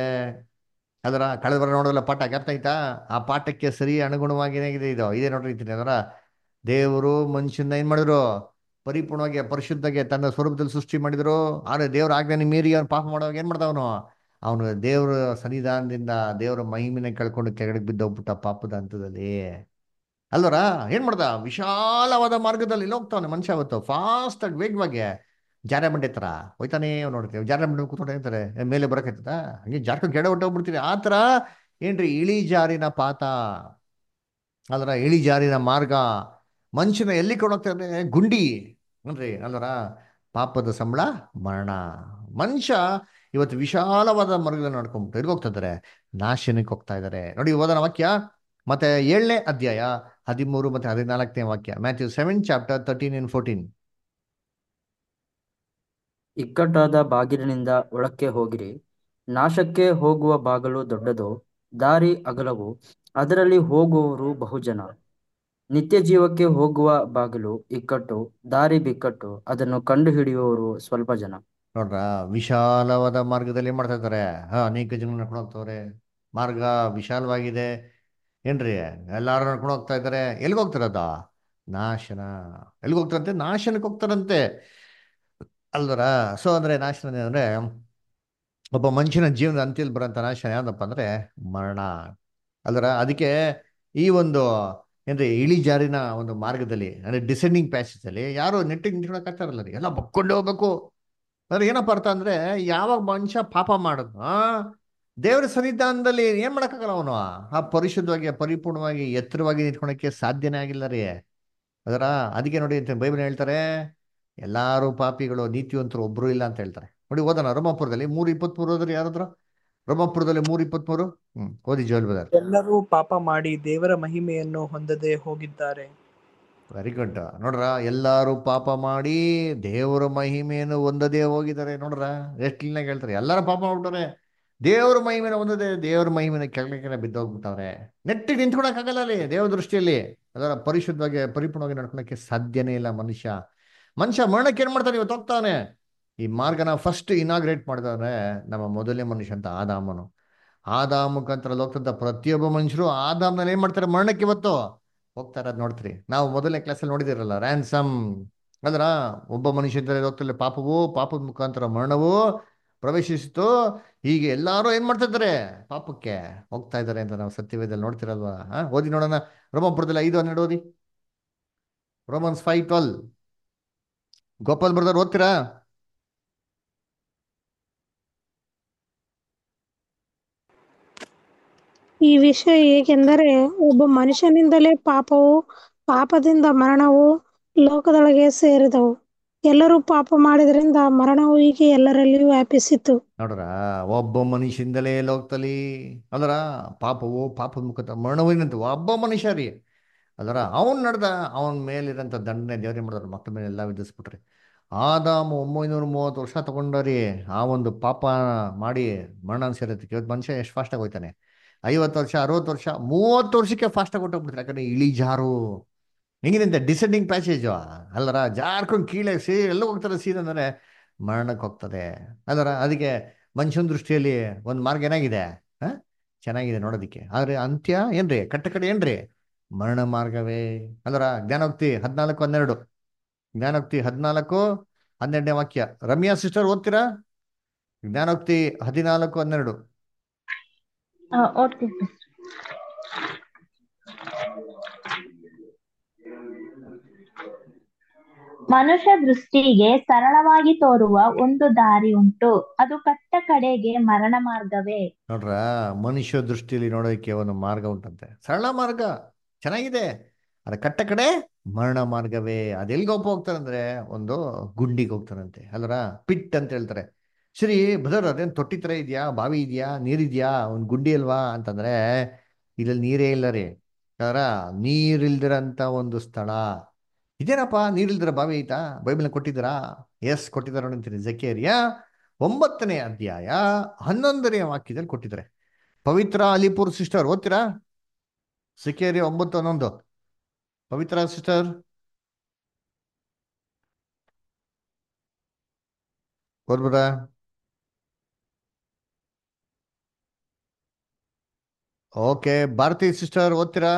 ಅದರ ಕಳೆದ ವಾರ ನೋಡೋಲ್ಲ ಪಾಠ ಅರ್ಥ ಆಯ್ತಾ ಆ ಪಾಠಕ್ಕೆ ಸರಿ ಅನುಗುಣವಾಗಿ ಏನಾಗಿದೆ ಇದು ಇದೇ ನೋಡ್ರಿ ಇದ್ದೀನಿ ಅದರ ದೇವರು ಮನುಷ್ಯನ ಏನ್ ಮಾಡಿದ್ರು ಪರಿಪೂರ್ಣವಾಗಿ ಪರಿಶುದ್ಧಗೆ ತನ್ನ ಸ್ವರೂಪದಲ್ಲಿ ಸೃಷ್ಟಿ ಮಾಡಿದ್ರು ಆದ್ರೆ ದೇವ್ರ ಆಜ್ಞಾನಿ ಮೀರಿ ಅವ್ನು ಪಾಪ ಮಾಡುವಾಗ ಏನ್ ಮಾಡ್ದ ಅವನು ಅವನು ದೇವರ ಸನ್ನಿಧಾನದಿಂದ ದೇವರ ಮಹಿಮೆನ ಕಳ್ಕೊಂಡು ಕೆಳಗಡೆ ಬಿದ್ದೋಗ್ಬಿಟ್ಟ ಪಾಪದ ಹಂತದಲ್ಲಿ ಅಲ್ವರ ಏನ್ ಮಾಡ್ದ ವಿಶಾಲವಾದ ಮಾರ್ಗದಲ್ಲಿ ಇಲ್ಲಿ ಹೋಗ್ತಾವನೆ ಮನುಷ್ಯ ಅವತ್ತು ಫಾಸ್ಟ್ ಆಗಿ ವೇಗವಾಗಿ ಜಾರ ಬಂಡೆ ತರ ಹೋಯ್ತಾನೆ ನೋಡ್ತೀವಿ ಜಾರ ಬಂಡೆ ಕೂತ್ಕೊಂಡು ಹೇಳ್ತಾರೆ ಮೇಲೆ ಬರಕೈತದ ಹಂಗೆ ಜಾರ್ಕೊಂಡು ಕೆಡ ಹೊಟ್ಟೋಗ್ಬಿಡ್ತೀರಿ ಆ ತರ ಏನ್ರಿ ಇಳಿಜಾರಿನ ಪಾತ ಅಲ್ರ ಇಳಿಜಾರಿನ ಮಾರ್ಗ ಮನುಷ್ಯನ ಎಲ್ಲಿ ಕೊಂಡೋಗ್ತಾರೆ ಗುಂಡಿ ಅನ್ರಿ ಅಲ್ವರ ಪಾಪದ ಸಂಬಳ ಮರಣ ಮನುಷ್ಯ ಇವತ್ತು ವಿಶಾಲವಾದ ಮಾರ್ಗದಲ್ಲಿ ನಡ್ಕೊಂಡ್ಬಿಟ್ಟು ಎಲ್ಲಿಗೆ ಹೋಗ್ತಾ ಇದ್ದಾರೆ ನಾಶನಕ್ಕೆ ಹೋಗ್ತಾ ಇದ್ದಾರೆ ನೋಡಿ ಓದೋಣ ವಾಕ್ಯ ಮತ್ತೆ ಏಳನೇ ಅಧ್ಯಾಯ ಹದಿಮೂರು ಮತ್ತೆ ಹದಿನಾಲ್ಕನೇ ವಾಕ್ಯ Matthew seven chapter thirteen and fourteen ಇಕ್ಕಟ್ಟಾದ ಬಾಗಿಲಿನಿಂದ ಒಳಕ್ಕೆ ಹೋಗಿರಿ ನಾಶಕ್ಕೆ ಹೋಗುವ ಬಾಗಲು ದೊಡ್ಡದು ದಾರಿ ಅಗಲವು ಅದರಲ್ಲಿ ಹೋಗುವವರು ಬಹುಜನ ನಿತ್ಯ ಜೀವಕ್ಕೆ ಹೋಗುವ ಬಾಗಿಲು ಇಕ್ಕಟ್ಟು ದಾರಿ ಬಿಕ್ಕಟ್ಟು ಅದನ್ನು ಕಂಡು ಹಿಡಿಯುವವರು ಸ್ವಲ್ಪ ಜನ ನೋಡ್ರ ವಿಶಾಲವಾದ ಮಾರ್ಗದಲ್ಲಿ ಮಾಡ್ತಾ ಇದ್ದಾರೆ ಹಾ ಅನೇಕ ಜನ ನಡ್ಕೊಂಡು ಹೋಗ್ತವ್ರೆ ಮಾರ್ಗ ವಿಶಾಲವಾಗಿದೆ ಏನ್ರಿ ಎಲ್ಲಾರು ನಡ್ಕೊಂಡು ಹೋಗ್ತಾ ಇದ್ದಾರೆ ಎಲ್ಲಿಗೆ ಹೋಗ್ತಾರದ ನಾಶನ ಎಲ್ಲಿಗೆ ಹೋಗ್ತಾರಂತೆ ನಾಶನಕ್ಕೆ ಹೋಗ್ತಾರಂತೆ ಅಲ್ವರ ಸೊ ಅಂದ್ರೆ ನಾಶನ ಅಂದ್ರೆ ಒಬ್ಬ ಮನುಷ್ಯನ ಜೀವನದ ಅಂತ್ಯದಲ್ಲಿ ಬರೋಂಥ ನಾಶನ ಯಾವ್ದಪ್ಪ ಅಂದ್ರೆ ಮರಣ ಅಲ್ವರ ಅದಕ್ಕೆ ಈ ಒಂದು ಏನ್ರಿ ಇಳಿಜಾರಿನ ಒಂದು ಮಾರ್ಗದಲ್ಲಿ ಅಂದ್ರೆ ಡಿಸೆಂಡಿಂಗ್ ಪ್ಯಾಸೇಜ್ ಅಲ್ಲಿ ಯಾರು ನೆಟ್ಟಿಗೆ ನಿಂತ್ಕೊಳಕ್ ಆಗ್ತಾರಲ್ಲ ರೀ ಎಲ್ಲ ಬಕ್ಕೊಂಡು ಹೋಗ್ಬೇಕು ಅಂದ್ರೆ ಏನಪ್ಪ ಅರ್ಥ ಅಂದ್ರೆ ಯಾವಾಗ ಮನುಷ್ಯ ಪಾಪ ಮಾಡಿದ್ನೋ ದೇವರ ಸನ್ನಿಧಾನದಲ್ಲಿ ಏನ್ ಮಾಡಕ್ಕಾಗಲ್ಲ ಅವನು ಆ ಪರಿಶುದ್ಧವಾಗಿ ಪರಿಪೂರ್ಣವಾಗಿ ಎತ್ತರವಾಗಿ ನಿಂತ್ಕೊಳಕ್ಕೆ ಸಾಧ್ಯನೇ ಆಗಿಲ್ಲ ರೀ ಅದರ ಅದಕ್ಕೆ ನೋಡಿ ಅಂತ ಬೈಬಲ್ ಹೇಳ್ತಾರೆ ಎಲ್ಲಾರು ಪಾಪಿಗಳು ನೀತಿವಂತರು ಒಬ್ರು ಇಲ್ಲ ಅಂತ ಹೇಳ್ತಾರೆ ನೋಡಿ ಓದೋಣ ರೋಮಾಪುರದಲ್ಲಿ ಮೂರು ಇಪ್ಪತ್ಮೂರು ಹೋದ್ರೆ ಯಾರಾದ್ರು ರೋಮಾಪುರದಲ್ಲಿ ಮೂರು ಇಪ್ಪತ್ಮೂರು ಹ್ಮ್ ಓದಿ ಜೋಲ್ ಬದಾರ್ ಎಲ್ಲರೂ ಪಾಪ ಮಾಡಿ ದೇವರ ಮಹಿಮೆಯನ್ನು ಹೊಂದದೆ ಹೋಗಿದ್ದಾರೆ ವೆರಿ ಗುಡ್ ನೋಡ್ರ ಎಲ್ಲಾರು ಪಾಪ ಮಾಡಿ ದೇವರ ಮಹಿಮೆಯನ್ನು ಹೊಂದದೇ ಹೋಗಿದ್ದಾರೆ ನೋಡ್ರ ಎಷ್ಟು ಕ್ಲೀನಾಗಿ ಹೇಳ್ತಾರೆ ಎಲ್ಲಾರು ಪಾಪ ಮಾಡ್ಬಿಟ್ಟಾರೆ ದೇವರ ಮಹಿಮೆನ ಹೊಂದದೆ ದೇವರ ಮಹಿಮೆನ ಕೆಳಗೆ ಬಿದ್ದೋಗ್ಬಿಟ್ಟವ್ರೆ ನೆಟ್ಟಿಗೆ ನಿಂತ್ಕೊಳಕ್ಕಾಗಲ್ಲ ಅಲ್ಲಿ ದೇವರ ದೃಷ್ಟಿಯಲ್ಲಿ ಅದರ ಪರಿಶುದ್ಧವಾಗಿ ಪರಿಪೂರ್ಣವಾಗಿ ನಡ್ಕೊಳಕ್ಕೆ ಸಾಧ್ಯನೇ ಇಲ್ಲ ಮನುಷ್ಯ ಮನುಷ್ಯ ಮರಣಕ್ಕೆ ಏನ್ ಮಾಡ್ತಾನೆ ಇವತ್ತು ಹೋಗ್ತಾನೆ ಈ ಮಾರ್ಗನ ಫಸ್ಟ್ ಇನಾಗ್ರೇಟ್ ಮಾಡಿದವ್ರೆ ನಮ್ಮ ಮೊದಲನೇ ಮನುಷ್ಯ ಅಂತ ಆದಾಮನು ಆದಾಮ ಮುಖಾಂತರ ಹೋಗ್ತಂತ ಪ್ರತಿಯೊಬ್ಬ ಮನುಷ್ಯರು ಆದಾಮ್ನಲ್ಲಿ ಏನ್ ಮಾಡ್ತಾರೆ ಮರಣಕ್ಕೆ ಇವತ್ತು ಹೋಗ್ತಾ ಇರೋದು ನೋಡ್ತೀರಿ ನಾವು ಮೊದಲನೇ ಕ್ಲಾಸಲ್ಲಿ ನೋಡಿದಿರಲ್ಲ ರ್ಯಾನ್ಸಮ್ ಅಂದ್ರ ಒಬ್ಬ ಮನುಷ್ಯ ಇದ್ದರೆ ಹೋಗ್ತಿಲ್ಲ ಪಾಪವು ಪಾಪದ ಮುಖಾಂತರ ಮರಣವು ಪ್ರವೇಶಿಸಿತು ಹೀಗೆ ಎಲ್ಲಾರು ಏನ್ ಮಾಡ್ತಾ ಇದ್ದಾರೆ ಪಾಪಕ್ಕೆ ಹೋಗ್ತಾ ಇದ್ದಾರೆ ಅಂತ ನಾವು ಸತ್ಯವೇದಲ್ಲಿ ನೋಡ್ತಿರಲ್ವಾ ಹಾ ಓದಿ ನೋಡೋಣ ರೋಮಪುರದಲ್ಲಿ ಐದು ಹನ್ನೆರಡು ಓದಿ Romans five twelve Gopal brother ಓದ್ತೀರಾ ಈ ವಿಷಯ ಏಕೆಂದರೆ ಒಬ್ಬ ಮನುಷ್ಯನಿಂದಲೇ ಪಾಪವು ಪಾಪದಿಂದ ಮರಣವು ಲೋಕದೊಳಗೆ ಸೇರಿದವು ಎಲ್ಲರೂ ಪಾಪ ಮಾಡಿದ್ರಿಂದ ಮರಣವು ಹೀಗೆ ಎಲ್ಲರಲ್ಲಿಯೂ ವ್ಯಾಪಿಸಿತು ನೋಡ್ರ ಒಬ್ಬ ಮನುಷ್ಯಂದಲೇ ಲೋಕದಲ್ಲಿ ಅದರ ಪಾಪವು ಪಾಪದ ಮುಖಾಂತರ ಮರಣವು ಏನಂತ ಒಬ್ಬ ಮನುಷ್ಯ ರೀ ಅದರ ಅವನ್ ನಡ್ದ ಅವನ ಮೇಲಿರೋಂಥ ದಂಡನೆ ದೇವ್ರೇನ್ ಮಾಡಿದ್ರು ಮಕ್ಕಳ ಮೇಲೆ ಎಲ್ಲ ವಿಧಿಸ್ಬಿಟ್ರಿ ಆದಾಮ ಒಂಬೈನೂರ ಮೂವತ್ತು ವರ್ಷ ತಗೊಂಡರಿ ಆ ಒಂದು ಪಾಪ ಮಾಡಿ ಮರಣ ಸೇರತ್ತಕ್ಕೆ ಇವತ್ತು ಮನುಷ್ಯ ಎಷ್ಟು ಫಾಸ್ಟಾಗಿ ಹೋಯ್ತಾನೆ ಐವತ್ತು ವರ್ಷ ಅರವತ್ತು ವರ್ಷ ಮೂವತ್ತು ವರ್ಷಕ್ಕೆ ಫಾಸ್ಟಾಗಿ ಹೊಟ್ಟೋಗ್ಬಿಡ್ತಾರೆ ಯಾಕಂದ್ರೆ ಇಳಿಜಾರು ಹೆಂಗಿದಂತೆ ಡಿಸೆಂಡಿಂಗ್ ಪ್ಯಾಸೇಜು ಅಲ್ಲರ ಜಾರ್ಕೊಂಡು ಕೀಳೆ ಸೀ ಎಲ್ಲ ಹೋಗ್ತಾರೆ ಸೀದಾ ಅಂದರೆ ಮರಣಕ್ಕೆ ಹೋಗ್ತದೆ ಅಲ್ಲರ ಅದಕ್ಕೆ ಮನುಷ್ಯನ ದೃಷ್ಟಿಯಲ್ಲಿ ಒಂದು ಮಾರ್ಗ ಏನಾಗಿದೆ ಹಾಂ ಚೆನ್ನಾಗಿದೆ ನೋಡೋದಕ್ಕೆ ಆದರೆ ಅಂತ್ಯ ಏನ್ರಿ ಕಟ್ಟ ಕಡೆ ಏನ್ರಿ ಮರಣ ಮಾರ್ಗವೇ ಅಲ್ಲರ ಜ್ಞಾನೋಕ್ತಿ ಹದಿನಾಲ್ಕು ಹನ್ನೆರಡು ಜ್ಞಾನೋಕ್ತಿ ಹದಿನಾಲ್ಕು ಹನ್ನೆರಡನೇ ವಾಕ್ಯ ರಮ್ಯಾ ಸಿಸ್ಟರ್ ಓದ್ತೀರಾ ಜ್ಞಾನೋಕ್ತಿ ಹದಿನಾಲ್ಕು ಹನ್ನೆರಡು ಆ, ಓದ್ತೀನಿ ಮನುಷ್ಯ ದೃಷ್ಟಿಗೆ ಸರಳವಾಗಿ ತೋರುವ ಒಂದು ದಾರಿ ಉಂಟು ಅದು ಕಟ್ಟ ಕಡೆಗೆ ಮರಣ ಮಾರ್ಗವೇ ನೋಡ್ರ ಮನುಷ್ಯ ದೃಷ್ಟಿಯಲ್ಲಿ ನೋಡೋದಕ್ಕೆ ಒಂದು ಮಾರ್ಗ ಉಂಟಂತೆ ಸರಳ ಮಾರ್ಗ ಚೆನ್ನಾಗಿದೆ ಅದ ಕಟ್ಟ ಕಡೆ ಮರಣ ಮಾರ್ಗವೇ ಅದೆಲ್ಗೋಪ ಹೋಗ್ತಾರಂದ್ರೆ ಒಂದು ಗುಂಡಿಗೆ ಹೋಗ್ತಾರಂತೆ ಅಲ್ರ ಪಿಟ್ ಅಂತ ಹೇಳ್ತಾರೆ ಸರಿ ಬದರ್ ಅದೇನ್ ತೊಟ್ಟಿ ತರ ಇದೆಯಾ ಬಾವಿ ಇದೆಯಾ ನೀರಿದ್ಯಾ ಒಂದು ಗುಂಡಿ ಅಲ್ವಾ ಅಂತಂದ್ರೆ ಇದ್ರಲ್ಲಿ ನೀರೇ ಇಲ್ಲ ರೀ ಅದರ ನೀರಿಲ್ದಿರಂತ ಒಂದು ಸ್ಥಳ ಇದೇನಪ್ಪ ನೀರಿಲ್ದಿರ ಬಾವಿ ಐತಾ ಬೈಬಲ್ ಕೊಟ್ಟಿದ್ದೀರಾ ಎಸ್ ಕೊಟ್ಟಿದ್ದಾರೆ ನೋಡಿಂತೀನಿ ಜಕೇರಿಯಾ ಒಂಬತ್ತನೇ ಅಧ್ಯಾಯ ಹನ್ನೊಂದನೇ ವಾಕ್ಯದಲ್ಲಿ ಕೊಟ್ಟಿದ್ದಾರೆ ಪವಿತ್ರ ಅಲಿಪುರ್ ಸಿಸ್ಟರ್ ಓದ್ತೀರಾ ಸಿಕೇರಿ ಒಂಬತ್ತು ಹನ್ನೊಂದು ಪವಿತ್ರ ಸಿಸ್ಟರ್ ಓದ್ಬೋದಾ ಓಕೆ ಭಾರತಿ ಸಿಸ್ಟರ್ ಓದ್ತೀರಾ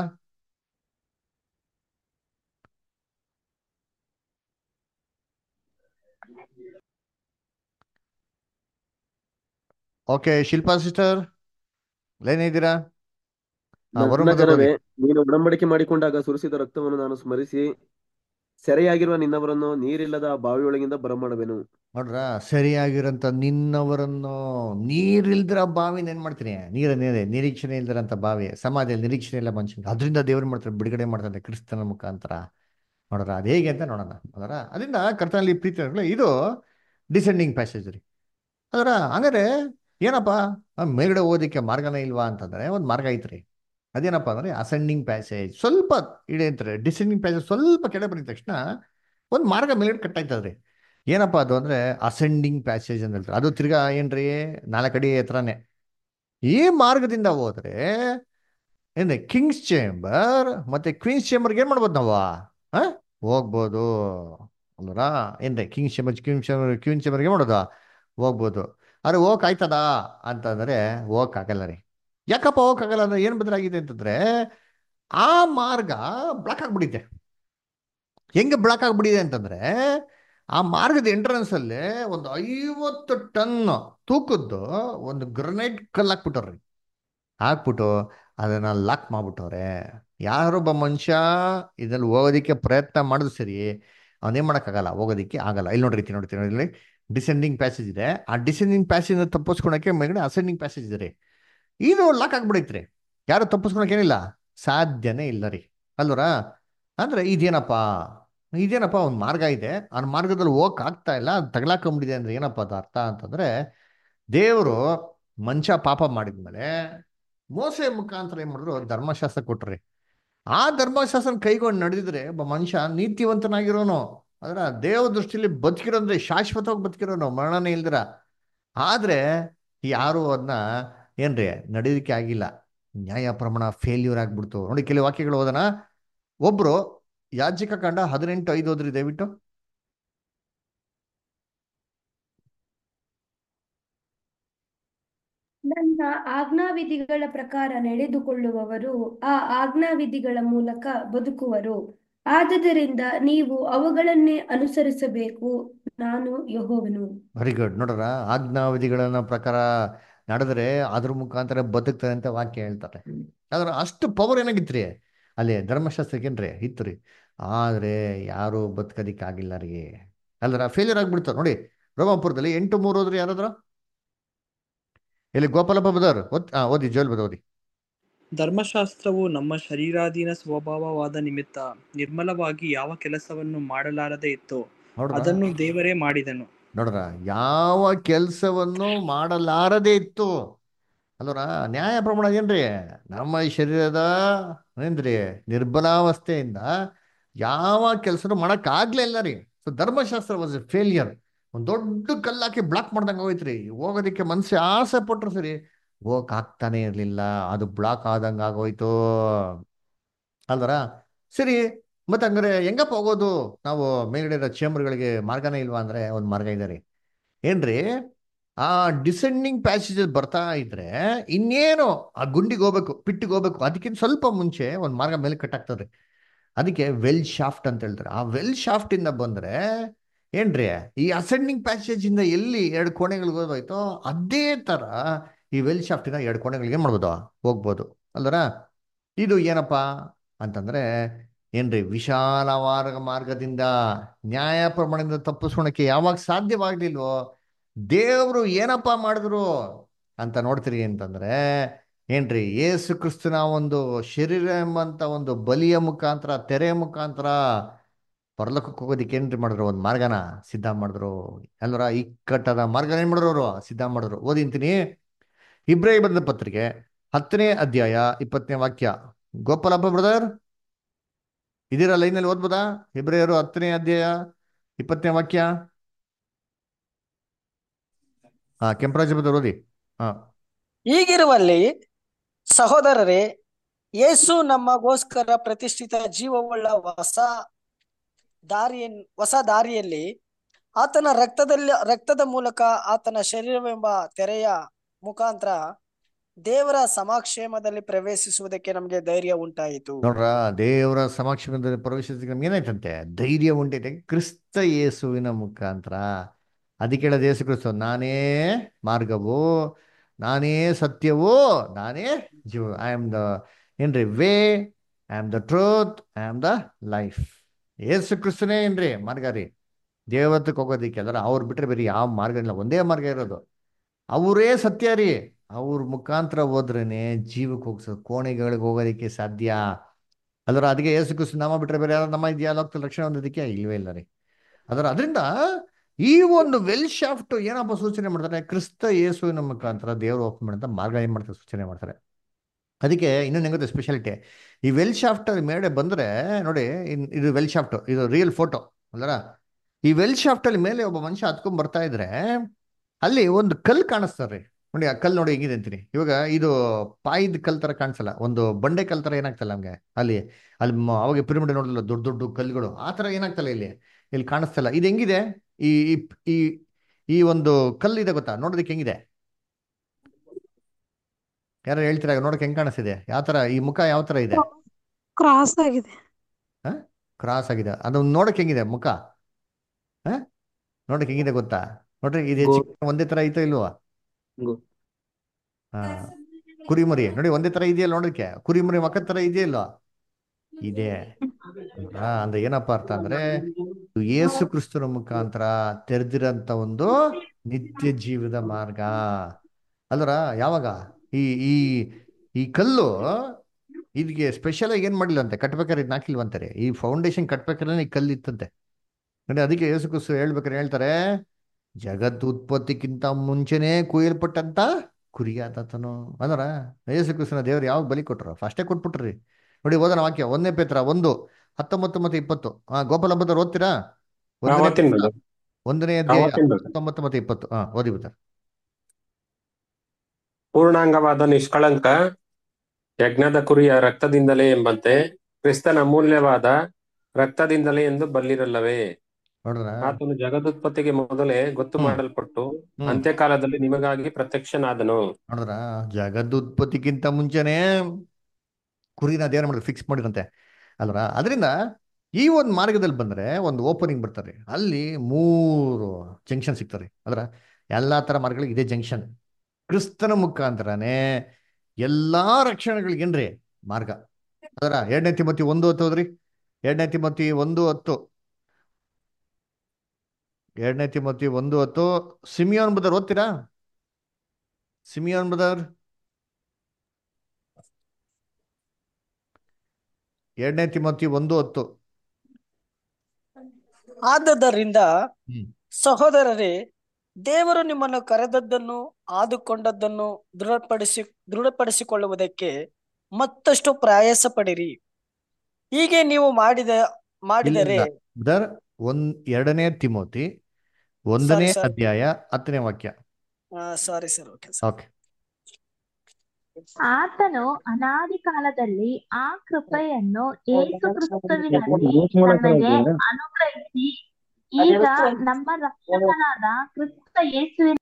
ಓಕೆ ಶಿಲ್ಪಾ ಸಿಸ್ಟರ್ ಲೈನ್ ಇದ್ದೀರಾ ಹಾ, ವರುಣ್ ನನ್ನ brother ಹೋಗಿ. ಜನವೇ ನೀನು ಒಡಂಬಡಿಕೆ ಮಾಡಿಕೊಂಡಾಗ ಸುರಿಸಿದ ರಕ್ತವನ್ನು ನಾನು ಸ್ಮರಿಸಿ ಸೆರೆಯಾಗಿರುವ ನಿನ್ನವರನ್ನು ನೀರಿಲ್ಲದ ಆ ಬಾವಿಯೊಳಗಿಂದ ಬರಮಾಡುವೆನು ನೋಡ್ರ ಸರಿಯಾಗಿರಂತ ನಿನ್ನವರನ್ನು ನೀರಿಲ್ದಿರ ಬಾವಿನ ಏನ್ ಮಾಡ್ತೀನಿ ನೀರ ನೀರೇ ನಿರೀಕ್ಷಣೆ ಇಲ್ದಿರಂತ ಬಾವಿ ಸಮಾಧಿಯಲ್ಲಿ ನಿರೀಕ್ಷಣೆ ಇಲ್ಲ ಮನುಷ್ಯನಿಗೆ ಅದರಿಂದ ದೇವ್ರು ಮಾಡ್ತಾರೆ ಬಿಡುಗಡೆ ಮಾಡ್ತಾರೆ ಕ್ರಿಸ್ತನ ಮುಖಾಂತರ ನೋಡ್ರ ಅದು ಹೇಗೆ ಅಂತ ನೋಡೋಣ ಅದರ ಅದರಿಂದ ಕರ್ತನಲ್ಲಿ ಪ್ರೀತಿ ಅನ್ನೋದು ಇದು ಡಿಸೆಂಡಿಂಗ್ ಪ್ಯಾಸೇಜ್ ರೀ ಅದರ ಹಂಗಾರೆ ಏನಪ್ಪ ಆ ಮೇಲ್ಗಡೆ ಓದಕ್ಕೆ ಮಾರ್ಗನೇ ಇಲ್ವಾ ಅಂತಂದ್ರೆ ಒಂದು ಮಾರ್ಗ ಐತ್ರಿ ಅದೇನಪ್ಪ ಅಂದ್ರೆ ಅಸೆಂಡಿಂಗ್ ಪ್ಯಾಸೇಜ್ ಸ್ವಲ್ಪ ಇಡೆ ಅಂತಾರೆ ಡಿಸೆಂಡಿಂಗ್ ಪ್ಯಾಸೇಜ್ ಸ್ವಲ್ಪ ಕೆಳಗೆ ಬಂದಿದ ತಕ್ಷಣ ಒಂದು ಮಾರ್ಗ ಮೇಲ್ಗಡೆ ಕಟ್ಟಾಯ್ತದ್ರಿ ಏನಪ್ಪ ಅದು ಅಂದ್ರೆ ಅಸೆಂಡಿಂಗ್ ಪ್ಯಾಸೇಜ್ ಅಂತ ಹೇಳ್ತಾರೆ ಅದು ತಿರ್ಗಾ ಏನ್ರಿ ನಾಲ್ಕಡಿ ಎತ್ತರನೇ ಈ ಮಾರ್ಗದಿಂದ ಹೋದ್ರೆ ಏನ್ರಿ ಕಿಂಗ್ಸ್ ಚೇಂಬರ್ ಮತ್ತೆ ಕ್ವೀನ್ಸ್ ಚೇಂಬರ್ಗೆ ಏನ್ ಮಾಡ್ಬೋದು ನಾವು ಆ ಹೋಗ್ಬೋದು ಅಲ್ವರಾ ಏನ್ರಿ king's chamber queen chamber queen ಚೇಂಬರ್ಗೆ ಮಾಡೋದು ಹೋಗ್ಬೋದು ಆದ್ರೆ ಹೋಗಕ್ ಆಯ್ತದ ಅಂತಂದ್ರೆ ಹೋಗಕ್ ಆಗಲ್ಲ ರೀ ಯಾಕಪ್ಪ ಹೋಗಕ್ ಆಗಲ್ಲ ಅಂದ್ರೆ ಏನ್ ಬದಲಾಗಿದೆ ಅಂತಂದ್ರೆ ಆ ಮಾರ್ಗ ಬ್ಲಾಕ್ ಆಗ್ಬಿಟ್ಟಿದೆ ಹೆಂಗೆ ಬ್ಲಾಕ್ ಆಗ್ಬಿಟ್ಟಿದೆ ಅಂತಂದ್ರೆ ಆ ಮಾರ್ಗದ ಎಂಟ್ರೆನ್ಸ್ ಅಲ್ಲಿ ಒಂದು ಐವತ್ತು ಟನ್ ತೂಕದ್ದು ಒಂದು ಗ್ರನೈಟ್ ಕಲ್ಲು ಹಾಕ್ಬಿಟ್ಟವ್ರಿ ಹಾಕ್ಬಿಟ್ಟು ಅದನ್ನ ಲಾಕ್ ಮಾಡ್ಬಿಟ್ಟವ್ರೆ ಯಾರೊಬ್ಬ ಮನುಷ್ಯ ಇದ್ರಲ್ಲಿ ಹೋಗೋದಿಕ್ಕೆ ಪ್ರಯತ್ನ ಮಾಡಿದ್ರು ಸರಿ ಅವನೇನ್ ಮಾಡೋಕ್ಕಾಗಲ್ಲ ಹೋಗೋದಿಕ್ಕೆ ಆಗಲ್ಲ ಇಲ್ಲಿ ನೋಡ್ರಿ ನೋಡ್ರಿ ಇಲ್ಲಿ ಡಿಸೆಂಡಿಂಗ್ ಪ್ಯಾಸೇಜ್ ಇದೆ ಆ ಡಿಸೆಂಡಿಂಗ್ ಪ್ಯಾಸೇಜ್ ತಪ್ಪಿಸ್ಕೊಳಕ್ಕೆ ಮೇಲ್ಗಡೆ ಅಸೆಂಡಿಂಗ್ ಪ್ಯಾಸೇಜ್ ಇದೆ ರೀ ಇದು ಲಾಕ್ ಆಗ್ಬಿಡೈತ್ರಿ ಯಾರು ತಪ್ಪಿಸ್ಕೊಳಕ್ ಏನಿಲ್ಲ ಸಾಧ್ಯನೇ ಇಲ್ಲ ರೀ ಅಲ್ವರ ಅಂದ್ರೆ ಇದೇನಪ್ಪ ಇದೇನಪ್ಪ ಒಂದು ಮಾರ್ಗ ಇದೆ ಆ ಮಾರ್ಗದಲ್ಲಿ ಹೋಗಕ್ ಆಗ್ತಾ ಇಲ್ಲ ಅದು ತಗಲಾಕೊಂಬಿಟ್ಟಿದೆ ಅಂದ್ರೆ ಏನಪ್ಪ ಅದು ಅರ್ಥ ಅಂತಂದ್ರೆ ದೇವರು ಮನುಷ್ಯ ಪಾಪ ಮಾಡಿದ್ಮೇಲೆ ಮೋಸೆ ಮುಖಾಂತರ ಏನ್ ಮಾಡಿದ್ರು ಧರ್ಮಶಾಸ್ತ್ರ ಕೊಟ್ರಿ ಆ ಧರ್ಮಶಾಸ್ತ್ರ ಕೈಗೊಂಡು ನಡೆದಿದ್ರೆ ಒಬ್ಬ ಮನುಷ್ಯ ನೀತಿವಂತನಾಗಿರೋನು ಅದರ ದೇವ ದೃಷ್ಟಿಯಲ್ಲಿ ಬದುಕಿರೋಂದ್ರೆ ಶಾಶ್ವತವಾಗಿ ಬದುಕಿರೋನು ಮರಣನೇ ಇಲ್ದಿರ ಆದ್ರೆ ಯಾರು ಅದನ್ನ ಏನ್ರಿ ನಡೀಲಿಕ್ಕೆ ಆಗಿಲ್ಲ ನ್ಯಾಯ ಪ್ರಮಾಣ ಫೇಲ್ಯೂರ್ ಆಗ್ಬಿಡ್ತು ನೋಡಿ ಕೆಲವು ವಾಕ್ಯಗಳು ಓದನ ಒಬ್ರು ಯಾಜ್ಯಕ ಕಂಡ ಹದಿನೆಂಟು ಐದು ಓದ್ರಿ ದಯವಿಟ್ಟು ನನ್ನ ಆಜ್ಞಾವಿಧಿಗಳ ಪ್ರಕಾರ ನಡೆದುಕೊಳ್ಳುವವರು ಆ ಆಜ್ಞಾವಿಧಿಗಳ ಮೂಲಕ ಬದುಕುವರು ಆದುದರಿಂದ ನೀವು ಅವುಗಳನ್ನೇ ಅನುಸರಿಸಬೇಕು ನಾನು ಯೆಹೋವನು ವೆರಿ ಗುಡ್ ನೋಡ್ರ ಆಜ್ಞಾವಿಧಿಗಳನ್ನ ಪ್ರಕಾರ ನಡೆದ್ರೆ ಅದ್ರ ಮುಖಾಂತರ ಬದುಕ್ತಾರೆ ಅಂತ ವಾಕ್ಯ ಹೇಳ್ತಾರೆ ಆದ್ರೆ ಅಷ್ಟು ಪವರ್ ಏನಾಗಿತ್ರಿ ಅಲ್ಲಿ ಧರ್ಮಶಾಸ್ತ್ರಕ್ಕೇನ್ರಿ ಇತ್ತು ರೀ ಆದ್ರೆ ಯಾರು ಬದುಕೋದಿಕ್ಕಾಗಿಲ್ಲ ರೀ ಅಲ್ದ್ರ ಫೇಲ್ಯೂರ್ ಆಗ್ಬಿಡ್ತಾರೆ ನೋಡಿ ರೋಮಾಪುರದಲ್ಲಿ ಎಂಟು ಮೂರು ಹೋದ್ರಿ ಯಾರಾದ್ರ ಇಲ್ಲಿ ಗೋಪಾಲಪ್ಪ ಬದರ್ ಓದ್ ಆ, ಓದಿ ಜೋಲ್ ಬದ ಓದಿ ಧರ್ಮಶಾಸ್ತ್ರವು ನಮ್ಮ ಶರೀರಾಧೀನ ಸ್ವಭಾವವಾದ ನಿಮಿತ್ತ ನಿರ್ಮಲವಾಗಿ ಯಾವ ಕೆಲಸವನ್ನು ಮಾಡಲಾರದೆ ಇತ್ತು ನೋಡ್ರ ಅದನ್ನು ದೇವರೇ ಮಾಡಿದನು ನೋಡ್ರ ಯಾವ ಕೆಲಸವನ್ನು ಮಾಡಲಾರದೇ ಇತ್ತು ಅಲ್ವರ ನ್ಯಾಯ ಪ್ರಮಾಣ ಏನ್ರಿ ನಮ್ಮ ಈ ಶರೀರದ ಏನ್ರಿ ನಿರ್ಬಲಾವಸ್ಥೆಯಿಂದ ಯಾವ ಕೆಲಸನೂ ಮಾಡಕ್ಕಾಗ್ಲೇ ಇಲ್ಲ ರೀ ಸೊ ಧರ್ಮಶಾಸ್ತ್ರ ವಾಸ್ ಎ ಫೇಲಿಯರ್ ಒಂದು ದೊಡ್ಡ ಕಲ್ಲಾಕಿ ಬ್ಲಾಕ್ ಮಾಡ್ದಂಗೆ ಹೋಯ್ತ್ರಿ ಹೋಗೋದಕ್ಕೆ ಮನ್ಸು ಆಸೆ ಪಟ್ರು ಸರಿ ಹೋಗಕ್ ಆಗ್ತಾನೆ ಇರ್ಲಿಲ್ಲ ಅದು ಬ್ಲಾಕ್ ಆದಂಗೆ ಆಗೋಯ್ತು ಅಲ್ವರ ಸರಿ ಮತ್ತೆ ಹಂಗಾರೆ ಹೆಂಗಪ್ಪ ಹೋಗೋದು ನಾವು ಮೇಲ್ಗಡೆ ಇರೋ ಚೇಂಬರ್ಗಳಿಗೆ ಮಾರ್ಗನೇ ಇಲ್ವಾ ಅಂದ್ರೆ ಒಂದು ಮಾರ್ಗ ಇದೆ ರೀ ಏನ್ರಿ ಆ ಡಿಸೆಂಡಿಂಗ್ ಪ್ಯಾಸೇಜ್ ಬರ್ತಾ ಇದ್ರೆ ಇನ್ನೇನು ಆ ಗುಂಡಿಗೆ ಹೋಗ್ಬೇಕು ಪಿಟ್ಟಿಗೆ ಹೋಗ್ಬೇಕು ಅದಕ್ಕಿಂತ ಸ್ವಲ್ಪ ಮುಂಚೆ ಒಂದು ಮಾರ್ಗ ಮೇಲೆ ಕಟ್ಟಾಗ್ತದೆ ಅದಕ್ಕೆ ವೆಲ್ ಶಾಫ್ಟ್ ಅಂತ ಹೇಳ್ತಾರೆ ಆ ವೆಲ್ ಶಾಫ್ಟ್ ಇಂದ ಬಂದ್ರೆ ಏನ್ರಿ ಈ ಅಸೆಂಡಿಂಗ್ ಪ್ಯಾಸೇಜ್ ಇಂದ ಎಲ್ಲಿ ಎರಡು ಕೋಣೆಗಳಿಗೆ ಹೋಗೋಯ್ತೋ ಅದೇ ತರ ಈ ವೆಲ್ ಶಾಫ್ಟ್ ಇಂದ ಎರಡು ಕೋಣೆಗಳಿಗೆ ಏನ್ ಮಾಡ್ಬೋದು ಹೋಗ್ಬೋದು ಅಲ್ದರ ಇದು ಏನಪ್ಪಾ ಅಂತಂದ್ರೆ ಏನ್ರಿ ವಿಶಾಲವಾದ ಮಾರ್ಗದಿಂದ ನ್ಯಾಯ ಪ್ರಮಾಣದಿಂದ ತಪ್ಪಿಸ್ಕೊಳಕ್ಕೆ ಯಾವಾಗ ಸಾಧ್ಯವಾಗ್ಲಿಲ್ವೋ ದೇವರು ಏನಪ್ಪ ಮಾಡಿದ್ರು ಅಂತ ನೋಡ್ತೀರಿ ಅಂತಂದ್ರೆ ಏನ್ರಿ ಏಸು ಕ್ರಿಸ್ತನ ಒಂದು ಶರೀರ ಎಂಬಂತ ಒಂದು ಬಲಿಯ ಮುಖಾಂತರ ತೆರೆಯ ಮುಖಾಂತರ ಪರಲೋಕಕ್ಕೆ ಹೋಗೋದಕ್ಕೆ ಏನ್ರಿ ಮಾಡಿದ್ರು ಒಂದು ಮಾರ್ಗನ ಸಿದ್ಧ ಮಾಡಿದ್ರು ಅಲ್ವರ ಇಕ್ಕಟ್ಟದ ಮಾರ್ಗ ಏನ್ ಮಾಡಿದ್ರು ಅವರು ಸಿದ್ಧ ಮಾಡಿದ್ರು ಓದಿಂತೀನಿ ಇಬ್ರೇ ಬಂದ ಪತ್ರಿಕೆ ಹತ್ತನೇ ಅಧ್ಯಾಯ ಇಪ್ಪತ್ತನೇ ವಾಕ್ಯ ಗೋಪಾಲಪ್ಪ ಬ್ರದರ್ ಇದೀರ ಲೈನಲ್ಲಿ ಓದ್ಬೋದಾ ಇಬ್ರಿಯರು ಹತ್ತನೇ ಅಧ್ಯಾಯ ಇಪ್ಪತ್ತನೇ ವಾಕ್ಯ ಹಾ ಕೆಂಪರಾಜ ಬ್ರದರ್ ಓದಿ ಹಾ ಹೀಗಿರುವಲ್ಲಿ ಸಹೋದರರೇ ಯೇಸು ನಮಗೋಸ್ಕರ ಪ್ರತಿಷ್ಠಿತ ಜೀವವುಳ್ಳ ಹೊಸ ದಾರಿಯನ್ ಹೊಸ ದಾರಿಯಲ್ಲಿ ಆತನ ರಕ್ತದಲ್ಲಿ ರಕ್ತದ ಮೂಲಕ ಆತನ ಶರೀರವೆಂಬ ತೆರೆಯ ಮುಖಾಂತರ ದೇವರ ಸಮಾಕ್ಷೇಮದಲ್ಲಿ ಪ್ರವೇಶಿಸುವುದಕ್ಕೆ ನಮಗೆ ಧೈರ್ಯ ಉಂಟಾಯಿತು ನೋಡ್ರ ದೇವರ ಸಮಕ್ಷಮದಲ್ಲಿ ಪ್ರವೇಶಿಸಿದ ನಮ್ಗೆ ಏನಾಯ್ತಂತೆ ಧೈರ್ಯ ಉಂಟೈತೆ ಕ್ರಿಸ್ತ ಯೇಸುವಿನ ಮುಖಾಂತರ ಅದಕ್ಕೆ ಹೇಳೋದು ಯೇಸು ಕ್ರಿಸ್ತ ನಾನೇ ಮಾರ್ಗವು ನಾನೇ ಸತ್ಯವು ನಾನೇ ಜೀವ ಐ ಆಮ್ ದ ಏನ್ರಿ way I am the truth I am the life Yesu ಕ್ರಿಸ್ತನೇ ಏನ್ರಿ ಮಾರ್ಗ ರೀ ದೇವತ್ವಕ್ಕೆ ಹೋಗೋದಿಕ್ಕೆ ಅಂದ್ರೆ ಅವ್ರು ಬಿಟ್ರೆ ಬೇರೆ ಯಾವ ಮಾರ್ಗ ಇಲ್ಲ ಒಂದೇ ಮಾರ್ಗ ಇರೋದು ಅವರೇ ಸತ್ಯ ರೀ ಅವ್ರ ಮುಖಾಂತರ ಹೋದ್ರೇನೆ ಜೀವಕ್ಕೆ ಹೋಗ್ಸೋ ಕೋಣೆಗಳಿಗೆ ಹೋಗೋದಕ್ಕೆ ಸಾಧ್ಯ ಅಲ್ರ ಅದಕ್ಕೆ ಯೇಸು ಕ್ರಿಸ್ತ ನಾಮ ಬಿಟ್ರೆ ಬೇರೆ ಯಾರು ನಮ್ಮ ಇದೆಯಾ ಲೋಕದಲ್ಲಿ ರಕ್ಷಣೆ ಹೊಂದೋದಕ್ಕೆ ಇಲ್ವೇ ಇಲ್ಲ ರೀ ಅದರ ಅದರಿಂದ ಈ ಒಂದು ವೆಲ್ ಶಾಫ್ಟ್ ಏನಪ್ಪ ಸೂಚನೆ ಮಾಡ್ತಾರೆ ಕ್ರಿಸ್ತ ಯೇಸುವಿನ ಮುಖಾಂತರ ದೇವರು ಓಪನ್ ಮಾಡಿದಂತ ಮಾರ್ಗ ಏನ್ ಮಾಡ್ತಾರೆ ಸೂಚನೆ ಮಾಡ್ತಾರೆ ಅದಕ್ಕೆ ಇನ್ನೊಂದು ಹೆಂಗುತ್ತೆ ಸ್ಪೆಷಾಲಿಟಿ ಈ ವೆಲ್ ಶಾಫ್ಟ್ ಮೇಲೆ ಬಂದ್ರೆ ನೋಡಿ ಇನ್- ಇದು ವೆಲ್ ಶಾಫ್ಟ್ ಇದು ರಿಯಲ್ ಫೋಟೋ ಅಲ್ಲರ ಈ ವೆಲ್ ಶಾಫ್ಟ್ ಅಲ್ಲಿ ಮೇಲೆ ಒಬ್ಬ ಮನುಷ್ಯ ಹತ್ಕೊಂಡ್ ಬರ್ತಾ ಇದ್ರೆ ಅಲ್ಲಿ ಒಂದು ಕಲ್ ಕಾಣಿಸ್ತಾರೆ ನೋಡಿ ಆ ಕಲ್ ನೋಡಿ ಹೆಂಗಿದೆ ಅಂತೀನಿ ಇವಾಗ ಇದು ಪಾಯ್ದ ಕಲ್ ತರ ಕಾಣಿಸಲ್ಲ ಒಂದು ಬಂಡೆ ಕಲ್ ತರ ಏನಾಗ್ತಲ್ಲ ನಮ್ಗೆ ಅಲ್ಲಿ ಅಲ್ಲಿ ಮ- ಅವಾಗ ಪಿರಮಿಡ್ ನೋಡಲ್ಲ ದೊಡ್ಡ ದೊಡ್ಡ ಕಲ್ಲುಗಳು ಆ ತರ ಏನಾಗ್ತಲ್ಲ ಇಲ್ಲಿ ಇಲ್ಲಿ ಕಾಣಿಸ್ತಲ್ಲ ಇದು ಹೆಂಗಿದೆ ಈ ಈ- ಈ ಈ ಒಂದು ಕಲ್ಲು ಇದೆ ಗೊತ್ತಾ ನೋಡೋದಕ್ಕೆ ಹೆಂಗಿದೆ ಯಾರು ಹೇಳ್ತೀರಾ ನೋಡಕ್ಕೆ ಹೆಂಗ್ ಕಾಣಿಸ್ತಿದೆ ಯಾವ ತರ ಈ ಮುಖ ಯಾವ ತರ ಇದೆ ಕ್ರಾಸ್ ಆಗಿದೆ ಕ್ರಾಸ್ ಆಗಿದೆ ಅದು ನೋಡಕ್ಕೆ ಹೆಂಗಿದೆ ಮುಖ ಹ ನೋಡಕ್ಕೆ ಹೆಂಗಿದೆ ಗೊತ್ತಾ ನೋಡ್ರಿ ಇದು ಹೆಚ್ಚು ಕಡಿಮೆ ಒಂದೇ ತರ ಐತೋ ಇಲ್ವಾ ಗೋ ಹಾ ಕುರಿಮರಿ ನೋಡಿ ಒಂದೇ ತರ ಇದೆಯಲ್ಲ ನೋಡಕ್ಕೆ ಕುರಿಮರಿ ಮಕ್ಕದ ತರ ಇದೆಯಲ್ವಾ ಇದೆ ಹಾ ಅಂದ್ರೆ ಏನಪ್ಪಾ ಅರ್ಥ ಅಂದ್ರೆ ಇದು ಯೇಸು ಕ್ರಿಸ್ತನ ಮುಖಾಂತರ ತೆರೆದಿರಂತ ಒಂದು ನಿತ್ಯ ಜೀವದ ಮಾರ್ಗ ಅಲ್ರ ಯಾವಾಗ ಈ ಈ ಈ ಕಲ್ಲು ಇದಕ್ಕೆ ಸ್ಪೆಷಲ್ ಆಗಿ ಏನ್ ಮಾಡಿಲ್ಲ ಅಂತೆ ಕಟ್ಬೇಕಾದ್ರೆ ಇದನ್ನ ಹಾಕಿಲ್ವಂತಾರೆ ಈ ಫೌಂಡೇಶನ್ ಕಟ್ಬೇಕಾದ್ರೆ ಈ ಕಲ್ಲು ಇತ್ತಂತೆ ನೋಡಿ ಅದಕ್ಕೆ ಯೇಸು ಕ್ರಿಸ್ತು ಹೇಳ್ಬೇಕಾದ್ರೆ ಹೇಳ್ತಾರೆ ಜಗತ್ತು ಉತ್ಪತ್ತಿಕ್ಕಿಂತ ಮುಂಚೆನೇ ಕುಯ್ಯಲ್ಪಟ್ಟಂತ ಕುರಿಯಾತನು ಅಂದ್ರ ಯೇಸು ಕ್ರಿಸ್ತನ ದೇವ್ರು ಯಾವಾಗ ಬಲಿ ಕೊಟ್ರು ಫಸ್ಟೇ ಕೊಟ್ಬಿಟ್ರಿ ನೋಡಿ ಓದೋಣ ವಾಕ್ಯ ಒಂದನೇ ಪೇತ್ರ ಒಂದು ಹತ್ತೊಂಬತ್ತು ಮತ್ತೆ ಇಪ್ಪತ್ತು ಹಾ ಗೋಪಾಲ ಹಬ್ಬದವ್ರು ಓದ್ತೀರಾ ಒಂದನೇ ಆವತ್ತಿನ ಪೇತ್ರ ಬಗ್ಗೆ ಒಂದನೇ ಅಧ್ಯಾಯ ಆವತ್ತಿನ ಬಗ್ಗೆ ಹತ್ತೊಂಬತ್ತು ಮತ್ತೆ ಇಪ್ಪತ್ತು ಹಾ ಓದಿ ಬಿಡ್ತಾರೆ ಪೂರ್ಣಾಂಗವಾದ ನಿಷ್ಕಳಂಕ ಯಜ್ಞದ ಕುರಿಯ ರಕ್ತದಿಂದಲೇ ಎಂಬಂತೆ ಕ್ರಿಸ್ತನ ಅಮೂಲ್ಯವಾದ ರಕ್ತದಿಂದಲೇ ಎಂದು ಬಲ್ಲಿರಲ್ಲವೇ ನೋಡ್ರ ಆತನು ಜಗದುತ್ಪತ್ತಿಗೆ ಮೊದಲೇ ಗೊತ್ತು ಹ್ಮ್ ಮಾಡಲ್ಪಟ್ಟು ಹ್ಮ್ ಅಂತ್ಯಕಾಲದಲ್ಲಿ ನಿಮಗಾಗಿ ಪ್ರತ್ಯಕ್ಷನಾದನು ನೋಡಿದ್ರ ಜಗದ್ದು ಉತ್ಪತ್ತಿಗಿಂತ ಮುಂಚೆನೆ ಕುರಿನ ದೇವ್ರ ಮಾಡಿದ್ರೆ ಫಿಕ್ಸ್ ಮಾಡಿರಂತೆ ಅಲ್ರ ಅದರಿಂದ ಈ ಒಂದು ಮಾರ್ಗದಲ್ಲಿ ಬಂದ್ರೆ ಒಂದು ಓಪನಿಂಗ್ ಬರ್ತಾರೆ ಅಲ್ಲಿ ಮೂರು ಜಂಕ್ಷನ್ ಸಿಗ್ತಾರೆ ಅದ್ರ ಎಲ್ಲಾ ತರ ಮಾರ್ಗಗಳಿಗೆ ಇದೇ ಜಂಕ್ಷನ್ ಕ್ರಿಸ್ತನ ಮುಖಾಂತರನೇ ಎಲ್ಲಾ ರಕ್ಷಣೆಗಳಿಗೇನ್ರಿ ಮಾರ್ಗ ಅದರ ಎರಡನೇ ತಿಮತಿ ಒಂದು ಹತ್ತು ಹೋದ್ರಿ ಎರಡನೇ ತಿಮತಿ ಒಂದು ಹತ್ತು ಎರಡನೇ ತಿಮತಿ ಒಂದು ಹತ್ತು ಸಿಮಿಯೋನ್ ಬದರ್ ಓದ್ತೀರಾ ಸಿಮಿಯೋನ್ ಬದರ್ ಎರಡನೇ ತಿಮತಿ ಒಂದು ಹತ್ತು ಆದದರಿಂದ ಹ್ಮ್ ಸಹೋದರರೇ ದೇವರು ನಿಮ್ಮನ್ನು ಕರೆದದ್ದನ್ನು ಆದುಕೊಂಡದ್ದನ್ನು ದೃಢಪಡಿಸಿ ದೃಢಪಡಿಸಿಕೊಳ್ಳುವುದಕ್ಕೆ ಮತ್ತಷ್ಟು ಪ್ರಯಾಸ ಪಡಿರಿ ಹೀಗೆ ನೀವು ಮಾಡಿದ ಇಲ್ಲ ಮಾಡಿದರೆ ಇಲ್ಲ ಬ್ರದರ್ ಒಂದ್ ಎರಡನೇ ತಿಮೋತಿ ಒಂದನೇ ಸಾರಿ ಸರ್ ಅಧ್ಯಾಯ ಹತ್ತನೇ ವಾಕ್ಯ sorry sir okay sir okay ಆತನು ಅನಾದಿ ಕಾಲದಲ್ಲಿ ಆ ಕೃಪೆಯನ್ನು ಯೇಸು ಕ್ರಿಸ್ತುವಿನಲ್ಲಿ ನಮಗೆ ಅನುಗ್ರಹಿಸಿ ಈಗ ನಮ್ಮ ರಕ್ಷಕನಾದ ಕ್ರಿಸ್ತ ಯೇಸುವಿನ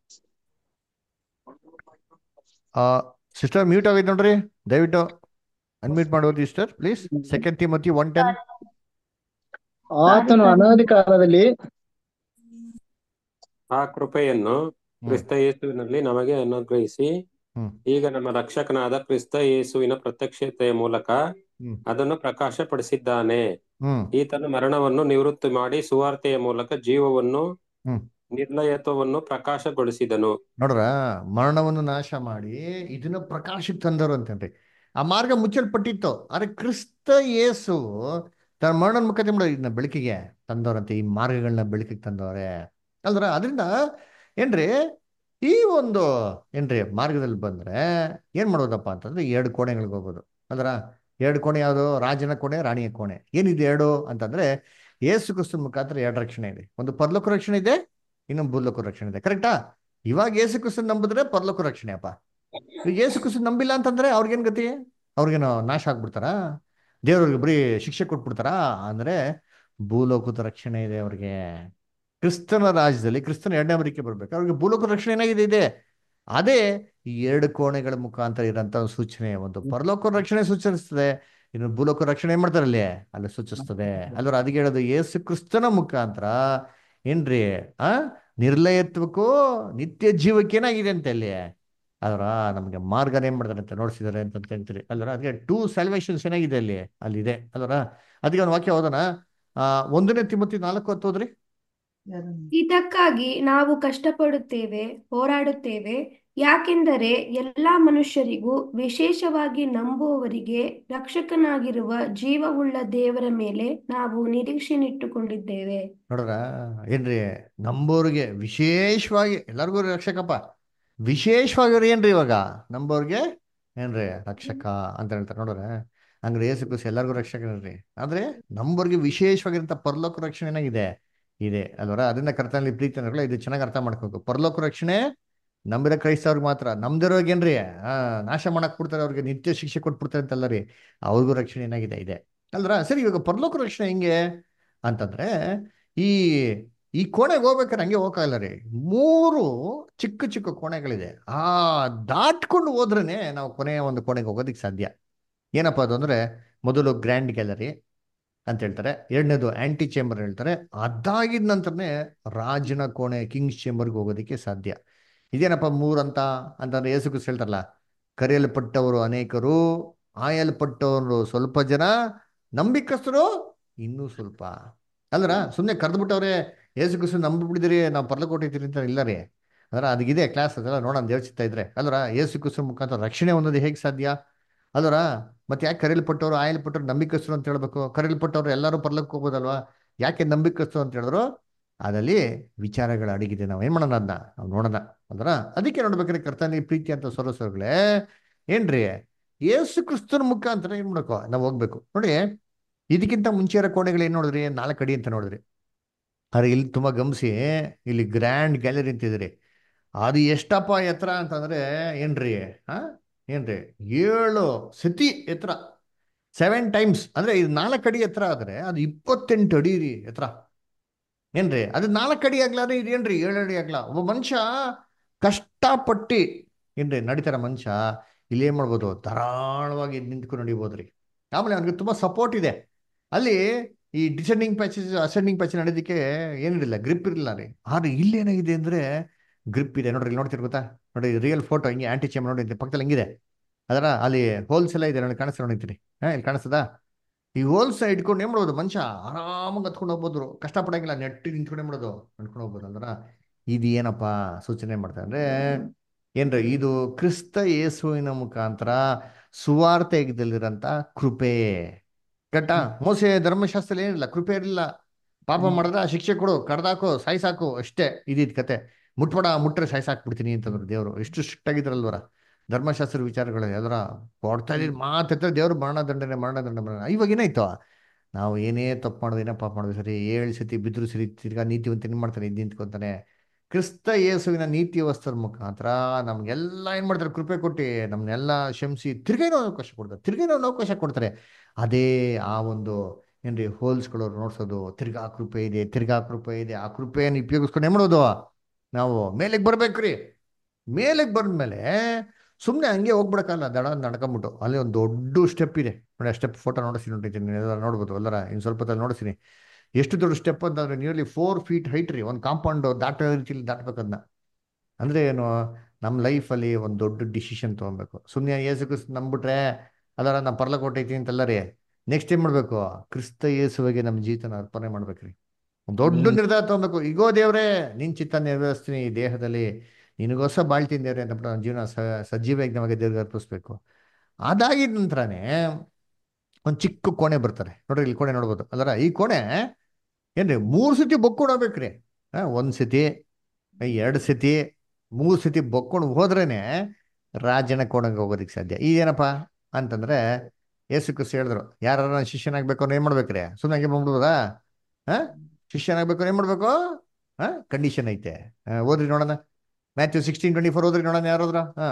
ಸಿಸ್ಟರ್ ಮ್ಯೂಟ್ ಆಗೈತೆ ನೋಡ್ರಿ ದಯವಿಟ್ಟು ಅನ್ಮ್ಯೂಟ್ ಮಾಡೋದು sister please second Timothy one ten ಆತನು ಅನಾದಿ ಕಾಲದಲ್ಲಿ ಆ ಕೃಪೆಯನ್ನು ಹ್ಮ್ ಕ್ರಿಸ್ತ ಯೇಸುವಿನಲ್ಲಿ ನಮಗೆ ಅನುಗ್ರಹಿಸಿ ಹ್ಮ್ ಈಗ ನಮ್ಮ ರಕ್ಷಕನಾದ ಕ್ರಿಸ್ತ ಯೇಸುವಿನ ಪ್ರತ್ಯಕ್ಷತೆಯ ಮೂಲಕ ಹ್ಮ್ ಅದನ್ನು ಪ್ರಕಾಶಪಡಿಸಿದ್ದಾನೆ ಹ್ಮ್ ಈತನ ಮರಣವನ್ನು ನಿವೃತ್ತಿ ಮಾಡಿ ಸುವಾರ್ತೆಯ ಮೂಲಕ ಜೀವವನ್ನು ಹ್ಮ್ ನಿರ್ಲಯತ್ವವನ್ನು ಪ್ರಕಾಶಗೊಳಿಸಿದನು ನೋಡ್ರ ಮರಣವನ್ನು ನಾಶ ಮಾಡಿ ಇದನ್ನ ಪ್ರಕಾಶಕ್ಕೆ ತಂದರು ಅಂತೇನ್ರಿ ಆ ಮಾರ್ಗ ಮುಚ್ಚಲ್ಪಟ್ಟಿತ್ತು ಆದ್ರೆ ಕ್ರಿಸ್ತ ಯೇಸು ತನ್ನ ಮರಣದ ಮುಖಾಂತರ ಮಾಡಿ ಇದನ್ನ ಬೆಳಕಿಗೆ ತಂದವರಂತೆ ಈ ಮಾರ್ಗಗಳನ್ನ ಬೆಳಕಿಗೆ ತಂದವ್ರೆ ಅಲ್ದ್ರ ಅದರಿಂದ ಏನ್ರಿ ಈ ಒಂದು ಏನ್ರಿ ಮಾರ್ಗದಲ್ಲಿ ಬಂದ್ರೆ ಏನ್ ಮಾಡೋದಪ್ಪ ಅಂತಂದ್ರೆ ಎರಡು ಕೋಣೆಗಳಿಗೆ ಹೋಗೋದು ಅಲ್ರ ಎರಡು ಕೋಣೆ ಯಾವುದು ರಾಜನ ಕೋಣೆ ರಾಣಿಯ ಕೋಣೆ ಏನಿದೆ ಎರಡು ಅಂತಂದ್ರೆ ಏಸು ಕ್ರಿಸ್ತನ ಮುಖಾಂತರ ಎರಡು ರಕ್ಷಣೆ ಇದೆ ಒಂದು ಪರಲೋಕ ರಕ್ಷಣೆ ಇದೆ ಇನ್ನೊಂದು ಭೂಲೋಕ ರಕ್ಷಣೆ ಇದೆ ಕರೆಕ್ಟಾ ಇವಾಗ ಏಸು ಕ್ರಿಸ್ತನ್ ನಂಬಿದ್ರೆ ಪರಲೋಕ ರಕ್ಷಣೆ ಅಪ್ಪ ಈಗ ಏಸು ಕ್ರಿಸ್ತನ್ ನಂಬಿಲ್ಲ ಅಂತಂದ್ರೆ ಅವ್ರಿಗೇನ್ ಗತಿ ಅವ್ರಿಗೇನು ನಾಶ ಆಗ್ಬಿಡ್ತಾರಾ ದೇವ್ರಿಗೆ ಬರೀ ಶಿಕ್ಷೆ ಕೊಟ್ಬಿಡ್ತಾರಾ ಅಂದ್ರೆ ಭೂಲೋಕದ ರಕ್ಷಣೆ ಇದೆ ಅವ್ರಿಗೆ ಕ್ರಿಸ್ತನ ರಾಜ್ಯದಲ್ಲಿ ಕ್ರಿಸ್ತನ ಎರಡನೇ ಅಮರಿಕೆ ಬರ್ಬೇಕು ಅವ್ರಿಗೆ ಭೂಲೋಕ ರಕ್ಷಣೆ ಏನಾಗಿದೆ ಇದೆ ಅದೇ ಈ ಎರಡು ಕೋಣೆಗಳ ಮುಖಾಂತರ ಇರೋಂಥ ಒಂದು ಸೂಚನೆ ಒಂದು ಪರಲೋಕ ರಕ್ಷಣೆ ಸೂಚಿಸ್ತದೆ ಇನ್ನು ಭೂಲೋಕ ರಕ್ಷಣೆ ಏನ್ ಮಾಡ್ತಾರೆ ಅಲ್ಲಿ ಅಲ್ಲಿ ಸೂಚಿಸ್ತದೆ ಅಲ್ವರ ಅದಕ್ಕೆ ಹೇಳೋದು ಯೇಸು ಕ್ರಿಸ್ತನ ಮುಖಾಂತರ ಏನ್ರಿ ಆ ನಿರ್ಲಯತ್ವಕ್ಕೂ ನಿತ್ಯ ಜೀವಕ್ಕೆ ಏನಾಗಿದೆ ಅಂತ ಅಲ್ಲಿ ಅದರ ನಮಗೆ ಮಾರ್ಗನ ಏನ್ ಮಾಡ್ತಾರೆ ಅಂತ ನೋಡ್ಸಿದ್ದಾರೆ ಅಂತ ಹೇಳ್ತೀರಿ ಅಲ್ವರ ಅದಕ್ಕೆ ಟೂ ಸ್ಯಾಲ್ವೇಷನ್ಸ್ ಏನಾಗಿದೆ ಅಲ್ಲಿ ಅಲ್ಲಿದೆ ಅಲ್ವರ ಅದಕ್ಕೆ ಒಂದು ವಾಕ್ಯ ಓದೋಣ ಆ ಒಂದನೇ ತಿಮ್ಮತಿ ನಾಲ್ಕು ಹತ್ತು ಹೋದ್ರಿ ಇದಕ್ಕಾಗಿ ನಾವು ಕಷ್ಟಪಡುತ್ತೇವೆ ಹೋರಾಡುತ್ತೇವೆ ಯಾಕೆಂದರೆ ಎಲ್ಲಾ ಮನುಷ್ಯರಿಗೂ ವಿಶೇಷವಾಗಿ ನಂಬುವವರಿಗೆ ರಕ್ಷಕನಾಗಿರುವ ಜೀವವುಳ್ಳ ದೇವರ ಮೇಲೆ ನಾವು ನಿರೀಕ್ಷೆನಿಟ್ಟುಕೊಂಡಿದ್ದೇವೆ ನೋಡ್ರ ಏನ್ರಿ ನಂಬೋರ್ಗೆ ವಿಶೇಷವಾಗಿ ಎಲ್ಲರಿಗೂ ರಕ್ಷಕಪ್ಪ ವಿಶೇಷವಾಗಿ ಅವ್ರು ಏನ್ರಿ ಇವಾಗ ನಂಬೋರ್ಗೆ ಏನ್ರಿ ರಕ್ಷಕ ಅಂತ ಹೇಳ್ತಾರೆ ನೋಡ್ರ ಹಂಗ್ರೆ ಏಸು ಕ್ರಿಸ್ತ ಎಲ್ಲರಿಗೂ ರಕ್ಷಕನ್ರಿ ಆದ್ರೆ ನಂಬೋರ್ಗೆ ವಿಶೇಷವಾಗಿರಂತ ಪರಲೋಕ ರಕ್ಷಣೆ ಏನಾಗಿದೆ ಇದೆ ಅಲ್ವರ ಅದನ್ನ ಕರ್ತನಲ್ಲಿ ಪ್ರೀತಿ ಅನ್ನೋಲ್ಲ ಇದು ಚೆನ್ನಾಗಿ ಅರ್ಥ ಮಾಡ್ಕೋಬೇಕು ಪರಲೋಕ ರಕ್ಷಣೆ ನಂಬಿರೋ ಕ್ರೈಸ್ತವ್ರಿಗೆ ಮಾತ್ರ ನಮ್ದಿರೋರ್ಗೆ ಏನ್ರಿ ಆ ನಾಶ ಮಾಡಕ್ ಬಿಡ್ತಾರೆ ಅವ್ರಿಗೆ ನಿತ್ಯ ಶಿಕ್ಷೆ ಕೊಟ್ಬಿಡ್ತಾರೆ ಅಂತಲ್ಲ ರೀ ಅವ್ರಿಗೂ ರಕ್ಷಣೆ ಏನಾಗಿದೆ ಇದೆ ಅಲ್ರ ಸರಿ ಇವಾಗ ಪರಲೋಕ ರಕ್ಷಣೆ ಹೆಂಗೆ ಅಂತಂದ್ರೆ ಈ ಈ ಕೋಣೆಗೆ ಹೋಗ್ಬೇಕಾದ್ರೆ ಹಂಗೆ ಹೋಗಕ್ಕಾಗಲ್ಲ ರೀ ಮೂರು ಚಿಕ್ಕ ಚಿಕ್ಕ ಕೋಣೆಗಳಿದೆ ಆ ದಾಟ್ಕೊಂಡು ಹೋದ್ರೇನೆ ನಾವು ಕೊನೆಯ ಒಂದು ಕೋಣೆಗೆ ಹೋಗೋದಕ್ಕೆ ಸಾಧ್ಯ ಏನಪ್ಪಾ ಅದು ಅಂದ್ರೆ ಮೊದಲು ಗ್ರ್ಯಾಂಡ್ ಗ್ಯಾಲರಿ ಅಂತ ಹೇಳ್ತಾರೆ ಎರಡನೇದು ಆಂಟಿ ಚೇಂಬರ್ ಹೇಳ್ತಾರೆ ಅದಾಗಿದ ನಂತರನೇ ರಾಜನ ಕೋಣೆ ಕಿಂಗ್ಸ್ ಚೇಂಬರ್ಗೆ ಹೋಗೋದಕ್ಕೆ ಸಾಧ್ಯ ಇದೇನಪ್ಪ ಮೂರಂತ ಅಂತಂದ್ರೆ ಯೇಸು ಕ್ರಿಸ್ತ ಹೇಳ್ತಾರಲ್ಲ ಕರೆಯಲ್ಪಟ್ಟವರು ಅನೇಕರು ಆಯಲ್ಪಟ್ಟವರು ಸ್ವಲ್ಪ ಜನ ನಂಬಿಕಸ್ಥರು ಇನ್ನೂ ಸ್ವಲ್ಪ ಅಲ್ರ ಸುಮ್ಮನೆ ಕರೆದ್ಬಿಟ್ಟವ್ರೆ ಯೇಸು ಕ್ರಿಸ್ತ ನಂಬಿಬಿಡಿದಿರಿ ನಾವು ಪರ್ಲಕೋಟಿದ್ದೀರಿ ಅಂತ ಇಲ್ಲ ರೀ ಅದರ ಅದಕ್ಕಿದೆ ಕ್ಲಾಸ್ ಅದೆಲ್ಲ ನೋಡೋಣ ದೇವ್ರ ಚಿತ್ತ ಇದ್ರೆ ಅಲ್ರ ಏಸು ಕ್ರಿಸ್ತ ಮುಖಾಂತರ ರಕ್ಷಣೆ ಹೊಂದೋದು ಹೇಗೆ ಸಾಧ್ಯ ಅಲ್ರ ಮತ್ತೆ ಯಾಕೆ ಕರೆಯಲ್ಪಟ್ಟವ್ರು ಆಯಲ್ಪಟ್ಟವ್ರು ನಂಬಿಕಸ್ತರು ಅಂತ ಹೇಳ್ಬೇಕು ಕರೆಯಲ್ಪಟ್ಟವ್ರು ಎಲ್ಲರೂ ಪರ್ಲಕ್ಕೆ ಹೋಗೋದಲ್ವಾ ಯಾಕೆ ನಂಬಿಕಸ್ತರು ಅಂತ ಹೇಳಿದ್ರು ಅದಲ್ಲಿ ವಿಚಾರಗಳ ಅಡಗಿದೆ ನಾವು ಏನ್ ಮಾಡೋಣ ಅದನ್ನ ನಾವು ನೋಡೋಣ ಅಂದ್ರ ಅದಕ್ಕೆ ನೋಡ್ಬೇಕ್ರಿ ಕರ್ತನಿ ಪ್ರೀತಿ ಅಂತ ಸೊರಸರುಗಳೇ ಏನ್ರಿ ಏಸು ಕ್ರಿಸ್ತನ ಮುಖಾಂತರ ಏನ್ ಮಾಡ್ಕೋ ನಾವು ಹೋಗ್ಬೇಕು ನೋಡಿ ಇದಕ್ಕಿಂತ ಮುಂಚೆ ಇರೋ ಕೋಣೆಗಳು ಏನ್ ನೋಡಿದ್ರಿ ನಾಲ್ಕು ಅಡಿ ಅಂತ ನೋಡಿದ್ರಿ ಆದ್ರೆ ಇಲ್ಲಿ ತುಂಬಾ ಗಮನಿಸಿ ಇಲ್ಲಿ ಗ್ರ್ಯಾಂಡ್ ಗ್ಯಾಲರಿ ಅಂತಿದ್ರಿ ಅದು ಎಷ್ಟಪ್ಪ ಎತ್ತರ ಅಂತಂದ್ರೆ ಏನ್ರಿ ಹಾ ಏನ್ರಿ ಏಳು ಸತಿ ಎತ್ತರ ಸೆವೆನ್ ಟೈಮ್ಸ್ ಅಂದ್ರೆ ಇದು ನಾಲ್ಕು ಅಡಿ ಎತ್ತರ ಆದ್ರೆ ಅದು ಇಪ್ಪತ್ತೆಂಟು ಅಡಿ ರೀ ಎತ್ತರ ಏನ್ರಿ ಅದು ನಾಲ್ಕು ಅಡಿ ಆಗ್ಲಾದ್ರೆ ಇದೇನ್ರಿ ಏಳು ಅಡಿ ಆಗ್ಲಾ ಒಬ್ಬ ಮನುಷ್ಯ ಕಷ್ಟಪಟ್ಟು ಏನ್ರಿ ನಡೀತಾರ ಮನುಷ್ಯ ಇಲ್ಲಿ ಏನ್ ಮಾಡ್ಬೋದು ಧಾರಾಳವಾಗಿ ನಿಂತ್ಕೊಂಡು ನಡಿಬೋದ್ರಿ ಆಮೇಲೆ ಅವ್ನಿಗೆ ತುಂಬಾ ಸಪೋರ್ಟ್ ಇದೆ ಅಲ್ಲಿ ಈ ಡಿಸೆಂಡಿಂಗ್ ಪ್ಯಾಚಸ್ ಅಸೆಂಡಿಂಗ್ ಪ್ಯಾಚ್ ನಡೆಯೋದಕ್ಕೆ ಏನಿರಲಿಲ್ಲ ಗ್ರಿಪ್ ಇರಲಿಲ್ಲ ರೀ ಆದ್ರೆ ಇಲ್ಲಿ ಏನಾಗಿದೆ ಅಂದ್ರೆ ಗ್ರಿಪ್ ಇದೆ ನೋಡ್ರಿ ಇಲ್ಲಿ ನೋಡ್ತಿರ್ ಗೊತ್ತಾ ನೋಡಿ ರಿಯಲ್ ಫೋಟೋ ಹಿಂಗೆ ಆಂಟಿ ಚೇಮ್ ನೋಡಿ ಪಕ್ಕದಲ್ಲಿ ಹೆಂಗಿದೆ ಅದರ ಅಲ್ಲಿ ಹೋಲ್ಸ್ ಎಲ್ಲ ಇದೆ ನೋಡಿ ಕಾಣಿಸ್ತಾ ನೋಡಿರ್ತೀನಿ ಹಾ ಇಲ್ಲಿ ಕಾಣಿಸ್ತದಾ ಈ ಹೋಲ್ಸ್ ಇಟ್ಕೊಂಡು ಏನ್ ಮಾಡ್ಬೋದು ಮನುಷ್ಯ ಆರಾಮಾಗಿ ಹತ್ಕೊಂಡು ಹೋಗ್ಬೋದು ಕಷ್ಟಪಡಂಗಿಲ್ಲ ನೆಟ್ಟಿ ನಿಂತ್ಕೊಂಡು ಏನ್ ಮಾಡೋದು ನಡ್ಕೊಂಡು ಹೋಗ್ಬೋದು ಅಂದ್ರ ಇದು ಏನಪ್ಪ ಸೂಚನೆ ಮಾಡ್ತಾರೆ ಅಂದ್ರೆ ಏನ್ರಿ ಇದು ಕ್ರಿಸ್ತ ಯೇಸುವಿನ ಮುಖಾಂತರ ಸುವಾರ್ತೆಗಿದಲ್ಲಿರಂತ ಕೃಪೆ ಕಟ್ಟ ಮೋಸೆ ಧರ್ಮಶಾಸ್ತ್ರ ಏನಿಲ್ಲ ಕೃಪೆ ಇರಲಿಲ್ಲ ಪಾಪ ಮಾಡಿದ್ರೆ ಆ ಶಿಕ್ಷೆ ಕೊಡು ಕಡ್ದಾಕು ಸಾಯ್ಸಾಕು ಅಷ್ಟೇ ಇದಿದ್ ಕತೆ ಮುಟ್ಬೇಡ ಮುಟ್ರೆ ಸಾಯ್ಸಾಕ್ಬಿಡ್ತೀನಿ ಅಂತಂದ್ರು ದೇವರು ಎಷ್ಟು ಸ್ಟ್ರಿಕ್ಟ್ ಆಗಿದ್ರಲ್ವರ ಧರ್ಮಶಾಸ್ತ್ರ ವಿಚಾರಗಳು ಯಾವ್ದಾರ ಕೊಡ್ತಾ ಇದ್ದಿದ್ ಮಾತಿರ್ತಾರೆ ದೇವ್ರು ಮರಣ ದಂಡನೆ ಮರಣ ದಂಡನೆ ಮರಣ ಇವಾಗ ಏನಾಯ್ತು ನಾವು ಏನೇ ತಪ್ಪು ಮಾಡೋದು ಏನೋ ಪಾಪ ಮಾಡೋದು ಸರಿ ಏಳು ಸತಿ ಬಿದ್ರು ಸರಿ ತಿರ್ಗಾ ನೀತಿವಂತ ಏನ್ ಮಾಡ್ತಾನೆ ಇದ್ ನಿಂತ್ಕೊಂತಾನೆ ಕ್ರಿಸ್ತ ಯೇಸುವಿನ ನೀತಿ ವಸ್ತ್ರ ಮುಖಾಂತರ ನಮ್ಗೆಲ್ಲ ಏನ್ ಮಾಡ್ತಾರೆ ಕೃಪೆ ಕೊಟ್ಟು ನಮ್ನೆಲ್ಲ ಶಮಿಸಿ ತಿರ್ಗೇನೋ ಅವಕಾಶ ಕೊಡ್ತಾರೆ ತಿರ್ಗೇನೋ ಅವಕಾಶ ಕೊಡ್ತಾರೆ ಅದೇ ಆ ಒಂದು ಏನ್ರಿ ಹೋಲ್ಸ್ಗಳು ನೋಡ್ಸೋದು ತಿರ್ಗಾ ಕೃಪೆ ಇದೆ ತಿರ್ಗಾ ಕೃಪೆ ಇದೆ ಆ ಕೃಪೆಯನ್ನು ಉಪಯೋಗಿಸ್ಕೊಂಡು ಏನ್ ಮಾಡೋದು ನಾವು ಮೇಲೆಗೆ ಬರ್ಬೇಕ್ರಿ ಮೇಲೆಗೆ ಬಂದ್ಮೇಲೆ ಸುಮ್ಮನೆ ಹಂಗೆ ಹೋಗ್ಬಿಡಕ್ಕಲ್ಲ ದಡ ನಡ್ಕೊಂಬಿಟ್ಟು ಅಲ್ಲಿ ಒಂದು ದೊಡ್ಡ ಸ್ಟೆಪ್ ಇದೆ ನೋಡಿ ಆ ಸ್ಟೆಪ್ ಫೋಟೋ ನೋಡಿಸಿ ನೋಡಿದ್ದೀನಿ ಎಲ್ಲರ ನೋಡ್ಬೋದು ಎಲ್ಲರ ಇನ್ನು ಸ್ವಲ್ಪ ಹೊತ್ತಲ್ಲಿ ನೋಡಿಸ್ತೀನಿ ಎಷ್ಟು ದೊಡ್ಡ ಸ್ಟೆಪ್ ಅಂತಂದ್ರೆ ನಿಯರ್ಲಿ ಫೋರ್ ಫೀಟ್ ಹೈಟ್ ರೀ ಒಂದು ಕಾಂಪೌಂಡ್ ದಾಟೋ ರೀತಿಲಿ ದಾಟ್ಬೇಕದನ್ನ ಅಂದ್ರೆ ಏನು ನಮ್ಮ ಲೈಫಲ್ಲಿ ಒಂದು ದೊಡ್ಡ ಡಿಸಿಷನ್ ತೊಗೊಬೇಕು ಸುಮ್ಮನೆ ಏಸು ಕ್ರಿಸ್ತ ನಂಬಿಟ್ರೆ ಅದರ ನಮ್ಮ ಪರ್ಲಕ್ ಹೊಟ್ಟೈತಿ ಅಂತಲ್ಲ ರೀ ನೆಕ್ಸ್ಟ್ ಏನ್ ಮಾಡ್ಬೇಕು ಕ್ರಿಸ್ತ ಯೇಸುವಿಗೆ ನಮ್ಮ ಜೀವಿತನ ಅರ್ಪಣೆ ಮಾಡ್ಬೇಕ್ರಿ ಒಂದು ದೊಡ್ಡ ನಿರ್ಧಾರ ತಗೊಬೇಕು ಈಗೋ ದೇವ್ರೆ ನಿನ್ ಚಿತ್ತ ನೆರವೇರಿಸ್ತೀನಿ ಈ ದೇಹದಲ್ಲಿ ನಿನಗೋಸ ಬಾಳ್ತೀನಿ ದೇವ್ರೆ ಅಂತ ನನ್ನ ಜೀವನ ಸ ಸಜೀವ ಯಜ್ಞವಾಗಿ ದೇವ್ರಿಗೆ ಅರ್ಪಿಸ್ಬೇಕು ಅದಾಗಿದ ನಂತರನೇ ಒಂದು ಚಿಕ್ಕ ಕೋಣೆ ಬರ್ತಾರೆ ನೋಡ್ರಿ ಇಲ್ಲಿ ಕೋಣೆ ನೋಡ್ಬೋದು ಅಲ್ಲರ ಈ ಕೋಣೆ ಏನ್ರಿ ಮೂರು ಸತಿ ಬೊಕ್ಕೊಂಡು ಹೋಗ್ಬೇಕ್ರಿ ಹಾ ಒಂದ್ ಸತಿ ಎರಡು ಸತಿ ಮೂರು ಸತಿ ಬೊಕ್ಕೊಂಡು ಹೋದ್ರೇನೆ ರಾಜನ ಕೋಣೆಗೆ ಹೋಗೋದಿಕ್ ಸಾಧ್ಯ ಇದೇನಪ್ಪ ಅಂತಂದ್ರೆ ಯೇಸು ಕ್ರಿಸ್ತ ಹೇಳಿದ್ರು ಯಾರ ಶಿಷ್ಯನಾಗ್ಬೇಕು ಅಂದ್ರೆ ಏನ್ ಮಾಡ್ಬೇಕ್ರಿ ಸುಮ್ಮನೆ ಹಂಗೆ ಬಂದ್ಬಿಡ್ಬೋದಾ ಹಾ ಶಿಷ್ಯನಾಗ್ಬೇಕು ಅಂದ್ರೆ ಏನ್ ಮಾಡ್ಬೇಕು ಹಾ ಕಂಡೀಷನ್ ಐತೆ ಆ, ಓದ್ರಿ ನೋಡೋಣ ಮ್ಯಾಥ್ಯೂ ಸಿಕ್ಸ್ಟೀನ್ ಟ್ವೆಂಟಿ ಫೋರ್ ಓದ್ರಿ ನೋಡೋಣ ಯಾರಾದ್ರ ಹಾ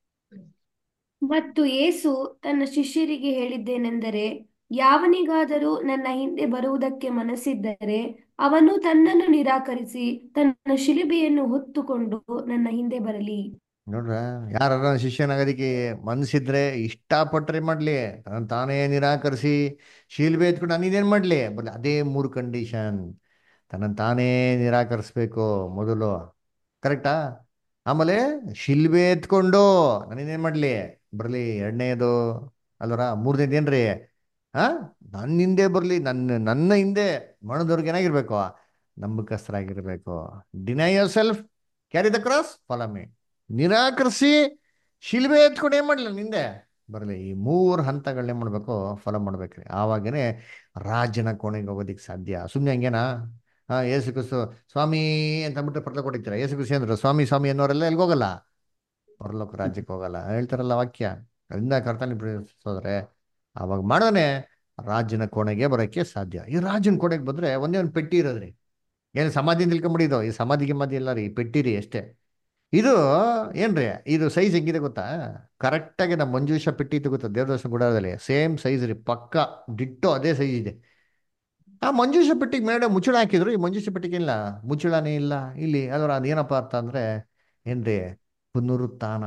ಮತ್ತು ಯೇಸು ತನ್ನ ಶಿಷ್ಯರಿಗೆ ಹೇಳಿದ್ದೇನೆಂದರೆ ಯಾವನಿಗಾದರೂ ನನ್ನ ಹಿಂದೆ ಬರುವುದಕ್ಕೆ ಮನಸ್ಸಿದ್ದರೆ ಅವನು ತನ್ನನ್ನು ನಿರಾಕರಿಸಿ ತನ್ನ ಶಿಲುಬೆಯನ್ನು ಹೊತ್ತುಕೊಂಡು ನನ್ನ ಹಿಂದೆ ಬರಲಿ ನೋಡ್ರ ಯಾರ ಶಿಷ್ಯನಾಗೋದಿಕ್ಕೆ ಮನ್ಸಿದ್ರೆ ಇಷ್ಟಪಟ್ರೆ ಮಾಡ್ಲಿ ತನ್ನ ತಾನೇ ನಿರಾಕರಿಸಿ ಶೀಲ್ಬೆ ಎತ್ಕೊಂಡು ನಾನೇನ್ ಮಾಡ್ಲಿ ಬಟ್ ಅದೇ ಮೂರು ಕಂಡೀಷನ್ ತನ್ನ ತಾನೇ ನಿರಾಕರಿಸ್ಬೇಕು ಮೊದಲು ಕರೆಕ್ಟಾ ಆಮೇಲೆ ಶಿಲ್ಬೆ ಎತ್ಕೊಂಡು ನಾನೇನೇನ್ ಮಾಡ್ಲಿ ಬರ್ಲಿ ಎರಡನೇದು ಅಲ್ವರ ಮೂರನೇದು ಏನ್ರಿ ಹಾ ನನ್ನ ಹಿಂದೆ ಬರ್ಲಿ ನನ್ನ ನನ್ನ ಹಿಂದೆ ಮಣದವ್ರಿಗೆ ಏನಾಗಿರ್ಬೇಕು ನಂಬಿಕಸ್ಥರಾಗಿರ್ಬೇಕು deny yourself carry the cross follow me ನಿರಾಕರಿಸಿ ಶಿಲ್ಬೆ ಎತ್ಕೊಂಡು ಏನ್ ಮಾಡ್ಲಿ ನಿಂದೆ ಬರಲಿ ಈ ಮೂರು ಹಂತಗಳನ್ನೇ ಮಾಡ್ಬೇಕು ಫಾಲೋ ಮಾಡ್ಬೇಕ್ರಿ ಆವಾಗನೇ ರಾಜನ ಕೋಣೆಗೆ ಹೋಗೋದಿಕ್ ಸಾಧ್ಯ ಸುಮ್ಮನೆ ಹಂಗೇನಾ ಹಾ ಏಸು ಕ್ರಿಸ್ತು ಸ್ವಾಮಿ ಅಂತ ಅಂದ್ಬಿಟ್ಟು ಪರ್ಲೋಕ ಕೊಟ್ಟಿರ್ತಾರೆ ಏಸು ಕ್ರಿಸ್ತು ಅಂದ್ರು ಸ್ವಾಮಿ ಸ್ವಾಮಿ ಅನ್ನೋರೆಲ್ಲ ಎಲ್ಲಿಗೆ ಹೋಗಲ್ಲ ಪರಲೋಕ ರಾಜ್ಯಕ್ಕೆ ಹೋಗಲ್ಲ ಹೇಳ್ತಾರಲ್ಲ ವಾಕ್ಯ ಅದರಿಂದ ಕರ್ತನೆ ಪ್ರೀತಿಸೋದ್ರೆ ಅವಾಗ ಮಾಡೋನೆ ರಾಜನ ಕೋಣೆಗೆ ಬರೋಕ್ಕೆ ಸಾಧ್ಯ ಈ ರಾಜನ ಕೋಣೆಗೆ ಬಂದ್ರೆ ಒಂದೇ ಒಂದು ಪೆಟ್ಟಿ ಇರೋದ್ರಿ ಏನು ಸಮಾಧಿ ತಿಳ್ಕೊಂಬಿಡಿದು ಈ ಸಮಾಧಿ ಗಿಮಾಧಿ ಇಲ್ಲ ರೀ ಪೆಟ್ಟಿ ರೀ ಅಷ್ಟೇ ಇದು ಏನ್ರಿ ಇದು ಸೈಜ್ ಹೆಂಗಿದೆ ಗೊತ್ತಾ ಕರೆಕ್ಟಾಗಿ ನಮ್ಮ ಮಂಜೂಷ ಪೆಟ್ಟಿ ಇತ್ತು ಗೊತ್ತಾ ದೇವದರ್ಶನ ಗುಡಾರದಲ್ಲಿ ಸೇಮ್ ಸೈಜ್ ರೀ ಪಕ್ಕ ಡಿಟ್ಟೋ ಅದೇ ಸೈಜ್ ಇದೆ ಆ ಮಂಜೂಷ ಪೆಟ್ಟಿಗೆ ಮೇಲೆ ಮುಚ್ಚಳ ಹಾಕಿದ್ರು ಈ ಮಂಜೂಷ ಪೆಟ್ಟಿಗೆ ಇಲ್ಲ ಮುಚ್ಚಳನೇ ಇಲ್ಲ ಇಲ್ಲಿ ಅದರ ಅದೇನಪ್ಪ ಅಂತ ಅಂದ್ರೆ ಏನ್ರಿ ಪುನರುತ್ಥಾನ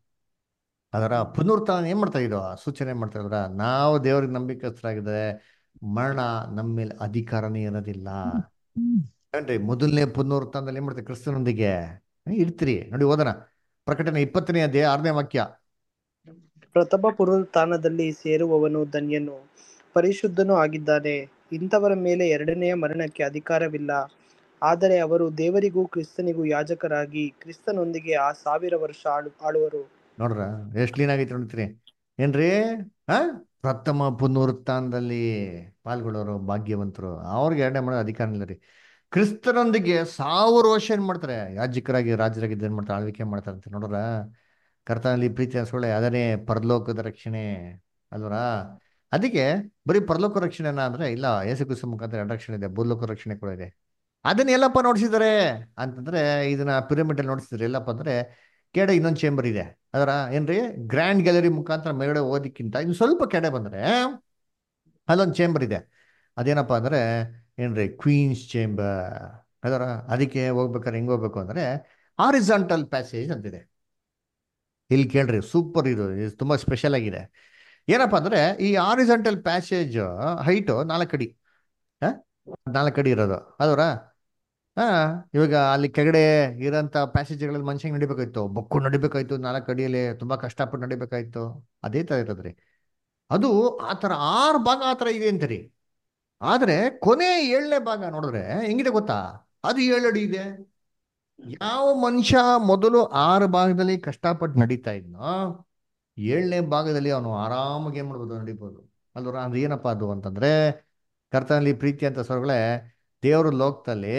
ಅದರ ಪುನರುತ್ಥಾನ ಏನ್ ಮಾಡ್ತಾ ಇದು ಸೂಚನೆ ಮಾಡ್ತಾ ಇದ್ರ ನಾವು ದೇವ್ರಿಗೆ ನಂಬಿಕಸ್ಥರಾಗಿದ್ರೆ ಮರಣ ನಮ್ಮ ಮೇಲೆ ಅಧಿಕಾರನೇ ಇರೋದಿಲ್ಲ ಏನ್ರಿ ಮೊದಲನೇ ಪುನರುತ್ಥಾನದಲ್ಲಿ ಏನ್ ಮಾಡ್ತೀವಿ ಕ್ರಿಸ್ತನೊಂದಿಗೆ ಇರ್ತೀರಿ ನೋಡಿ ಓದೋಣ ಪ್ರಕಟಣೆ ಇಪ್ಪತ್ತನೇ ಅದೇ ಆರನೇ ವಾಕ್ಯ ಪ್ರಥಮ ಪುನರುತ್ಥಾನದಲ್ಲಿ ಸೇರುವವನು ಧನ್ಯನು ಪರಿಶುದ್ಧನೂ ಆಗಿದ್ದಾನೆ ಇಂಥವರ ಮೇಲೆ ಎರಡನೆಯ ಮರಣಕ್ಕೆ ಅಧಿಕಾರವಿಲ್ಲ ಆದರೆ ಅವರು ದೇವರಿಗೂ ಕ್ರಿಸ್ತನಿಗೂ ಯಾಜಕರಾಗಿ ಕ್ರಿಸ್ತನೊಂದಿಗೆ ಆ ಸಾವಿರ ವರ್ಷ ಆಳು ಆಳುವರು ನೋಡ್ರ ಎಷ್ಟು ಕ್ಲೀನ್ ಆಗೈತೆ ನೋಡ್ತೀರಿ ಏನ್ರಿ ಹಾ ಪ್ರಥಮ ಪುನರುತ್ಥಾನದಲ್ಲಿ ಪಾಲ್ಗೊಳ್ಳೋರು ಭಾಗ್ಯವಂತರು ಅವ್ರಿಗೆ ಎರಡನೇ ಮಾಡೋ ಅಧಿಕಾರ ಇಲ್ಲ ರೀ ಕ್ರಿಸ್ತನೊಂದಿಗೆ ಸಾವಿರ ವರ್ಷ ಏನ್ ಮಾಡ್ತಾರೆ ಯಾಜಕರಾಗಿ ರಾಜರಾಗಿದ್ದು ಏನ್ ಮಾಡ್ತಾರೆ ಆಳ್ವಿಕೆ ಮಾಡ್ತಾರೆ ಅಂತ ನೋಡ್ರ ಕರ್ತನಲ್ಲಿ ಪ್ರೀತಿ ಹಸ್ಕೊಳ್ಳೆ ಅದನ್ನೇ ಪರಲೋಕದ ರಕ್ಷಣೆ ಅಲ್ವರಾ ಅದಕ್ಕೆ ಬರೀ ಪರಲೋಕ ರಕ್ಷಣೆನ ಅಂದ್ರೆ ಇಲ್ಲ ಯೇಸು ಕ್ರಿಸ್ತ ಮುಖಾಂತರ ಎರಡು ರಕ್ಷಣೆ ಇದೆ ಭೂಲೋಕ ರಕ್ಷಣೆ ಕೂಡ ಇದೆ ಅದನ್ನ ಎಲ್ಲಪ್ಪ ನೋಡ್ಸಿದ್ದಾರೆ ಅಂತಂದ್ರೆ ಇದನ್ನ ಪಿರಮಿಡ್ ಅಲ್ಲಿ ನೋಡ್ಸಿದ್ರೆ ಎಲ್ಲಪ್ಪ ಅಂದ್ರೆ ಕೆಡೆ ಇನ್ನೊಂದು ಚೇಂಬರ್ ಇದೆ ಅದರ ಏನ್ರಿ ಗ್ರ್ಯಾಂಡ್ ಗ್ಯಾಲರಿ ಮುಖಾಂತರ ಮೇಲ್ಗಡೆ ಓದಿಕ್ಕಿಂತ ಇನ್ನು ಸ್ವಲ್ಪ ಕೆಡೆ ಬಂದ್ರೆ ಅಲ್ಲೊಂದು ಚೇಂಬರ್ ಇದೆ ಅದೇನಪ್ಪ ಅಂದ್ರೆ ಏನ್ರಿ ಕ್ವೀನ್ಸ್ ಚೇಂಬರ್ ಅದರ ಅದಕ್ಕೆ ಹೋಗ್ಬೇಕಾದ್ರೆ ಹೆಂಗ್ ಹೋಗ್ಬೇಕು ಅಂದ್ರೆ ಆರಿಜಾಂಟಲ್ ಪ್ಯಾಸೇಜ್ ಅಂತಿದೆ ಇಲ್ಲಿ ಕೇಳ್ರಿ ಸೂಪರ್ ಇದು ಇದು ತುಂಬಾ ಸ್ಪೆಷಲ್ ಆಗಿದೆ ಏನಪ್ಪ ಅಂದ್ರೆ ಈ ಆರಿಜಾಂಟಲ್ ಪ್ಯಾಸೇಜ್ ಹೈಟು ನಾಲ್ಕು ಅಡಿ ನಾಲ್ಕು ಅಡಿ ಇರೋದು ಅದರ ಹಾ ಇವಾಗ ಅಲ್ಲಿ ಕೆಳಗಡೆ ಇರೋಂಥ ಪ್ಯಾಸೇಜ್ಗಳಲ್ಲಿ ಮನುಷ್ಯಂಗೆ ನಡಿಬೇಕಾಯ್ತು ಬೊಕ್ಕು ನಡಿಬೇಕಾಯ್ತು ನಾಲ್ಕು ಅಡಿಯಲ್ಲಿ ತುಂಬಾ ಕಷ್ಟಪಟ್ಟು ನಡಿಬೇಕಾಯ್ತು ಅದೇ ತರ ಇರೋದ್ರಿ ಅದು ಆ ಥರ ಆರು ಭಾಗ ಆ ಥರ ಇದೆ ಅಂತೀರಿ ಆದ್ರೆ ಕೊನೆ ಏಳನೇ ಭಾಗ ನೋಡಿದ್ರೆ ಹೆಂಗಿದೆ ಗೊತ್ತಾ ಅದು ಏಳು ಅಡಿ ಇದೆ ಯಾವ ಮನುಷ್ಯ ಮೊದಲು ಆರು ಭಾಗದಲ್ಲಿ ಕಷ್ಟಪಟ್ಟು ನಡೀತಾ ಇದ್ನೋ ಏಳನೇ ಭಾಗದಲ್ಲಿ ಅವನು ಆರಾಮಾಗಿ ಏನ್ ಮಾಡ್ಬೋದು ನಡಿಬೋದು ಅಲ್ವರ ಅದು ಏನಪ್ಪಾ ಅದು ಅಂತಂದ್ರೆ ಕರ್ತನಲ್ಲಿ ಪ್ರೀತಿ ಅಂತ ಸ್ವರ್ಗಳೇ ದೇವರು ಲೋಕದಲ್ಲಿ